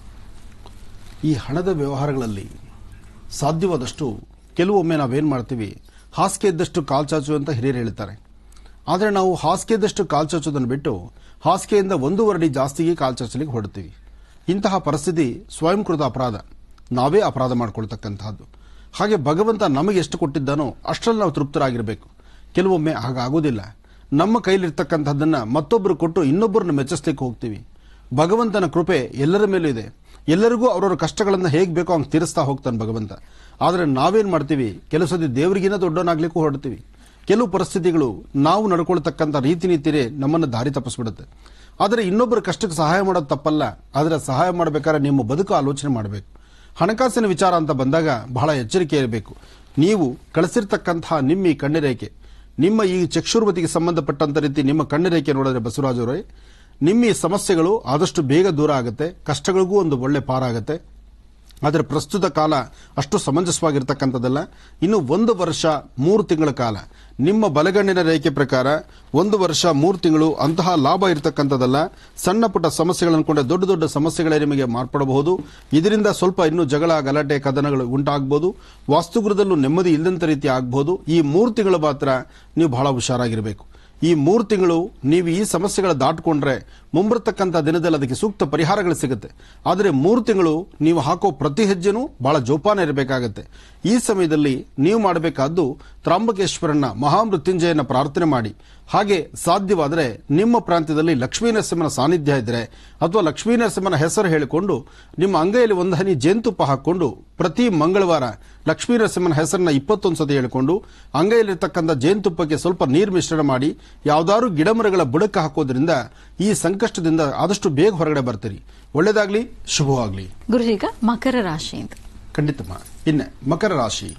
ಈ ಹಣದ ವ್ಯವಹಾರಗಳಲ್ಲಿ ಸಾಧ್ಯವಾದಷ್ಟು ಕೆಲವೊಮ್ಮೆ ನಾವೇನ್ ಮಾಡ್ತೀವಿ ಹಾಸಿಗೆ ಇದ್ದಷ್ಟು ಕಾಲ್ ಚಾಚು ಅಂತ ಹಿರಿಯರು ಹೇಳ್ತಾರೆ ಆದರೆ ನಾವು ಹಾಸಿಗೆ ಇದ್ದಷ್ಟು ಕಾಲ್ ಚಾಚೋದನ್ನು ಬಿಟ್ಟು ಹಾಸಿಗೆಯಿಂದ ಒಂದೂವರೆ ಅಡಿ ಜಾಸ್ತಿಗೆ ಕಾಲ್ ಚಾಚಲಿಕ್ಕೆ ಹೊರಡ್ತೀವಿ ಇಂತಹ ಪರಿಸ್ಥಿತಿ ಸ್ವಯಂಕೃತ ಅಪರಾಧ ನಾವೇ ಅಪರಾಧ ಮಾಡ್ಕೊಳ್ತಕ್ಕಂತಹದ್ದು ಹಾಗೆ ಭಗವಂತ ನಮಗೆ ಎಷ್ಟು ಕೊಟ್ಟಿದ್ದಾನೋ ಅಷ್ಟರಲ್ಲಿ ನಾವು ತೃಪ್ತರಾಗಿರಬೇಕು ಕೆಲವೊಮ್ಮೆ ಹಾಗಾಗೋದಿಲ್ಲ ನಮ್ಮ ಕೈಲಿರ್ತಕ್ಕಂಥದ್ದನ್ನ ಮತ್ತೊಬ್ಬರು ಕೊಟ್ಟು ಇನ್ನೊಬ್ಬರನ್ನ ಮೆಚ್ಚಿಸ್ಲಿಕ್ಕೆ ಹೋಗ್ತೀವಿ ಭಗವಂತನ ಕೃಪೆ ಎಲ್ಲರ ಮೇಲೂ ಇದೆ ಎಲ್ಲರಿಗೂ ಅವರವರ ಕಷ್ಟಗಳನ್ನ ಹೇಗೆ ಬೇಕೋ ಹಂಗೆ ತೀರಿಸ್ತಾ ಹೋಗ್ತಾನೆ ಭಗವಂತ ಆದರೆ ನಾವೇನ್ ಮಾಡ್ತೀವಿ ಕೆಲವು ಸತಿ ದೇವರಿಗಿನ ದೊಡ್ಡವನಾಗ್ಲಿಕ್ಕೂ ಹೊರಡ್ತೀವಿ ಕೆಲವು ಪರಿಸ್ಥಿತಿಗಳು ನಾವು ನಡ್ಕೊಳ್ತಕ್ಕಂಥ ರೀತಿ ನೀತಿರೇ ನಮ್ಮನ್ನು ದಾರಿ ತಪ್ಪಿಸ್ಬಿಡುತ್ತೆ ಆದರೆ ಇನ್ನೊಬ್ಬರ ಕಷ್ಟಕ್ಕೆ ಸಹಾಯ ಮಾಡೋದು ತಪ್ಪಲ್ಲ ಆದರೆ ಸಹಾಯ ಮಾಡಬೇಕಾದ್ರೆ ನಿಮ್ಮ ಬದುಕು ಆಲೋಚನೆ ಮಾಡಬೇಕು ಹಣಕಾಸಿನ ವಿಚಾರ ಅಂತ ಬಂದಾಗ ಬಹಳ ಎಚ್ಚರಿಕೆ ಇರಬೇಕು ನೀವು ಕಳಿಸಿರ್ತಕ್ಕಂತಹ ನಿಮ್ಮ ಈ ಕಣ್ಣುರೇಖೆ ನಿಮ್ಮ ಈ ಚಕ್ಷುರ್ವತಿಗೆ ಸಂಬಂಧಪಟ್ಟಂತ ರೀತಿ ನಿಮ್ಮ ಕಣ್ಣುರೇಖೆ ನೋಡಿದ್ರೆ ಬಸವರಾಜ್ ಅವರೇ ನಿಮ್ಮ ಈ ಸಮಸ್ಯೆಗಳು ಆದಷ್ಟು ಬೇಗ ದೂರ ಆಗುತ್ತೆ ಕಷ್ಟಗಳಿಗೂ ಒಂದು ಒಳ್ಳೆ ಪಾರ ಆಗುತ್ತೆ ಆದರೆ ಪ್ರಸ್ತುತ ಕಾಲ ಅಷ್ಟು ಸಮಂಜಸವಾಗಿರ್ತಕ್ಕಂಥದ್ದಲ್ಲ ಇನ್ನು ಒಂದು ವರ್ಷ ಮೂರು ತಿಂಗಳ ಕಾಲ ನಿಮ್ಮ ಬಲಗಣ್ಣಿನ ರೇಖೆ ಪ್ರಕಾರ ಒಂದು ವರ್ಷ ಮೂರು ತಿಂಗಳು ಅಂತಹ ಲಾಭ ಇರತಕ್ಕಂಥದ್ದಲ್ಲ ಸಣ್ಣ ಪುಟ್ಟ ಸಮಸ್ಯೆಗಳನ್ನು ಕೊಂಡ ದೊಡ್ಡ ದೊಡ್ಡ ಸಮಸ್ಯೆಗಳೇ ನಿಮಗೆ ಮಾರ್ಪಡಬಹುದು ಇದರಿಂದ ಸ್ವಲ್ಪ ಇನ್ನೂ ಜಗಳ ಗಲಾಟೆ ಕದನಗಳು ಉಂಟಾಗಬಹುದು ವಾಸ್ತುಗೃಹದಲ್ಲೂ ನೆಮ್ಮದಿ ಇಲ್ಲದಂತ ರೀತಿ ಆಗಬಹುದು ಈ ಮೂರು ತಿಂಗಳು ಮಾತ್ರ ನೀವು ಬಹಳ ಹುಷಾರಾಗಿರಬೇಕು ಈ ಮೂರು ತಿಂಗಳು ನೀವು ಈ ಸಮಸ್ಯೆಗಳ ದಾಟ್ಕೊಂಡ್ರೆ ಮುಂಬರ್ತಕ್ಕಂಥ ದಿನದಲ್ಲಿ ಅದಕ್ಕೆ ಸೂಕ್ತ ಪರಿಹಾರಗಳು ಸಿಗುತ್ತೆ ಆದರೆ ಮೂರು ತಿಂಗಳು ನೀವು ಹಾಕೋ ಪ್ರತಿ ಹೆಜ್ಜೆನೂ ಬಹಳ ಜೋಪಾನ ಇರಬೇಕಾಗತ್ತೆ ಈ ಸಮಯದಲ್ಲಿ ನೀವು ಮಾಡಬೇಕಾದ್ದು ತ್ರಾಂಬಕೇಶ್ವರನ ಮಹಾಮೃತ್ಯುಂಜಯನ ಪ್ರಾರ್ಥನೆ ಮಾಡಿ ಹಾಗೆ ಸಾಧ್ಯವಾದರೆ ನಿಮ್ಮ ಪ್ರಾಂತ್ಯದಲ್ಲಿ ಲಕ್ಷ್ಮೀ ನರಸಿಂಹನ ಸಾನ್ನಿಧ್ಯ ಇದ್ದರೆ ಅಥವಾ ಲಕ್ಷ್ಮೀ ನರಸಿಂಹನ ಹೆಸರು ಹೇಳಿಕೊಂಡು ನಿಮ್ಮ ಅಂಗೈಯಲ್ಲಿ ಒಂದು ಹನಿ ಜೇನುತುಪ್ಪ ಹಾಕೊಂಡು ಪ್ರತಿ ಮಂಗಳವಾರ ಲಕ್ಷ್ಮೀ ನರಸಿಂಹನ ಹೆಸರನ್ನ ಇಪ್ಪತ್ತೊಂದು ಸತಿ ಹೇಳಿಕೊಂಡು ಅಂಗೈಯಲ್ಲಿರ್ತಕ್ಕಂಥ ಜೇನುತುಪ್ಪಕ್ಕೆ ಸ್ವಲ್ಪ ನೀರು ಮಿಶ್ರಣ ಮಾಡಿ ಯಾವ್ದಾದ್ರು ಗಿಡಮರಗಳ ಬುಡಕ್ಕೆ ಹಾಕೋದ್ರಿಂದ ಈ ಸಂಕಷ್ಟದಿಂದ ಆದಷ್ಟು ಬೇಗ ಹೊರಗಡೆ ಬರ್ತೀರಿ ಒಳ್ಳೇದಾಗ್ಲಿ ಶುಭವಾಗ್ಲಿ ಗುರುಜಿ ಈಗ ಮಕರ ರಾಶಿ ಅಂತ ಖಂಡಿತಮ್ಮ ಇನ್ನು ಮಕರ ರಾಶಿ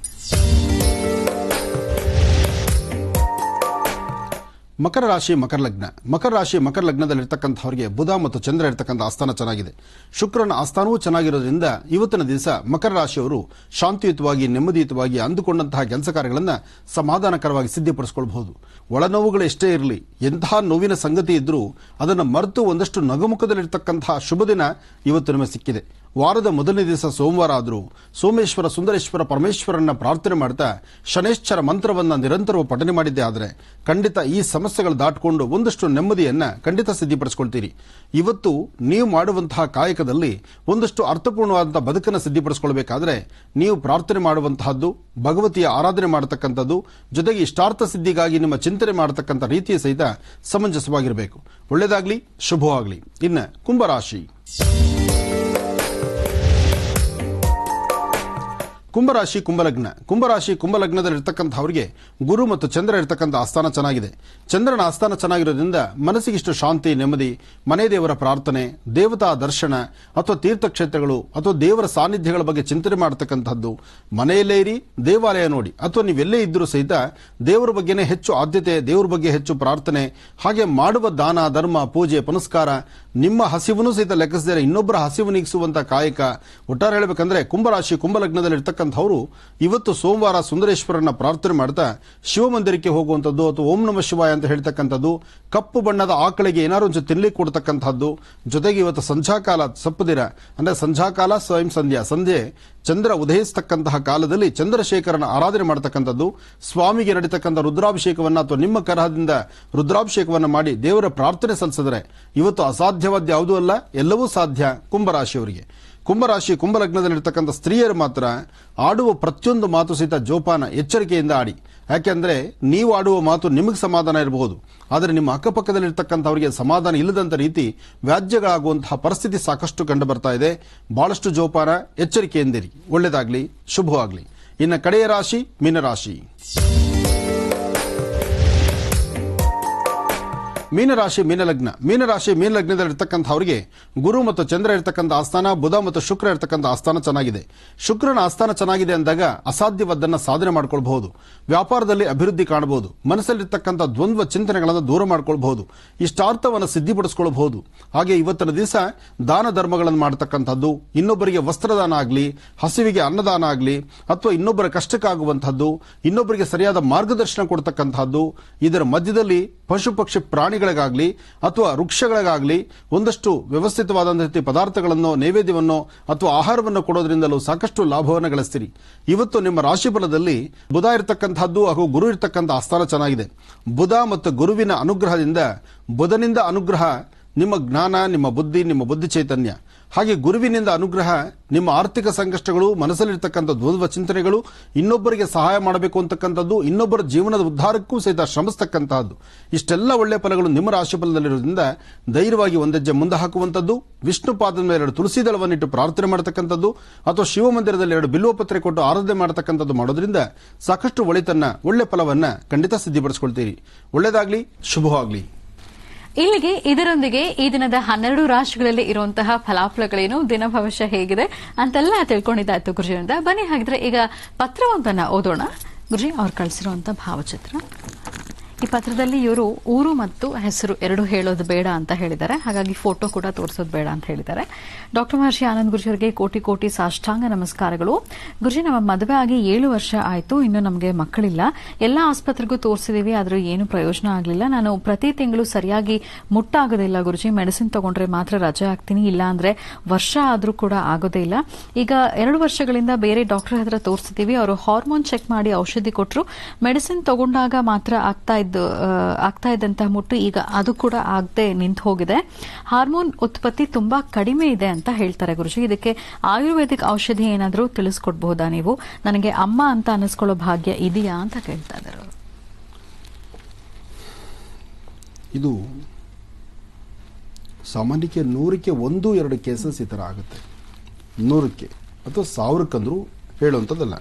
ಮಕರ ರಾಶಿ ಮಕರ ಲಗ್ನ ಮಕರ ರಾಶಿ ಮಕರ ಲಗ್ನದಲ್ಲಿರ್ತಕ್ಕಂಥವ್ರಿಗೆ ಬುಧ ಮತ್ತು ಚಂದ್ರ ಇರ್ತಕ್ಕಂಥ ಆಸ್ಥಾನ ಚೆನ್ನಾಗಿದೆ ಶುಕ್ರನ ಆಸ್ಥಾನವೂ ಚೆನ್ನಾಗಿರೋದ್ರಿಂದ ಇವತ್ತಿನ ದಿವಸ ಮಕರ ರಾಶಿಯವರು ಶಾಂತಿಯುತವಾಗಿ ನೆಮ್ಮದಿಯುತವಾಗಿ ಅಂದುಕೊಂಡಂತಹ ಕೆಲಸ ಕಾರ್ಯಗಳನ್ನು ಸಮಾಧಾನಕರವಾಗಿ ಸಿದ್ಧಪಡಿಸಿಕೊಳ್ಳಬಹುದು ಒಳನೋವುಗಳು ಎಷ್ಟೇ ಇರಲಿ ಎಂತಹ ನೋವಿನ ಸಂಗತಿ ಇದ್ರೂ ಅದನ್ನು ಮರೆತು ಒಂದಷ್ಟು ನಗುಮುಖದಲ್ಲಿರ್ತಕ್ಕಂತಹ ಶುಭ ದಿನ ಇವತ್ತು ನಮಗೆ ಸಿಕ್ಕಿದೆ ವಾರದ ಮೊದಲನೇ ದಿವಸ ಸೋಮವಾರ ಆದರೂ ಸೋಮೇಶ್ವರ ಸುಂದರೇಶ್ವರ ಪರಮೇಶ್ವರನ್ನ ಪ್ರಾರ್ಥನೆ ಮಾಡ್ತಾ ಶನೇಶ್ವರ ಮಂತ್ರವನ್ನ ನಿರಂತರವಾಗಿ ಪಠನೆ ಮಾಡಿದ್ದೆ ಆದರೆ ಖಂಡಿತ ಈ ಸಮಸ್ಯೆಗಳು ದಾಟಿಕೊಂಡು ಒಂದಷ್ಟು ನೆಮ್ಮದಿಯನ್ನ ಖಂಡಿತ ಸಿದ್ಧಿಪಡಿಸ್ಕೊಳ್ತೀರಿ ಇವತ್ತು ನೀವು ಮಾಡುವಂತಹ ಕಾಯಕದಲ್ಲಿ ಒಂದಷ್ಟು ಅರ್ಥಪೂರ್ಣವಾದಂತಹ ಬದುಕನ್ನು ಸಿದ್ಧಿಪಡಿಸ್ಕೊಳ್ಬೇಕಾದ್ರೆ ನೀವು ಪ್ರಾರ್ಥನೆ ಮಾಡುವಂತಹದ್ದು ಭಗವತಿಯ ಆರಾಧನೆ ಮಾಡತಕ್ಕಂಥದ್ದು ಜೊತೆಗೆ ಇಷ್ಟಾರ್ಥ ಸಿದ್ಧಿಗಾಗಿ ನಿಮ್ಮ ಚಿಂತನೆ ಮಾಡತಕ್ಕಂಥ ರೀತಿಯ ಸಹಿತ ಸಮಂಜಸವಾಗಿರಬೇಕು ಒಳ್ಳೆಯದಾಗ್ಲಿ ಶುಭವಾಗ್ಲಿ ಇನ್ನು ಕುಂಭರಾಶಿ ಕುಂಭರಾಶಿ ಕುಂಭಲಗ್ನ ಕುಂಭರಾಶಿ ಕುಂಭಲಗ್ನದಲ್ಲಿ ಇರ್ತಕ್ಕಂಥವ್ರಿಗೆ ಗುರು ಮತ್ತು ಚಂದ್ರ ಇರ್ತಕ್ಕಂಥ ಆಸ್ಥಾನ ಚೆನ್ನಾಗಿದೆ ಚಂದ್ರನ ಆಸ್ಥಾನ ಚೆನ್ನಾಗಿರೋದ್ರಿಂದ ಮನಸ್ಸಿಗಿಷ್ಟು ಶಾಂತಿ ನೆಮ್ಮದಿ ಮನೆ ದೇವರ ಪ್ರಾರ್ಥನೆ ದೇವತಾ ದರ್ಶನ ಅಥವಾ ತೀರ್ಥಕ್ಷೇತ್ರಗಳು ಅಥವಾ ದೇವರ ಸಾನ್ನಿಧ್ಯಗಳ ಬಗ್ಗೆ ಚಿಂತನೆ ಮಾಡತಕ್ಕಂಥದ್ದು ಮನೆಯಲ್ಲೇ ಇರಿ ದೇವಾಲಯ ನೋಡಿ ಅಥವಾ ನೀವೆಲ್ಲೇ ಇದ್ರೂ ಸಹಿತ ದೇವರ ಬಗ್ಗೆನೇ ಹೆಚ್ಚು ಆದ್ಯತೆ ದೇವರ ಬಗ್ಗೆ ಹೆಚ್ಚು ಪ್ರಾರ್ಥನೆ ಹಾಗೆ ಮಾಡುವ ದಾನ ಧರ್ಮ ಪೂಜೆ ಪುನಸ್ಕಾರ ನಿಮ್ಮ ಹಸಿವನ್ನು ಸಹಿತ ಲೆಕ್ಕಿಸದೇ ಇನ್ನೊಬ್ಬರ ಹಸಿವು ನೀಗಿಸುವಂತ ಕಾಯಕ ಒಟ್ಟಾರೆ ಹೇಳಬೇಕಂದ್ರೆ ಕುಂಭರಾಶಿ ಕುಂಭಲಗ್ನದಲ್ಲಿ ಇರ್ತಕ್ಕಂಥವ್ರು ಇವತ್ತು ಸೋಮವಾರ ಸುಂದರೇಶ್ವರನ ಪ್ರಾರ್ಥನೆ ಮಾಡ್ತಾ ಶಿವಮಂದಿರಕ್ಕೆ ಹೋಗುವಂಥದ್ದು ಅಥವಾ ಓಂ ನಮ ಶಿವಾಯ ಅಂತ ಹೇಳ್ತಕ್ಕಂಥದ್ದು ಕಪ್ಪು ಬಣ್ಣದ ಆಕಳಿಗೆ ಏನಾದ್ರು ಒಂಚೂರು ತಿನ್ಲಿಕ್ಕೆ ಕೊಡ್ತಕ್ಕಂಥದ್ದು ಜೊತೆಗೆ ಇವತ್ತು ಸಂಧ್ಯಾಕಾಲ ಸಪ್ಪದಿರ ಅಂದ್ರೆ ಸಂಧ್ಯಾಕಾಲ ಸ್ವಯಂ ಸಂಧ್ಯಾ ಸಂಧ್ಯೆ ಚಂದ್ರ ಉದಯಿಸ್ತಕ್ಕಂತಹ ಕಾಲದಲ್ಲಿ ಚಂದ್ರಶೇಖರನ ಆರಾಧನೆ ಮಾಡತಕ್ಕಂಥದ್ದು ಸ್ವಾಮಿಗೆ ನಡೀತಕ್ಕಂಥ ರುದ್ರಾಭಿಷೇಕವನ್ನ ಅಥವಾ ನಿಮ್ಮ ಕರಹದಿಂದ ರುದ್ರಾಭಿಷೇಕವನ್ನ ಮಾಡಿ ದೇವರ ಪ್ರಾರ್ಥನೆ ಸಲ್ಲಿಸಿದ್ರೆ ಇವತ್ತು ಅಸಾಧ್ಯವಾದ ಯಾವುದೂ ಅಲ್ಲ ಎಲ್ಲವೂ ಸಾಧ್ಯ ಕುಂಭರಾಶಿಯವರಿಗೆ ಕುಂಭರಾಶಿ ಕುಂಭಲಗ್ನದಲ್ಲಿರ್ತಕ್ಕಂಥ ಸ್ತ್ರೀಯರು ಮಾತ್ರ ಆಡುವ ಪ್ರತಿಯೊಂದು ಮಾತು ಸಹಿತ ಜೋಪಾನ ಎಚ್ಚರಿಕೆಯಿಂದ ಆಡಿ ಯಾಕೆಂದ್ರೆ ನೀವು ಆಡುವ ಮಾತು ನಿಮಗೆ ಸಮಾಧಾನ ಇರಬಹುದು ಆದರೆ ನಿಮ್ಮ ಅಕ್ಕಪಕ್ಕದಲ್ಲಿರ್ತಕ್ಕಂಥವರಿಗೆ ಸಮಾಧಾನ ಇಲ್ಲದಂತ ರೀತಿ ವ್ಯಾಜ್ಯಗಳಾಗುವಂತಹ ಪರಿಸ್ಥಿತಿ ಸಾಕಷ್ಟು ಕಂಡು ಬರ್ತಾ ಇದೆ ಬಹಳಷ್ಟು ಜೋಪಾನ ಎಚ್ಚರಿಕೆಯಿಂದಿರಿ ಒಳ್ಳೆಯದಾಗ್ಲಿ ಶುಭವಾಗ್ಲಿ ಇನ್ನು ಕಡೆಯ ರಾಶಿ ಮೀನರಾಶಿ ಮೀನರಾಶಿ ಮೀನಲಗ್ನ ಮೀನರಾಶಿ ಮೀನಲಗ್ನದಲ್ಲಿರ್ತಕ್ಕಂಥವರಿಗೆ ಗುರು ಮತ್ತು ಚಂದ್ರ ಇರ್ತಕ್ಕಂಥ ಆಸ್ಥಾನ ಬುಧ ಮತ್ತು ಶುಕ್ರ ಇರ್ತಕ್ಕಂಥ ಆಸ್ಥಾನ ಚೆನ್ನಾಗಿದೆ ಶುಕ್ರನ ಆಸ್ಥಾನ ಚೆನ್ನಾಗಿದೆ ಅಂದಾಗ ಅಸಾಧ್ಯವಾದ್ದನ್ನ ಸಾಧನೆ ಮಾಡ್ಕೊಳ್ಬಹುದು ವ್ಯಾಪಾರದಲ್ಲಿ ಅಭಿವೃದ್ಧಿ ಕಾಣಬಹುದು ಮನಸ್ಸಲ್ಲಿರ್ತಕ್ಕಂಥ ದ್ವಂದ್ವ ಚಿಂತನೆಗಳನ್ನು ದೂರ ಮಾಡ್ಕೊಳ್ಬಹುದು ಇಷ್ಟಾರ್ಥವನ್ನು ಸಿದ್ಧಿಪಡಿಸ್ಕೊಳ್ಬಹುದು ಹಾಗೆ ಇವತ್ತಿನ ದಿವಸ ದಾನ ಧರ್ಮಗಳನ್ನು ಮಾಡತಕ್ಕಂಥದ್ದು ಇನ್ನೊಬ್ಬರಿಗೆ ವಸ್ತ್ರದಾನ ಆಗಲಿ ಹಸಿವಿಗೆ ಅನ್ನದಾನ ಆಗಲಿ ಅಥವಾ ಇನ್ನೊಬ್ಬರ ಕಷ್ಟಕ್ಕಾಗುವಂತಹದ್ದು ಇನ್ನೊಬ್ಬರಿಗೆ ಸರಿಯಾದ ಮಾರ್ಗದರ್ಶನ ಕೊಡ್ತಕ್ಕಂತಹದ್ದು ಇದರ ಮಧ್ಯದಲ್ಲಿ ಪಶು ಪಕ್ಷಿ ಪ್ರಾಣಿಗಳಿಗಾಗಲಿ ಅಥವಾ ವೃಕ್ಷಗಳಿಗಾಗಲಿ ಒಂದಷ್ಟು ವ್ಯವಸ್ಥಿತವಾದಂತಹ ರೀತಿ ಪದಾರ್ಥಗಳನ್ನು ನೈವೇದ್ಯವನ್ನು ಅಥವಾ ಆಹಾರವನ್ನು ಕೊಡೋದ್ರಿಂದಲೂ ಸಾಕಷ್ಟು ಲಾಭವನ್ನು ಗಳಿಸ್ತೀರಿ ಇವತ್ತು ನಿಮ್ಮ ರಾಶಿ ಫಲದಲ್ಲಿ ಬುಧ ಇರತಕ್ಕಂತಹದ್ದು ಹಾಗೂ ಗುರು ಇರತಕ್ಕಂಥ ಆಸ್ಥಾನ ಚೆನ್ನಾಗಿದೆ ಬುಧ ಮತ್ತು ಗುರುವಿನ ಅನುಗ್ರಹದಿಂದ ಬುಧನಿಂದ ಅನುಗ್ರಹ ನಿಮ್ಮ ಜ್ಞಾನ ನಿಮ್ಮ ಬುದ್ಧಿ ನಿಮ್ಮ ಬುದ್ಧಿ ಚೈತನ್ಯ ಹಾಗೆ ಗುರುವಿನಿಂದ ಅನುಗ್ರಹ ನಿಮ್ಮ ಆರ್ಥಿಕ ಸಂಕಷ್ಟಗಳು ಮನಸ್ಸಲ್ಲಿರ್ತಕ್ಕಂಥ ದ್ವಂದ್ವ ಚಿಂತನೆಗಳು ಇನ್ನೊಬ್ಬರಿಗೆ ಸಹಾಯ ಮಾಡಬೇಕು ಅಂತಕ್ಕಂಥದ್ದು ಇನ್ನೊಬ್ಬರ ಜೀವನದ ಉದ್ಧಾರಕ್ಕೂ ಸಹಿತ ಶ್ರಮಿಸ್ತಕ್ಕಂತಹದ್ದು ಇಷ್ಟೆಲ್ಲ ಒಳ್ಳೆಯ ಫಲಗಳು ನಿಮ್ಮ ರಾಶಿ ಫಲದಲ್ಲಿರೋದ್ರಿಂದ ಧೈರ್ಯವಾಗಿ ಒಂದೆಜ್ಜೆ ಮುಂದೆ ಹಾಕುವಂಥದ್ದು ವಿಷ್ಣು ಪಾದದ ಮೇಲೆ ಎರಡು ತುಳಸಿ ದಳವನ್ನಿಟ್ಟು ಪ್ರಾರ್ಥನೆ ಮಾಡತಕ್ಕಂಥದ್ದು ಅಥವಾ ಶಿವಮಂದಿರದಲ್ಲಿ ಎರಡು ಬಿಲ್ವಪತ್ರೆ ಕೊಟ್ಟು ಆರಾಧನೆ ಮಾಡತಕ್ಕಂಥದ್ದು ಮಾಡೋದ್ರಿಂದ ಸಾಕಷ್ಟು ಒಳಿತನ್ನ ಒಳ್ಳೆ ಫಲವನ್ನ ಖಂಡಿತ ಸಿದ್ಧಿಪಡಿಸ್ಕೊಳ್ತೀರಿ ಒಳ್ಳೆಯದಾಗ್ಲಿ ಶುಭವಾಗ್ಲಿ ಇಲ್ಲಿಗೆ ಇದರೊಂದಿಗೆ ಈ ದಿನದ ಹನ್ನೆರಡು ರಾಶಿಗಳಲ್ಲಿ ಇರುವಂತಹ ಫಲಾಫಲಗಳೇನು ದಿನ ಭವಿಷ್ಯ ಹೇಗಿದೆ ಅಂತೆಲ್ಲ ತಿಳ್ಕೊಂಡಿದ್ದಾಯ್ತು ಗುರುಜಿಯಿಂದ ಬನ್ನಿ ಹಾಗಿದ್ರೆ ಈಗ ಪತ್ರವೊಂದನ್ನ ಓದೋಣ ಗುರುಜಿ ಅವ್ರು ಕಳಿಸಿರುವಂತ ಭಾವಚಿತ್ರ ಈ ಪತ್ರದಲ್ಲಿ ಇವರು ಊರು ಮತ್ತು ಹೆಸರು ಎರಡು ಹೇಳೋದು ಬೇಡ ಅಂತ ಹೇಳಿದ್ದಾರೆ ಹಾಗಾಗಿ ಫೋಟೋ ಕೂಡ ತೋರಿಸೋದು ಬೇಡ ಅಂತ ಹೇಳಿದ್ದಾರೆ ಡಾಕ್ಟರ್ ಮಹರ್ಷಿ ಆನಂದ್ ಗುರುಜಿ ಅವರಿಗೆ ಕೋಟಿ ಕೋಟಿ ಸಾಷ್ಟಾಂಗ ನಮಸ್ಕಾರಗಳು ಗುರುಜಿ ನಮ್ಮ ಮದುವೆ ಆಗಿ ಏಳು ವರ್ಷ ಆಯ್ತು ಇನ್ನು ನಮಗೆ ಮಕ್ಕಳಿಲ್ಲ ಎಲ್ಲ ಆಸ್ಪತ್ರೆಗೂ ತೋರಿಸಿದೀವಿ ಆದ್ರೂ ಏನು ಪ್ರಯೋಜನ ಆಗಲಿಲ್ಲ ನಾನು ಪ್ರತಿ ತಿಂಗಳು ಸರಿಯಾಗಿ ಮುಟ್ಟಾಗೋದಿಲ್ಲ ಗುರುಜಿ ಮೆಡಿಸಿನ್ ತಗೊಂಡ್ರೆ ಮಾತ್ರ ರಜೆ ಆಗ್ತೀನಿ ಇಲ್ಲ ಅಂದ್ರೆ ವರ್ಷ ಆದ್ರೂ ಕೂಡ ಆಗೋದೇ ಇಲ್ಲ ಈಗ ಎರಡು ವರ್ಷಗಳಿಂದ ಬೇರೆ ಡಾಕ್ಟರ್ ಹತ್ರ ತೋರಿಸಿದೀವಿ ಅವರು ಹಾರ್ಮೋನ್ ಚೆಕ್ ಮಾಡಿ ಔಷಧಿ ಕೊಟ್ಟರು ಮೆಡಿಸಿನ್ ತಗೊಂಡಾಗ ಮಾತ್ರ ಆಗ್ತಾ ಇದ್ದು ಆ, ಆಗ್ತಾ ಇದ್ದಂತಹ ಮುಟ್ಟು ಈಗ ಅದು ಕೂಡ ಆಗದೆ ನಿಂತು ಹೋಗಿದೆ ಹಾರ್ಮೋನ್ ಉತ್ಪತ್ತಿ ತುಂಬಾ ಕಡಿಮೆ ಇದೆ ಅಂತ ಹೇಳ್ತಾರೆ ಗುರುಜಿ ಇದಕ್ಕೆ ಆಯುರ್ವೇದಿಕ್ ಔಷಧಿ ಏನಾದರೂ ತಿಳಿಸ್ಕೊಡ್ಬಹುದಾ ನೀವು ನನಗೆ ಅಮ್ಮ ಅಂತ ಅನ್ನಿಸ್ಕೊಳ್ಳೋ ಭಾಗ್ಯ ಇದೆಯಾ ಅಂತ ಕೇಳ್ತಾ ಇದ್ದಾರೆ ಅವರು ಇದು ಸಾಮಾನ್ಯಕ್ಕೆ ನೂರಕ್ಕೆ ಒಂದು ಎರಡು ಕೇಸಸ್ ಈ ಥರ ಆಗುತ್ತೆ ನೂರಕ್ಕೆ ಅಥವಾ ಸಾವಿರಕ್ಕಂದ್ರೂ ಹೇಳುವಂಥದ್ದಲ್ಲ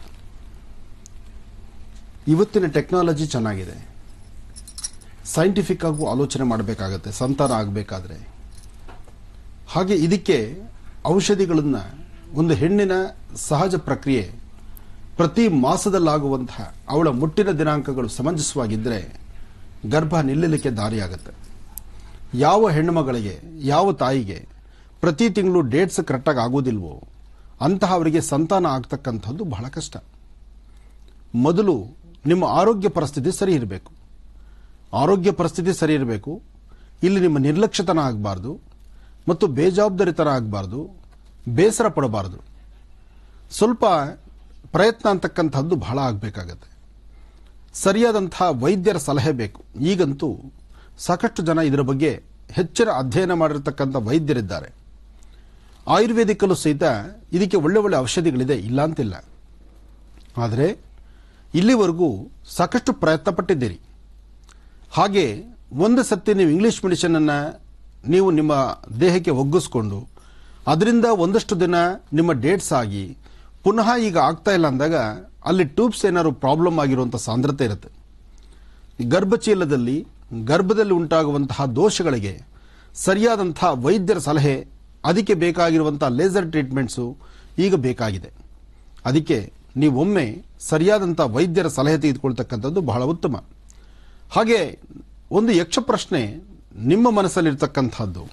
ಇವತ್ತಿನ ಟೆಕ್ನಾಲಜಿ ಚೆನ್ನಾಗಿದೆ ಸೈಂಟಿಫಿಕ್ ಆಗೂ ಆಲೋಚನೆ ಮಾಡಬೇಕಾಗತ್ತೆ ಸಂತಾನ ಆಗಬೇಕಾದ್ರೆ ಹಾಗೆ ಇದಕ್ಕೆ ಔಷಧಿಗಳನ್ನ ಒಂದು ಹೆಣ್ಣಿನ ಸಹಜ ಪ್ರಕ್ರಿಯೆ ಪ್ರತಿ ಮಾಸದಲ್ಲಾಗುವಂತಹ ಅವಳ ಮುಟ್ಟಿನ ದಿನಾಂಕಗಳು ಸಮಂಜಸವಾಗಿದ್ದರೆ ಗರ್ಭ ನಿಲ್ಲಲಿಕ್ಕೆ ದಾರಿಯಾಗುತ್ತೆ ಯಾವ ಹೆಣ್ಣುಮಗಳಿಗೆ ಯಾವ ತಾಯಿಗೆ ಪ್ರತಿ ತಿಂಗಳು ಡೇಟ್ಸ್ ಕರೆಕ್ಟಾಗಿ ಆಗೋದಿಲ್ವೋ ಅಂತಹವರಿಗೆ ಸಂತಾನ ಆಗ್ತಕ್ಕಂಥದ್ದು ಬಹಳ ಕಷ್ಟ ಮೊದಲು ನಿಮ್ಮ ಆರೋಗ್ಯ ಪರಿಸ್ಥಿತಿ ಸರಿ ಇರಬೇಕು ಆರೋಗ್ಯ ಪರಿಸ್ಥಿತಿ ಸರಿ ಇರಬೇಕು ಇಲ್ಲಿ ನಿಮ್ಮ ನಿರ್ಲಕ್ಷ್ಯತನ ಆಗಬಾರ್ದು ಮತ್ತು ಬೇಜವಾಬ್ದಾರಿತನ ಆಗಬಾರ್ದು ಬೇಸರ ಪಡಬಾರ್ದು ಸ್ವಲ್ಪ ಪ್ರಯತ್ನ ಅಂತಕ್ಕಂಥದ್ದು ಬಹಳ ಆಗಬೇಕಾಗತ್ತೆ ಸರಿಯಾದಂತಹ ವೈದ್ಯರ ಸಲಹೆ ಬೇಕು ಈಗಂತೂ ಸಾಕಷ್ಟು ಜನ ಇದರ ಬಗ್ಗೆ ಹೆಚ್ಚಿನ ಅಧ್ಯಯನ ಮಾಡಿರ್ತಕ್ಕಂಥ ವೈದ್ಯರಿದ್ದಾರೆ ಆಯುರ್ವೇದಿಕಲ್ಲೂ ಸಹಿತ ಇದಕ್ಕೆ ಒಳ್ಳೆ ಒಳ್ಳೆ ಔಷಧಿಗಳಿದೆ ಇಲ್ಲ ಅಂತಿಲ್ಲ ಆದರೆ ಇಲ್ಲಿವರೆಗೂ ಸಾಕಷ್ಟು ಪ್ರಯತ್ನ ಪಟ್ಟಿದ್ದೀರಿ ಹಾಗೆ ಒಂದು ಸತಿ ನೀವು ಇಂಗ್ಲಿಷ್ ಮೆಡಿಸಿನ್ ಅನ್ನ ನೀವು ನಿಮ್ಮ ದೇಹಕ್ಕೆ ಒಗ್ಗಿಸ್ಕೊಂಡು ಅದರಿಂದ ಒಂದಷ್ಟು ದಿನ ನಿಮ್ಮ ಡೇಟ್ಸ್ ಆಗಿ ಪುನಃ ಈಗ ಆಗ್ತಾ ಇಲ್ಲ ಅಂದಾಗ ಅಲ್ಲಿ ಟ್ಯೂಬ್ಸ್ ಏನಾದ್ರು ಪ್ರಾಬ್ಲಮ್ ಆಗಿರುವಂಥ ಸಾಂದ್ರತೆ ಇರುತ್ತೆ ಗರ್ಭಚೀಲದಲ್ಲಿ ಗರ್ಭದಲ್ಲಿ ಉಂಟಾಗುವಂತಹ ದೋಷಗಳಿಗೆ ಸರಿಯಾದಂತಹ ವೈದ್ಯರ ಸಲಹೆ ಅದಕ್ಕೆ ಬೇಕಾಗಿರುವಂತಹ ಲೇಸರ್ ಟ್ರೀಟ್ಮೆಂಟ್ಸು ಈಗ ಬೇಕಾಗಿದೆ ಅದಕ್ಕೆ ನೀವೊಮ್ಮೆ ಸರಿಯಾದಂತಹ ವೈದ್ಯರ ಸಲಹೆ ತೆಗೆದುಕೊಳ್ತಕ್ಕಂಥದ್ದು ಬಹಳ ಉತ್ತಮ ಹಾಗೆ ಒಂದು ಯಕ್ಷ ಪ್ರಶ್ನೆ ನಿಮ್ಮ ಮನಸ್ಸಲ್ಲಿರ್ತಕ್ಕಂಥದ್ದು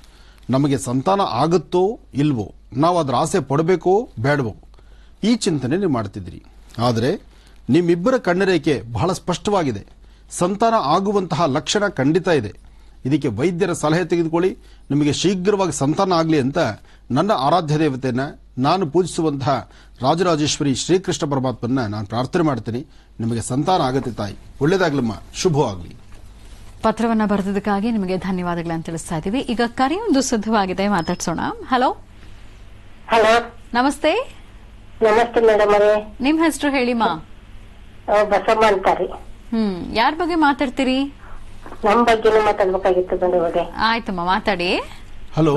ನಮಗೆ ಸಂತಾನ ಆಗುತ್ತೋ ಇಲ್ವೋ ನಾವು ಅದರ ಆಸೆ ಪಡಬೇಕೋ ಬೇಡವೋ ಈ ಚಿಂತನೆ ನೀವು ಮಾಡ್ತಿದ್ರಿ ಆದರೆ ನಿಮ್ಮಿಬ್ಬರ ಕಣ್ಣರೇಖೆ ಬಹಳ ಸ್ಪಷ್ಟವಾಗಿದೆ ಸಂತಾನ ಆಗುವಂತಹ ಲಕ್ಷಣ ಖಂಡಿತ ಇದೆ ಇದಕ್ಕೆ ವೈದ್ಯರ ಸಲಹೆ ತೆಗೆದುಕೊಳ್ಳಿ ನಿಮಗೆ ಶೀಘ್ರವಾಗಿ ಸಂತಾನ ಆಗಲಿ ಅಂತ ನನ್ನ ಆರಾಧ್ಯ ದೇವತೆಯನ್ನ ನಾನು ಪೂಜಿಸುವಂತಹ ರಾಜರಾಜೇಶ್ವರಿ ಶ್ರೀಕೃಷ್ಣ ಪರಮಾತ್ಮನ್ನ ನಾನು ಪ್ರಾರ್ಥನೆ ಮಾಡ್ತೀನಿ ನಿಮಗೆ ಸಂತಾನ ಆಗತ್ತೆ ತಾಯಿ ಒಳ್ಳೇದಾಗ್ಲಮ್ಮ ಶುಭವಾಗಲಿ ಪತ್ರವನ್ನ ಬರೆದದಕ್ಕಾಗಿ ನಿಮಗೆ ಧನ್ಯವಾದಗಳನ್ನ ತಿಳಿಸ್ತಾ ಇದ್ದೀವಿ ಈಗ ಕರೆಯೊಂದು ಸಿದ್ಧವಾಗಿದೆ ಮಾತಾಡ್ಸೋಣ ಹಲೋ ಹಲೋ ನಮಸ್ತೆ ನಮಸ್ತೆ ಮೇಡಮ್ ಅವರೇ ನಿಮ್ ಹೆಸರು ಹೇಳಿಮ್ಮ ಆ, ಬಸಮ್ಮ ಅಂತಾರಿ ಹ್ಮ್ ಯಾರ ಬಗ್ಗೆ ಮಾತಾಡ್ತೀರಿ ನಮ್ ಬಗ್ಗೆನೂ ಮಾತಾಡ್ಬೇಕಾಗಿತ್ತು ಮೇಡಮ್ ಅವರೇ ಆಯ್ತಮ್ಮ ಮಾತಾಡಿ ಹಲೋ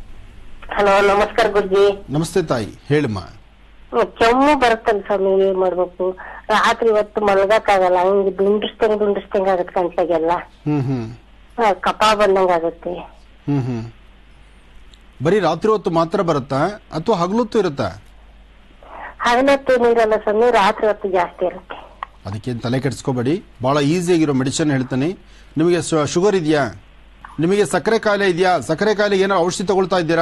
ಹಲೋ ನಮಸ್ಕಾರ ಗುರುಜಿ ನಮಸ್ತೆ ತಾಯಿ ಹೇಳಮ್ಮ ಹ್ಮ್, ಕೆಮ್ಮು ಬರುತ್ತಲ್ಲ ಸ್ವಾಮಿ ಏನ್ ಮಾಡ್ಬೇಕು ರಾತ್ರಿ ಹೊತ್ತು ಮಲ್ಗಕ್ ಆಗಲ್ಲ ಹಂಗ್ ದುಂಡಿಸ್ತಂಗ್ ದುಂಡಿಸ್ತಂಗ್ ಆಗತ್ತೆ ಗಂಟ್ಲಿಗೆಲ್ಲ ಹ್ಮ್ ಹ್ಮ್ ಆ, ಕಫ ಬಂದಂಗ್ ಆಗುತ್ತೆ ಹ್ಮ್ ಹ್ಮ್ ಬರೀ ರಾತ್ರಿ ಹೊತ್ತು ಮಾತ್ರ ಬರುತ್ತಾ ಅಥವಾ ಹಗಲೊತ್ತು ಇರುತ್ತಾ ಹಗಲೊತ್ತು ನೀರಲ್ಲ ಸ್ವಾಮಿ ರಾತ್ರಿ ಹೊತ್ತು ಜಾಸ್ತಿ ಇರುತ್ತೆ ಅದಕ್ಕೇನು ತಲೆ ಕೆಡಿಸ್ಕೋಬೇಡಿ ಬಹಳ ಈಸಿಯಾಗಿರೋ ಮೆಡಿಸಿನ್ ಹೇಳ್ತೀನಿ ನಿಮಗೆ ಶು- ಶುಗರ್ ಇದೆಯಾ ನಿಮಗೆ ಸಕ್ಕರೆ ಕಾಯಿಲೆ ಇದೆಯಾ ಸಕ್ಕರೆ ಕಾಯಿಲೆಗೆ ಏನಾರು ಔಷಧಿ ತಗೊಳ್ತಾ ಇದ್ದೀರಾ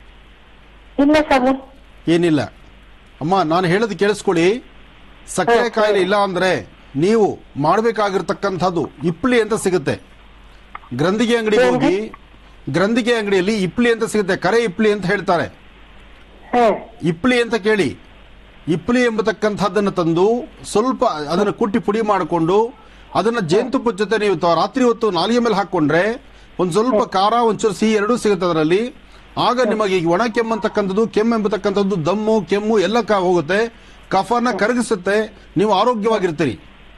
ಇಲ್ಲ ಸ್ವಾಮಿ ಏನಿಲ್ಲ ಅಮ್ಮ ನಾನು ಹೇಳೋದು ಕೇಳಿಸ್ಕೊಳ್ಳಿ ಸಕ್ಕರೆ ಕಾಯಿಲೆ ಇಲ್ಲ ಅಂದ್ರೆ ನೀವು ಮಾಡಬೇಕಾಗಿರ್ತಕ್ಕಂಥದ್ದು ಇಪ್ಲಿ ಅಂತ ಸಿಗುತ್ತೆ ಗ್ರಂಥಿಗೆ ಅಂಗಡಿಗೆ ಹೋಗಿ ಗ್ರಂಥಿಗೆ ಅಂಗಡಿಯಲ್ಲಿ ಇಪ್ಲಿ ಅಂತ ಸಿಗುತ್ತೆ ಕರೆ ಇಪ್ಲಿ ಅಂತ ಹೇಳ್ತಾರೆ ಹ್ಮ್ ಇಪ್ಲಿ ಅಂತ ಕೇಳಿ ಇಪ್ಲಿ ಎಂಬತಕ್ಕಂಥದ್ದನ್ನು ತಂದು ಸ್ವಲ್ಪ ಅದನ್ನು ಕುಟ್ಟಿ ಪುಡಿ ಮಾಡಿಕೊಂಡು ಅದನ್ನ ಜೇನುತುಪ್ಪದ ಜೊತೆ ನೀವು ತ- ರಾತ್ರಿ ಹೊತ್ತು ನಾಲಿಗೆ ಮೇಲೆ ಹಾಕೊಂಡ್ರೆ ಒಂದ್ ಸ್ವಲ್ಪ ಖಾರ ಒಂಚೂರು ಸಿಹಿ ಎರಡೂ ಸಿಗುತ್ತೆ ಅದರಲ್ಲಿ ಆಗ ನಿಮಗೆ ಈ ಒಣ ಕೆಮ್ಮು ಅಂತಕ್ಕಂಥದ್ದು ಕೆಮ್ಮು ಎಂಬತಕ್ಕಂಥದ್ದು ದಮ್ಮು ಕೆಮ್ಮು ಎಲ್ಲ ಕ ಹೋಗುತ್ತೆ ಕಫನ ಕರಗಿಸುತ್ತೆ ನೀವು ಆರೋಗ್ಯವಾಗಿರ್ತೀರಿ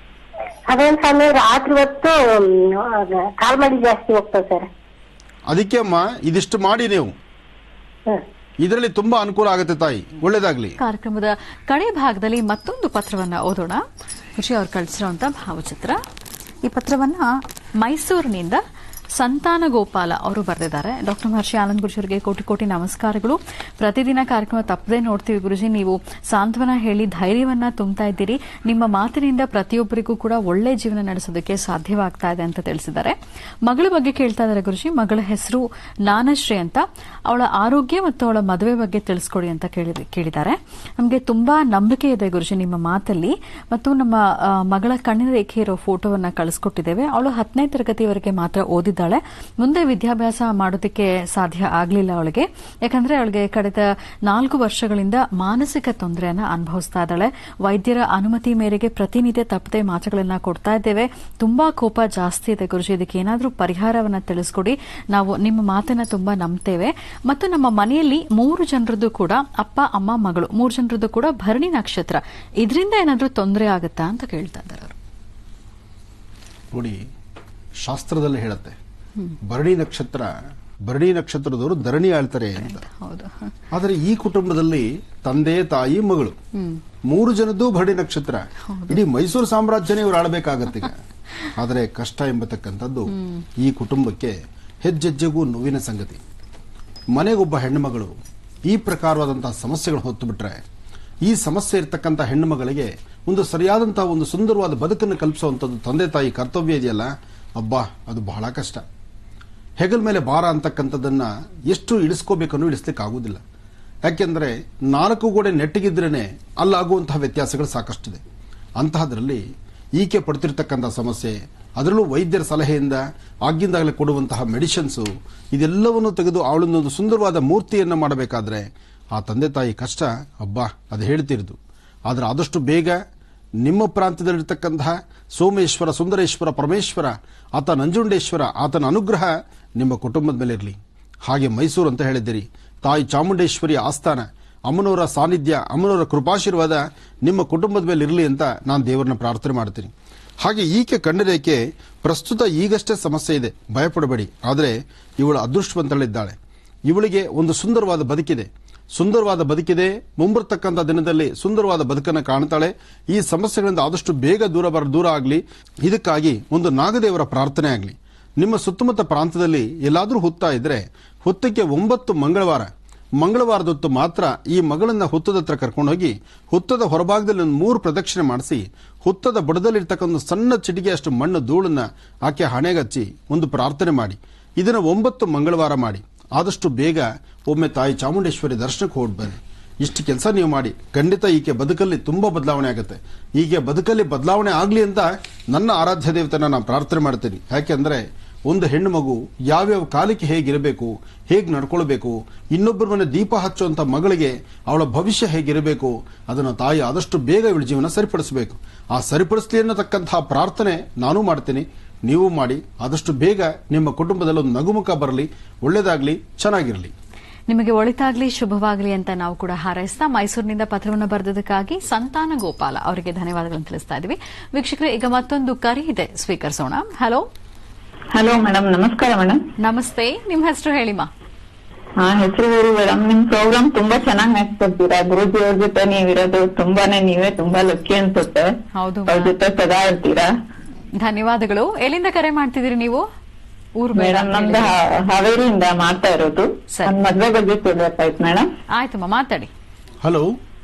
ಅದೇನ್ ಸ್ವಾಮಿ ರಾತ್ರಿ ಹೊತ್ತು ಕಾಲ್ ಮಾಡಿ ಜಾಸ್ತಿ ಹೋಗ್ತದೆ ಸರ್ ಅದಕ್ಕೆ ಅಮ್ಮ ಇದಿಷ್ಟು ಮಾಡಿ ನೀವು ಹ್ಮ್ ಇದರಲ್ಲಿ ತುಂಬಾ ಅನುಕೂಲ ಆಗುತ್ತೆ ತಾಯಿ ಒಳ್ಳೇದಾಗ್ಲಿ ಕಾರ್ಯಕ್ರಮದ ಕಡೆ ಭಾಗದಲ್ಲಿ ಮತ್ತೊಂದು ಪತ್ರವನ್ನ ಓದೋಣ ಖುಷಿ ಅವ್ರು ಕಳಿಸಿರುವಂತ ಭಾವಚಿತ್ರ ಈ ಪತ್ರವನ್ನ ಮೈಸೂರಿನಿಂದ ಸಂತಾನ ಗೋಪಾಲ ಅವರು ಬರೆದಿದ್ದಾರೆ ಡಾಕ್ಟರ್ ಮಹರ್ಷಿ ಆನಂದ್ ಗುರುಜಿಯವರಿಗೆ ಕೋಟಿ ಕೋಟಿ ನಮಸ್ಕಾರಗಳು ಪ್ರತಿದಿನ ಕಾರ್ಯಕ್ರಮ ತಪ್ಪದೇ ನೋಡ್ತೀವಿ ಗುರುಜಿ ನೀವು ಸಾಂತ್ವನ ಹೇಳಿ ಧೈರ್ಯವನ್ನ ತುಂಬ್ತಾ ಇದ್ದೀರಿ ನಿಮ್ಮ ಮಾತಿನಿಂದ ಪ್ರತಿಯೊಬ್ಬರಿಗೂ ಕೂಡ ಒಳ್ಳೆ ಜೀವನ ನಡೆಸೋದಕ್ಕೆ ಸಾಧ್ಯವಾಗ್ತಾ ಇದೆ ಅಂತ ತಿಳಿಸಿದ್ದಾರೆ ಮಗಳ ಬಗ್ಗೆ ಕೇಳ್ತಾ ಇದ್ದಾರೆ ಗುರುಜಿ ಮಗಳ ಹೆಸರು ನಾನಶ್ರೀ ಅಂತ ಅವಳ ಆರೋಗ್ಯ ಮತ್ತು ಅವಳ ಮದುವೆ ಬಗ್ಗೆ ತಿಳಿಸ್ಕೊಡಿ ಅಂತ ಕೇಳಿ- ಕೇಳಿದ್ದಾರೆ ನಮಗೆ ತುಂಬಾ ನಂಬಿಕೆ ಇದೆ ಗುರುಜಿ ನಿಮ್ಮ ಮಾತಲ್ಲಿ ಮತ್ತು ನಮ್ಮ ಆ, ಮಗಳ ಕಣ್ಣಿನ ರೇಖೆ ಇರೋ ಫೋಟೋವನ್ನ ಕಳಿಸ್ಕೊಟ್ಟಿದ್ದೇವೆ ಅವಳು ಹತ್ತನೇ ತರಗತಿವರೆಗೆ ಮಾತ್ರ ಓದಿದ್ದಾಳೆ ಮುಂದೆ ವಿದ್ಯಾಭ್ಯಾಸ ಮಾಡೋದಕ್ಕೆ ಸಾಧ್ಯ ಆಗಲಿಲ್ಲ ಅವಳಿಗೆ ಯಾಕಂದ್ರೆ ಅವಳಿಗೆ ಕಳೆದ ನಾಲ್ಕು ವರ್ಷಗಳಿಂದ ಮಾನಸಿಕ ತೊಂದರೆಯನ್ನ ಅನುಭವಿಸ್ತಾ ಇದ್ದಾಳೆ ವೈದ್ಯರ ಅನುಮತಿ ಮೇರೆಗೆ ಪ್ರತಿನಿತ್ಯ ತಪ್ಪದೆ ಮಾತ್ರೆಗಳನ್ನ ಕೊಡ್ತಾ ಇದ್ದೇವೆ ತುಂಬಾ ಕೋಪ ಜಾಸ್ತಿ ಇದೆ ಗುರುಜಿ ಇದಕ್ಕೆ ಏನಾದ್ರೂ ಪರಿಹಾರವನ್ನ ತಿಳಿಸ್ಕೊಡಿ ನಾವು ನಿಮ್ಮ ಮಾತನ್ನ ತುಂಬಾ ನಂಬ್ತೇವೆ ಮತ್ತು ನಮ್ಮ ಮನೆಯಲ್ಲಿ ಮೂರು ಜನರದ್ದು ಕೂಡ ಅಪ್ಪ ಅಮ್ಮ ಮಗಳು ಮೂರು ಜನರದ್ದು ಕೂಡ ಭರಣಿ ನಕ್ಷತ್ರ ಇದರಿಂದ ಏನಾದ್ರೂ ತೊಂದರೆ ಆಗುತ್ತಾ ಅಂತ ಕೇಳ್ತಾ ಇದ್ದಾರೆ ಅವರು ನೋಡಿ ಶಾಸ್ತ್ರದಲ್ಲಿ ಹೇಳುತ್ತೆ ಭರಣಿ ನಕ್ಷತ್ರ ಭರಣಿ ನಕ್ಷತ್ರದವರು ಧರಣಿ ಆಳ್ತಾರೆ ಅಂತ ಹೌದು ಆದರೆ ಈ ಕುಟುಂಬದಲ್ಲಿ ತಂದೆ ತಾಯಿ ಮಗಳು ಮೂರು ಜನದ್ದು ಭರಣಿ ನಕ್ಷತ್ರ ಇಡೀ ಮೈಸೂರು ಸಾಮ್ರಾಜ್ಯನೇ ಇವರು ಆಳ್ಬೇಕಾಗತ್ತೆ ಈಗ ಆದರೆ ಕಷ್ಟ ಎಂಬತಕ್ಕಂಥದ್ದು ಈ ಕುಟುಂಬಕ್ಕೆ ಹೆಜ್ಜೆಜ್ಜೆಗೂ ನೋವಿನ ಸಂಗತಿ ಮನೆಗೊಬ್ಬ ಹೆಣ್ಣುಮಗಳು ಈ ಪ್ರಕಾರವಾದಂತಹ ಸಮಸ್ಯೆಗಳು ಹೊತ್ತು ಬಿಟ್ರೆ ಈ ಸಮಸ್ಯೆ ಇರ್ತಕ್ಕಂಥ ಹೆಣ್ಣು ಮಗಳಿಗೆ ಒಂದು ಸರಿಯಾದಂತಹ ಒಂದು ಸುಂದರವಾದ ಬದುಕನ್ನು ಕಲ್ಪಿಸುವಂಥದ್ದು ತಂದೆ ತಾಯಿ ಕರ್ತವ್ಯ ಇದೆಯಲ್ಲ ಅಬ್ಬಾ ಅದು ಬಹಳ ಕಷ್ಟ ಹೆಗಲ ಮೇಲೆ ಭಾರ ಅಂತಕ್ಕಂಥದ್ದನ್ನ ಎಷ್ಟು ಇಳಿಸ್ಕೋಬೇಕನ್ನೋ ಇಳಿಸ್ಲಿಕ್ಕೆ ಆಗುವುದಿಲ್ಲ ಯಾಕೆಂದ್ರೆ ನಾಲ್ಕು ಗೋಡೆ ನೆಟ್ಟಿಗಿದ್ರೇನೆ ಅಲ್ಲಾಗುವಂತಹ ವ್ಯತ್ಯಾಸಗಳು ಸಾಕಷ್ಟಿದೆ ಅಂತಹದ್ರಲ್ಲಿ ಈಕೆ ಪಡ್ತಿರ್ತಕ್ಕಂಥ ಸಮಸ್ಯೆ ಅದರಲ್ಲೂ ವೈದ್ಯರ ಸಲಹೆಯಿಂದ ಆಗಿಂದಾಗಲೇ ಕೊಡುವಂತಹ ಮೆಡಿಸಿನ್ಸು ಇದೆಲ್ಲವನ್ನು ತೆಗೆದು ಅವಳನ್ನೊಂದು ಸುಂದರವಾದ ಮೂರ್ತಿಯನ್ನು ಮಾಡಬೇಕಾದ್ರೆ ಆ ತಂದೆ ತಾಯಿ ಕಷ್ಟ ಅಬ್ಬಾ ಅದು ಹೇಳ್ತಿರೋದು ಆದರೆ ಆದಷ್ಟು ಬೇಗ ನಿಮ್ಮ ಪ್ರಾಂತ್ಯದಲ್ಲಿರ್ತಕ್ಕಂತಹ ಸೋಮೇಶ್ವರ ಸುಂದರೇಶ್ವರ ಪರಮೇಶ್ವರ ಆತ ನಂಜುಂಡೇಶ್ವರ ಆತನ ಅನುಗ್ರಹ ನಿಮ್ಮ ಕುಟುಂಬದ ಮೇಲೆ ಇರಲಿ ಹಾಗೆ ಮೈಸೂರು ಅಂತ ಹೇಳಿದ್ದೀರಿ ತಾಯಿ ಚಾಮುಂಡೇಶ್ವರಿ ಆಸ್ಥಾನ ಅಮ್ಮನವರ ಸಾನ್ನಿಧ್ಯ ಅಮ್ಮನವರ ಕೃಪಾಶೀರ್ವಾದ ನಿಮ್ಮ ಕುಟುಂಬದ ಮೇಲೆ ಇರಲಿ ಅಂತ ನಾನು ದೇವರನ್ನ ಪ್ರಾರ್ಥನೆ ಮಾಡ್ತೀನಿ ಹಾಗೆ ಈಕೆ ಕಣ್ಣರೇಖೆ ಪ್ರಸ್ತುತ ಈಗಷ್ಟೇ ಸಮಸ್ಯೆ ಇದೆ ಭಯಪಡಬೇಡಿ ಆದರೆ ಇವಳು ಅದೃಷ್ಟವಂತಳಿದ್ದಾಳೆ ಇವಳಿಗೆ ಒಂದು ಸುಂದರವಾದ ಬದುಕಿದೆ ಸುಂದರವಾದ ಬದುಕಿದೆ ಮುಂಬರ್ತಕ್ಕಂಥ ದಿನದಲ್ಲಿ ಸುಂದರವಾದ ಬದುಕನ್ನು ಕಾಣ್ತಾಳೆ ಈ ಸಮಸ್ಯೆಗಳಿಂದ ಆದಷ್ಟು ಬೇಗ ದೂರ ಬರ ದೂರ ಆಗಲಿ ಇದಕ್ಕಾಗಿ ಒಂದು ನಾಗದೇವರ ಪ್ರಾರ್ಥನೆ ಆಗಲಿ ನಿಮ್ಮ ಸುತ್ತಮುತ್ತ ಪ್ರಾಂತದಲ್ಲಿ ಎಲ್ಲಾದರೂ ಹುತ್ತಾ ಇದ್ರೆ ಹುತ್ತಕ್ಕೆ ಒಂಬತ್ತು ಮಂಗಳವಾರ ಮಂಗಳವಾರದ ಹೊತ್ತು ಮಾತ್ರ ಈ ಮಗಳನ್ನ ಹುತ್ತದ ಹತ್ರ ಕರ್ಕೊಂಡೋಗಿ ಹುತ್ತದ ಹೊರಭಾಗದಲ್ಲಿ ಒಂದು ಮೂರು ಪ್ರದಕ್ಷಿಣೆ ಮಾಡಿಸಿ ಹುತ್ತದ ಬುಡದಲ್ಲಿರ್ತಕ್ಕಂಥ ಒಂದು ಸಣ್ಣ ಚಿಟಿಗೆಯಷ್ಟು ಮಣ್ಣು ಧೂಳನ್ನ ಆಕೆ ಹಣೆಗಚ್ಚಿ ಒಂದು ಪ್ರಾರ್ಥನೆ ಮಾಡಿ ಇದನ್ನು ಒಂಬತ್ತು ಮಂಗಳವಾರ ಮಾಡಿ ಆದಷ್ಟು ಬೇಗ ಒಮ್ಮೆ ತಾಯಿ ಚಾಮುಂಡೇಶ್ವರಿ ದರ್ಶನಕ್ಕೆ ಹೋಗಿ ಬನ್ನಿ ಇಷ್ಟು ಕೆಲಸ ನೀವು ಮಾಡಿ ಖಂಡಿತ ಈಕೆ ಬದುಕಲ್ಲಿ ತುಂಬಾ ಬದಲಾವಣೆ ಆಗುತ್ತೆ ಈಕೆ ಬದುಕಲ್ಲಿ ಬದಲಾವಣೆ ಆಗಲಿ ಅಂತ ನನ್ನ ಆರಾಧ್ಯ ದೇವತೆನ ನಾನು ಪ್ರಾರ್ಥನೆ ಮಾಡ್ತೀನಿ ಯಾಕೆಂದ್ರೆ ಒಂದು ಹೆಣ್ಣು ಮಗು ಯಾವ್ಯಾವ ಕಾಲಕ್ಕೆ ಹೇಗಿರಬೇಕು ಹೇಗೆ ನಡ್ಕೊಳ್ಬೇಕು ಇನ್ನೊಬ್ಬರ ಮನೆ ದೀಪ ಹಚ್ಚುವಂತ ಮಗಳಿಗೆ ಅವಳ ಭವಿಷ್ಯ ಹೇಗಿರಬೇಕು ಅದನ್ನು ತಾಯಿ ಆದಷ್ಟು ಬೇಗ ಇವಳ ಜೀವನ ಸರಿಪಡಿಸಬೇಕು ಆ ಸರಿಪಡಿಸಲಿ ಅನ್ನತಕ್ಕಂತಹ ಪ್ರಾರ್ಥನೆ ನಾನು ಮಾಡ್ತೀನಿ ನೀವು ಮಾಡಿ ಆದಷ್ಟು ಬೇಗ ನಿಮ್ಮ ಕುಟುಂಬದಲ್ಲಿ ಒಂದು ನಗುಮುಖ ಬರಲಿ ಒಳ್ಳೇದಾಗ್ಲಿ ಚೆನ್ನಾಗಿರಲಿ ನಿಮಗೆ ಒಳಿತಾಗ್ಲಿ ಶುಭವಾಗಲಿ ಅಂತ ನಾವು ಕೂಡ ಹಾರೈಸ್ತಾ ಮೈಸೂರಿನಿಂದ ಪತ್ರವನ್ನು ಬರೆದದಕ್ಕಾಗಿ ಸಂತಾನ ಗೋಪಾಲ ಅವರಿಗೆ ಧನ್ಯವಾದಗಳನ್ನು ತಿಳಿಸ್ತಾ ಇದ್ದೀವಿ ವೀಕ್ಷಕರೇ ಈಗ ಮತ್ತೊಂದು ಕರೆ ಇದೆ ಸ್ವೀಕರಿಸೋಣ ಹಲೋ ಹಲೋ ಮೇಡಮ್ ನಮಸ್ಕಾರ ಮೇಡಮ್ ನಮಸ್ತೆ ನಿಮ್ಮ ಹೆಸರು ಹೇಳಿಮಾ ಹಾ ಹೆಸರು ಊರು ಮೇಡಮ್ ನಿಮ್ ಪ್ರೋಗ್ರಾಮ್ ತುಂಬಾ ಚೆನ್ನಾಗಿ ನಡೆಸ್ಕೊಡ್ತೀರಾ ಗುರುಜಿ ಅವ್ರ ಜೊತೆ ನೀವಿರೋದು ತುಂಬಾನೇ ನೀವೇ ತುಂಬಾ ಲಕ್ಕಿ ಅನ್ಸುತ್ತೆ ಹೌದು ಅವ್ರ ಜೊತೆ ಸದಾ ಇರ್ತೀರಾ ಧನ್ಯವಾದಗಳು ಎಲ್ಲಿಂದ ಕರೆ ಮಾಡ್ತಿದ್ದೀರಿ ನೀವು ಊರ್ ಬೇಡ ಮೇಡಮ್ ಅಂತ ನಮ್ದು ಹೇಳಿದ್ರಿ. ಹಾ- ಹಾವೇರಿಯಿಂದ ಮಾಡ್ತಾ ಇರೋದು ಸರಿ. ನನ್ ಮದ್ವೆ ಬಗ್ಗೆ ಕೇಳ್ಬೇಕಾಯ್ತು ಮೇಡಮ್ ಆಯ್ತಮ್ಮ ಮಾತಾಡಿ ಹಲೋ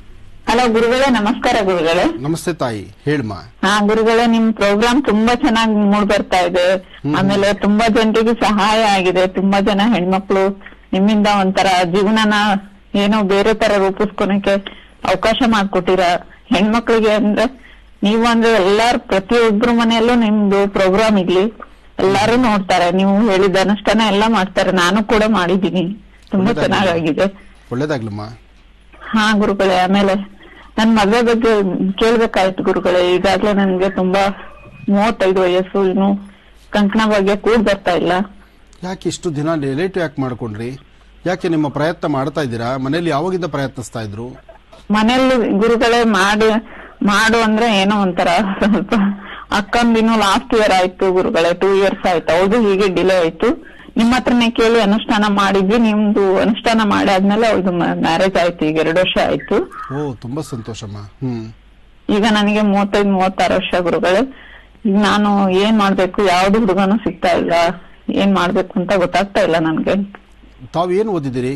ಹಲೋ ಗುರುಗಳೇ ನಮಸ್ಕಾರ ಗುರುಗಳೇ ನಮಸ್ತೆ ತಾಯಿ ಹೇಳ್ಮಾ ಹಾ ಗುರುಗಳೇ ನಿಮ್ ಪ್ರೋಗ್ರಾಮ್ ತುಂಬಾ ಚೆನ್ನಾಗಿ ಮೂಡ್ ಬರ್ತಾ ಇದೆ ಆಮೇಲೆ ತುಂಬಾ ಜನರಿಗೆ ಸಹಾಯ ಆಗಿದೆ ತುಂಬಾ ಜನ ಹೆಣ್ಮಕ್ಳು ನಿಮ್ಮಿಂದ ಒಂಥರ ಜೀವನನ ಏನೋ ಬೇರೆ ತರ ರೂಪಿಸ್ಕೊಳಕ್ಕೆ ಅವಕಾಶ ಮಾಡ್ಕೊಟ್ಟಿರ ಹೆಣ್ಮಕ್ಳಿಗೆ ಅಂದ್ರೆ ನೀವು ಅಂದ್ರೆ ಎಲ್ಲಾರು ಪ್ರತಿಯೊಬ್ರು ಮನೆಯಲ್ಲೂ ನಿಮ್ದು ಪ್ರೋಗ್ರಾಮ್ ಇರ್ಲಿ ಎಲ್ಲಾರು ನೋಡ್ತಾರೆ ನೀವು ಹೇಳಿದ ಅನುಷ್ಠಾನ ಎಲ್ಲ ಮಾಡ್ತಾರೆ ನಾನು ಕೂಡ ಮಾಡಿದೀನಿ ತುಂಬಾ ಒಳ್ಳೆದಾಗ್ಲಿ. ಚೆನ್ನಾಗಾಗಿದೆ ಒಳ್ಳೇದಾಗ್ಲಮ್ಮ ಹಾ ಗುರುಗಳೇ ಆಮೇಲೆ ನನ್ ಮದ್ವೆ ಬಗ್ಗೆ ಕೇಳ್ಬೇಕಾಯ್ತು ಗುರುಗಳೇ ಈಗಾಗ್ಲೇ ನನ್ಗೆ ತುಂಬಾ ಮೂವತ್ತೈದು ವಯಸ್ಸು ಇನ್ನು ಕಂಕಣ ಬಗ್ಗೆ ಕೂಡ್ ಬರ್ತಾ ಇಲ್ಲ ಯಾಕೆ ಇಷ್ಟು ದಿನ ಲೇಟ್ ಯಾಕೆ ಮಾಡ್ಕೊಂಡ್ರಿ ಯಾಕೆ ನಿಮ್ಮ ಪ್ರಯತ್ನ ಮಾಡ್ತಾ ಇದ್ದೀರಾ ಮನೆಯಲ್ಲಿ ಯಾವಾಗಿಂದ ಪ್ರಯತ್ನಿಸ್ತಾ ಇದ್ರು ಮನೇಲಿ ಗುರುಗಳೇ ಮಾಡಿ ಮಾಡು ಅಂದ್ರೆ ಏನೋ ಒಂಥರ ಸ್ವಲ್ಪ ಅಕ್ಕಂದಿನ್ನು ಲಾಸ್ಟ್ ಇಯರ್ ಆಯ್ತು ಗುರುಗಳೇ ಟೂ ಇಯರ್ಸ್ ಆಯ್ತು ಅವ್ರದ್ದು ಹೀಗೆ ಡಿಲೇ ಆಯ್ತು ನಿಮ್ಮ ಹತ್ರನೇ ಕೇಳಿ ಅನುಷ್ಠಾನ ಮಾಡಿದ್ವಿ ನಿಮ್ದು ಅನುಷ್ಠಾನ ಮಾಡಾದ್ಮೇಲೆ ಅವ್ರದ್ದು ಮ್ಯಾರೇಜ್ ಆಯ್ತು ಈಗ ಎರಡು ವರ್ಷ ಆಯ್ತು ಓ ತುಂಬಾ ಸಂತೋಷಮ್ಮ ಹ್ಮ್ ಈಗ ನನಗೆ ಮೂವತ್ತೈದು ಮೂವತ್ತಾರು ವರ್ಷ ಗುರುಗಳೇ ಈಗ ನಾನು ಏನ್ ಮಾಡ್ಬೇಕು ಯಾವ್ದು ಹುಡುಗನು ಸಿಗ್ತಾ ಇಲ್ಲ ಏನ್ ಮಾಡ್ಬೇಕು ಅಂತ ಗೊತ್ತಾಗ್ತಾ ಇಲ್ಲ ನನ್ಗೆ ತಾವು ಏನು ಓದಿದ್ದೀರಿ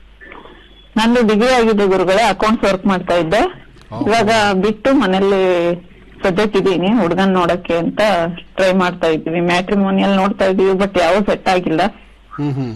ನಂದು ಡಿಗ್ರಿ ಆಗಿದೆ ಗುರುಗಳೇ ಅಕೌಂಟ್ಸ್ ವರ್ಕ್ ಮಾಡ್ತಾ ಇದ್ದೆ ಹೌದಾ? ಇವಾಗ ಬಿಟ್ಟು ಮನೇಲಿ ಸದ್ಯಕ್ಕಿದ್ದೀನಿ ಹುಡುಗನ್ ನೋಡಕ್ಕೆ ಅಂತ ಟ್ರೈ ಮಾಡ್ತಾ ಇದ್ವಿ ಮ್ಯಾಟ್ರಿಮೋನಿಯಲ್ ನೋಡ್ತಾ ಇದೀವಿ ಬಟ್ ಯಾವ ಸೆಟ್ ಆಗಿಲ್ಲ ಹ್ಮ್ ಹ್ಮ್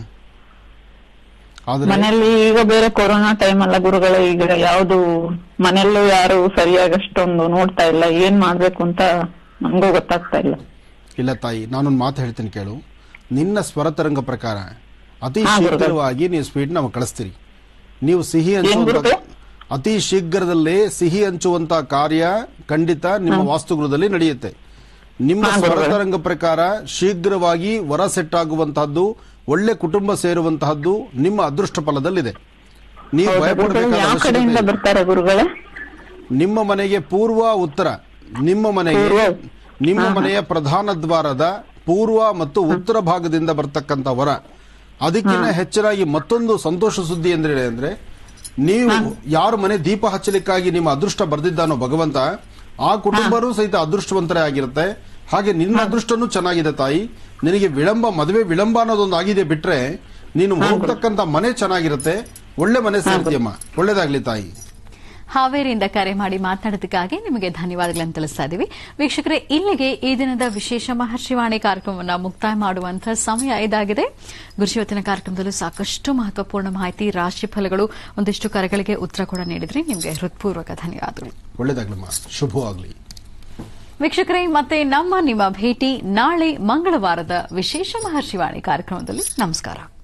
ಆದ್ರೆ ಮನೆಯಲ್ಲಿ ಈಗ ಬೇರೆ ಕೊರೋನಾ ಟೈಮ್ ಅಲ್ಲ ಗುರುಗಳೇ ಈಗ ಯಾವ್ದು ಮನೆಯಲ್ಲೂ ಯಾರು ಸರಿಯಾಗಿ ಅಷ್ಟೊಂದು ನೋಡ್ತಾ ಇಲ್ಲ ಏನ್ ಮಾಡ್ಬೇಕು ಅಂತ ನಮಗೂ ಗೊತ್ತಾಗ್ತಾ ಇಲ್ಲ ಇಲ್ಲ ತಾಯಿ ನಾನೊಂದು ಮಾತು ಹೇಳ್ತೀನಿ ಕೇಳು ನಿನ್ನ ಸ್ವರತರಂಗ ಪ್ರಕಾರ ಅತಿ ಹಾ, ಗುರುಗಳೇ. ಶೀಘ್ರವಾಗಿ ನೀವು ಸ್ವೀಟ್ ನಾವು ಕಳಿಸ್ತೀರಿ ನೀವು ಸಿಹಿ ಏನ್ ಹಂಚುವಂತ ಗುರುಗಳೇ? ಅತಿ ಶೀಘ್ರದಲ್ಲೇ ಸಿಹಿ ಹಂಚುವಂತ ಕಾರ್ಯ ಖಂಡಿತ ನಿಮ್ಮ ವಾಸ್ತುಗೃಹದಲ್ಲಿ ನಡೆಯುತ್ತೆ ನಿಮ್ಮ ಹಾ, ಗುರುಗಳೇ. ಸ್ವರತರಂಗ ಪ್ರಕಾರ ಶೀಘ್ರವಾಗಿ ವರ ಸೆಟ್ ಆಗುವಂತಹದ್ದು ಒಳ್ಳೆ ಕುಟುಂಬ ಸೇರುವಂತಹದ್ದು ನಿಮ್ಮ ಅದೃಷ್ಟ ಫಲದಲ್ಲಿದೆ ನೀವು ಹೌದಾ ಗುರುಗಳೇ? ಭಯಪಡಬೇಕಾದ ಯಾವ ಅವಶ್ಯಕತೆ ಕಡೆಯಿಂದ ಇಲ್ಲ. ಬರ್ತಾರೆ ಗುರುಗಳೇ ನಿಮ್ಮ ಮನೆಗೆ ಪೂರ್ವ ಉತ್ತರ ನಿಮ್ಮ ಮನೆಗೆ ಪೂರ್ವ. ನಿಮ್ಮ ಹಾ, ಹಾ. ಮನೆಯ ಪ್ರಧಾನ ದ್ವಾರದ ಪೂರ್ವ ಮತ್ತು ಉತ್ತರ ಭಾಗದಿಂದ ಬರ್ತಕ್ಕಂಥ ವರ ಅದಕ್ಕಿಂತ ಹೆಚ್ಚಿನಾಗಿ ಮತ್ತೊಂದು ಸಂತೋಷ ಸುದ್ದಿ ಅಂದ್ರೆ ಅಂದ್ರೆ ನೀವು ಯಾರ ಮನೆ ದೀಪ ಹಚ್ಚಲಿಕ್ಕಾಗಿ ನಿಮ್ಮ ಅದೃಷ್ಟ ಬರೆದಿದ್ದಾನೋ ಭಗವಂತ ಆ ಕುಟುಂಬನೂ ಸಹಿತ ಅದೃಷ್ಟವಂತರೇ ಆಗಿರುತ್ತೆ ಹಾಗೆ ನಿನ್ನ ಅದೃಷ್ಟನೂ ಚೆನ್ನಾಗಿದೆ ತಾಯಿ ನಿನಗೆ ವಿಳಂಬ ಮದುವೆ ವಿಳಂಬ ಅನ್ನೋದೊಂದು ಆಗಿದೆ ಬಿಟ್ರೆ ನೀನು ಹೋಗ್ತಕ್ಕಂಥ ಮನೆ ಚೆನ್ನಾಗಿರುತ್ತೆ ಒಳ್ಳೆ ಮನೆ ಸೇರ್ತೀಯಮ್ಮ ಒಳ್ಳೇದಾಗ್ಲಿ ತಾಯಿ ಹಾವೇರಿಯಿಂದ ಕರೆ ಮಾಡಿ ಮಾತನಾಡೋದಕ್ಕಾಗಿ ನಿಮಗೆ ಧನ್ಯವಾದಗಳನ್ನು ತಿಳಿಸ್ತಾ ಇದ್ದೀವಿ ವೀಕ್ಷಕರೇ ಇಲ್ಲಿಗೆ ಈ ದಿನದ ವಿಶೇಷ ಮಹರ್ಷಿವಾಣಿ ಕಾರ್ಯಕ್ರಮವನ್ನು ಮುಕ್ತಾಯ ಮಾಡುವಂತಹ ಸಮಯ ಇದಾಗಿದೆ ಗುರುಶಿವತ್ತಿನ ಕಾರ್ಯಕ್ರಮದಲ್ಲೂ ಸಾಕಷ್ಟು ಮಹತ್ವಪೂರ್ಣ ಮಾಹಿತಿ ರಾಶಿ ಫಲಗಳು ಒಂದಿಷ್ಟು ಕರೆಗಳಿಗೆ ಉತ್ತರ ಕೂಡ ನೀಡಿದ್ರಿ ನಿಮಗೆ ಹೃತ್ಪೂರ್ವಕ ಧನ್ಯವಾದಗಳು ಒಳ್ಳೇದಾಗ್ಲಮ್ಮ ಶುಭವಾಗ್ಲಿ ವೀಕ್ಷಕರೇ ಮತ್ತೆ ನಮ್ಮ ನಿಮ್ಮ ಭೇಟಿ ನಾಳೆ ಮಂಗಳವಾರದ ವಿಶೇಷ ಮಹರ್ಷಿವಾಣಿ ಕಾರ್ಯಕ್ರಮದಲ್ಲಿ ನಮಸ್ಕಾರ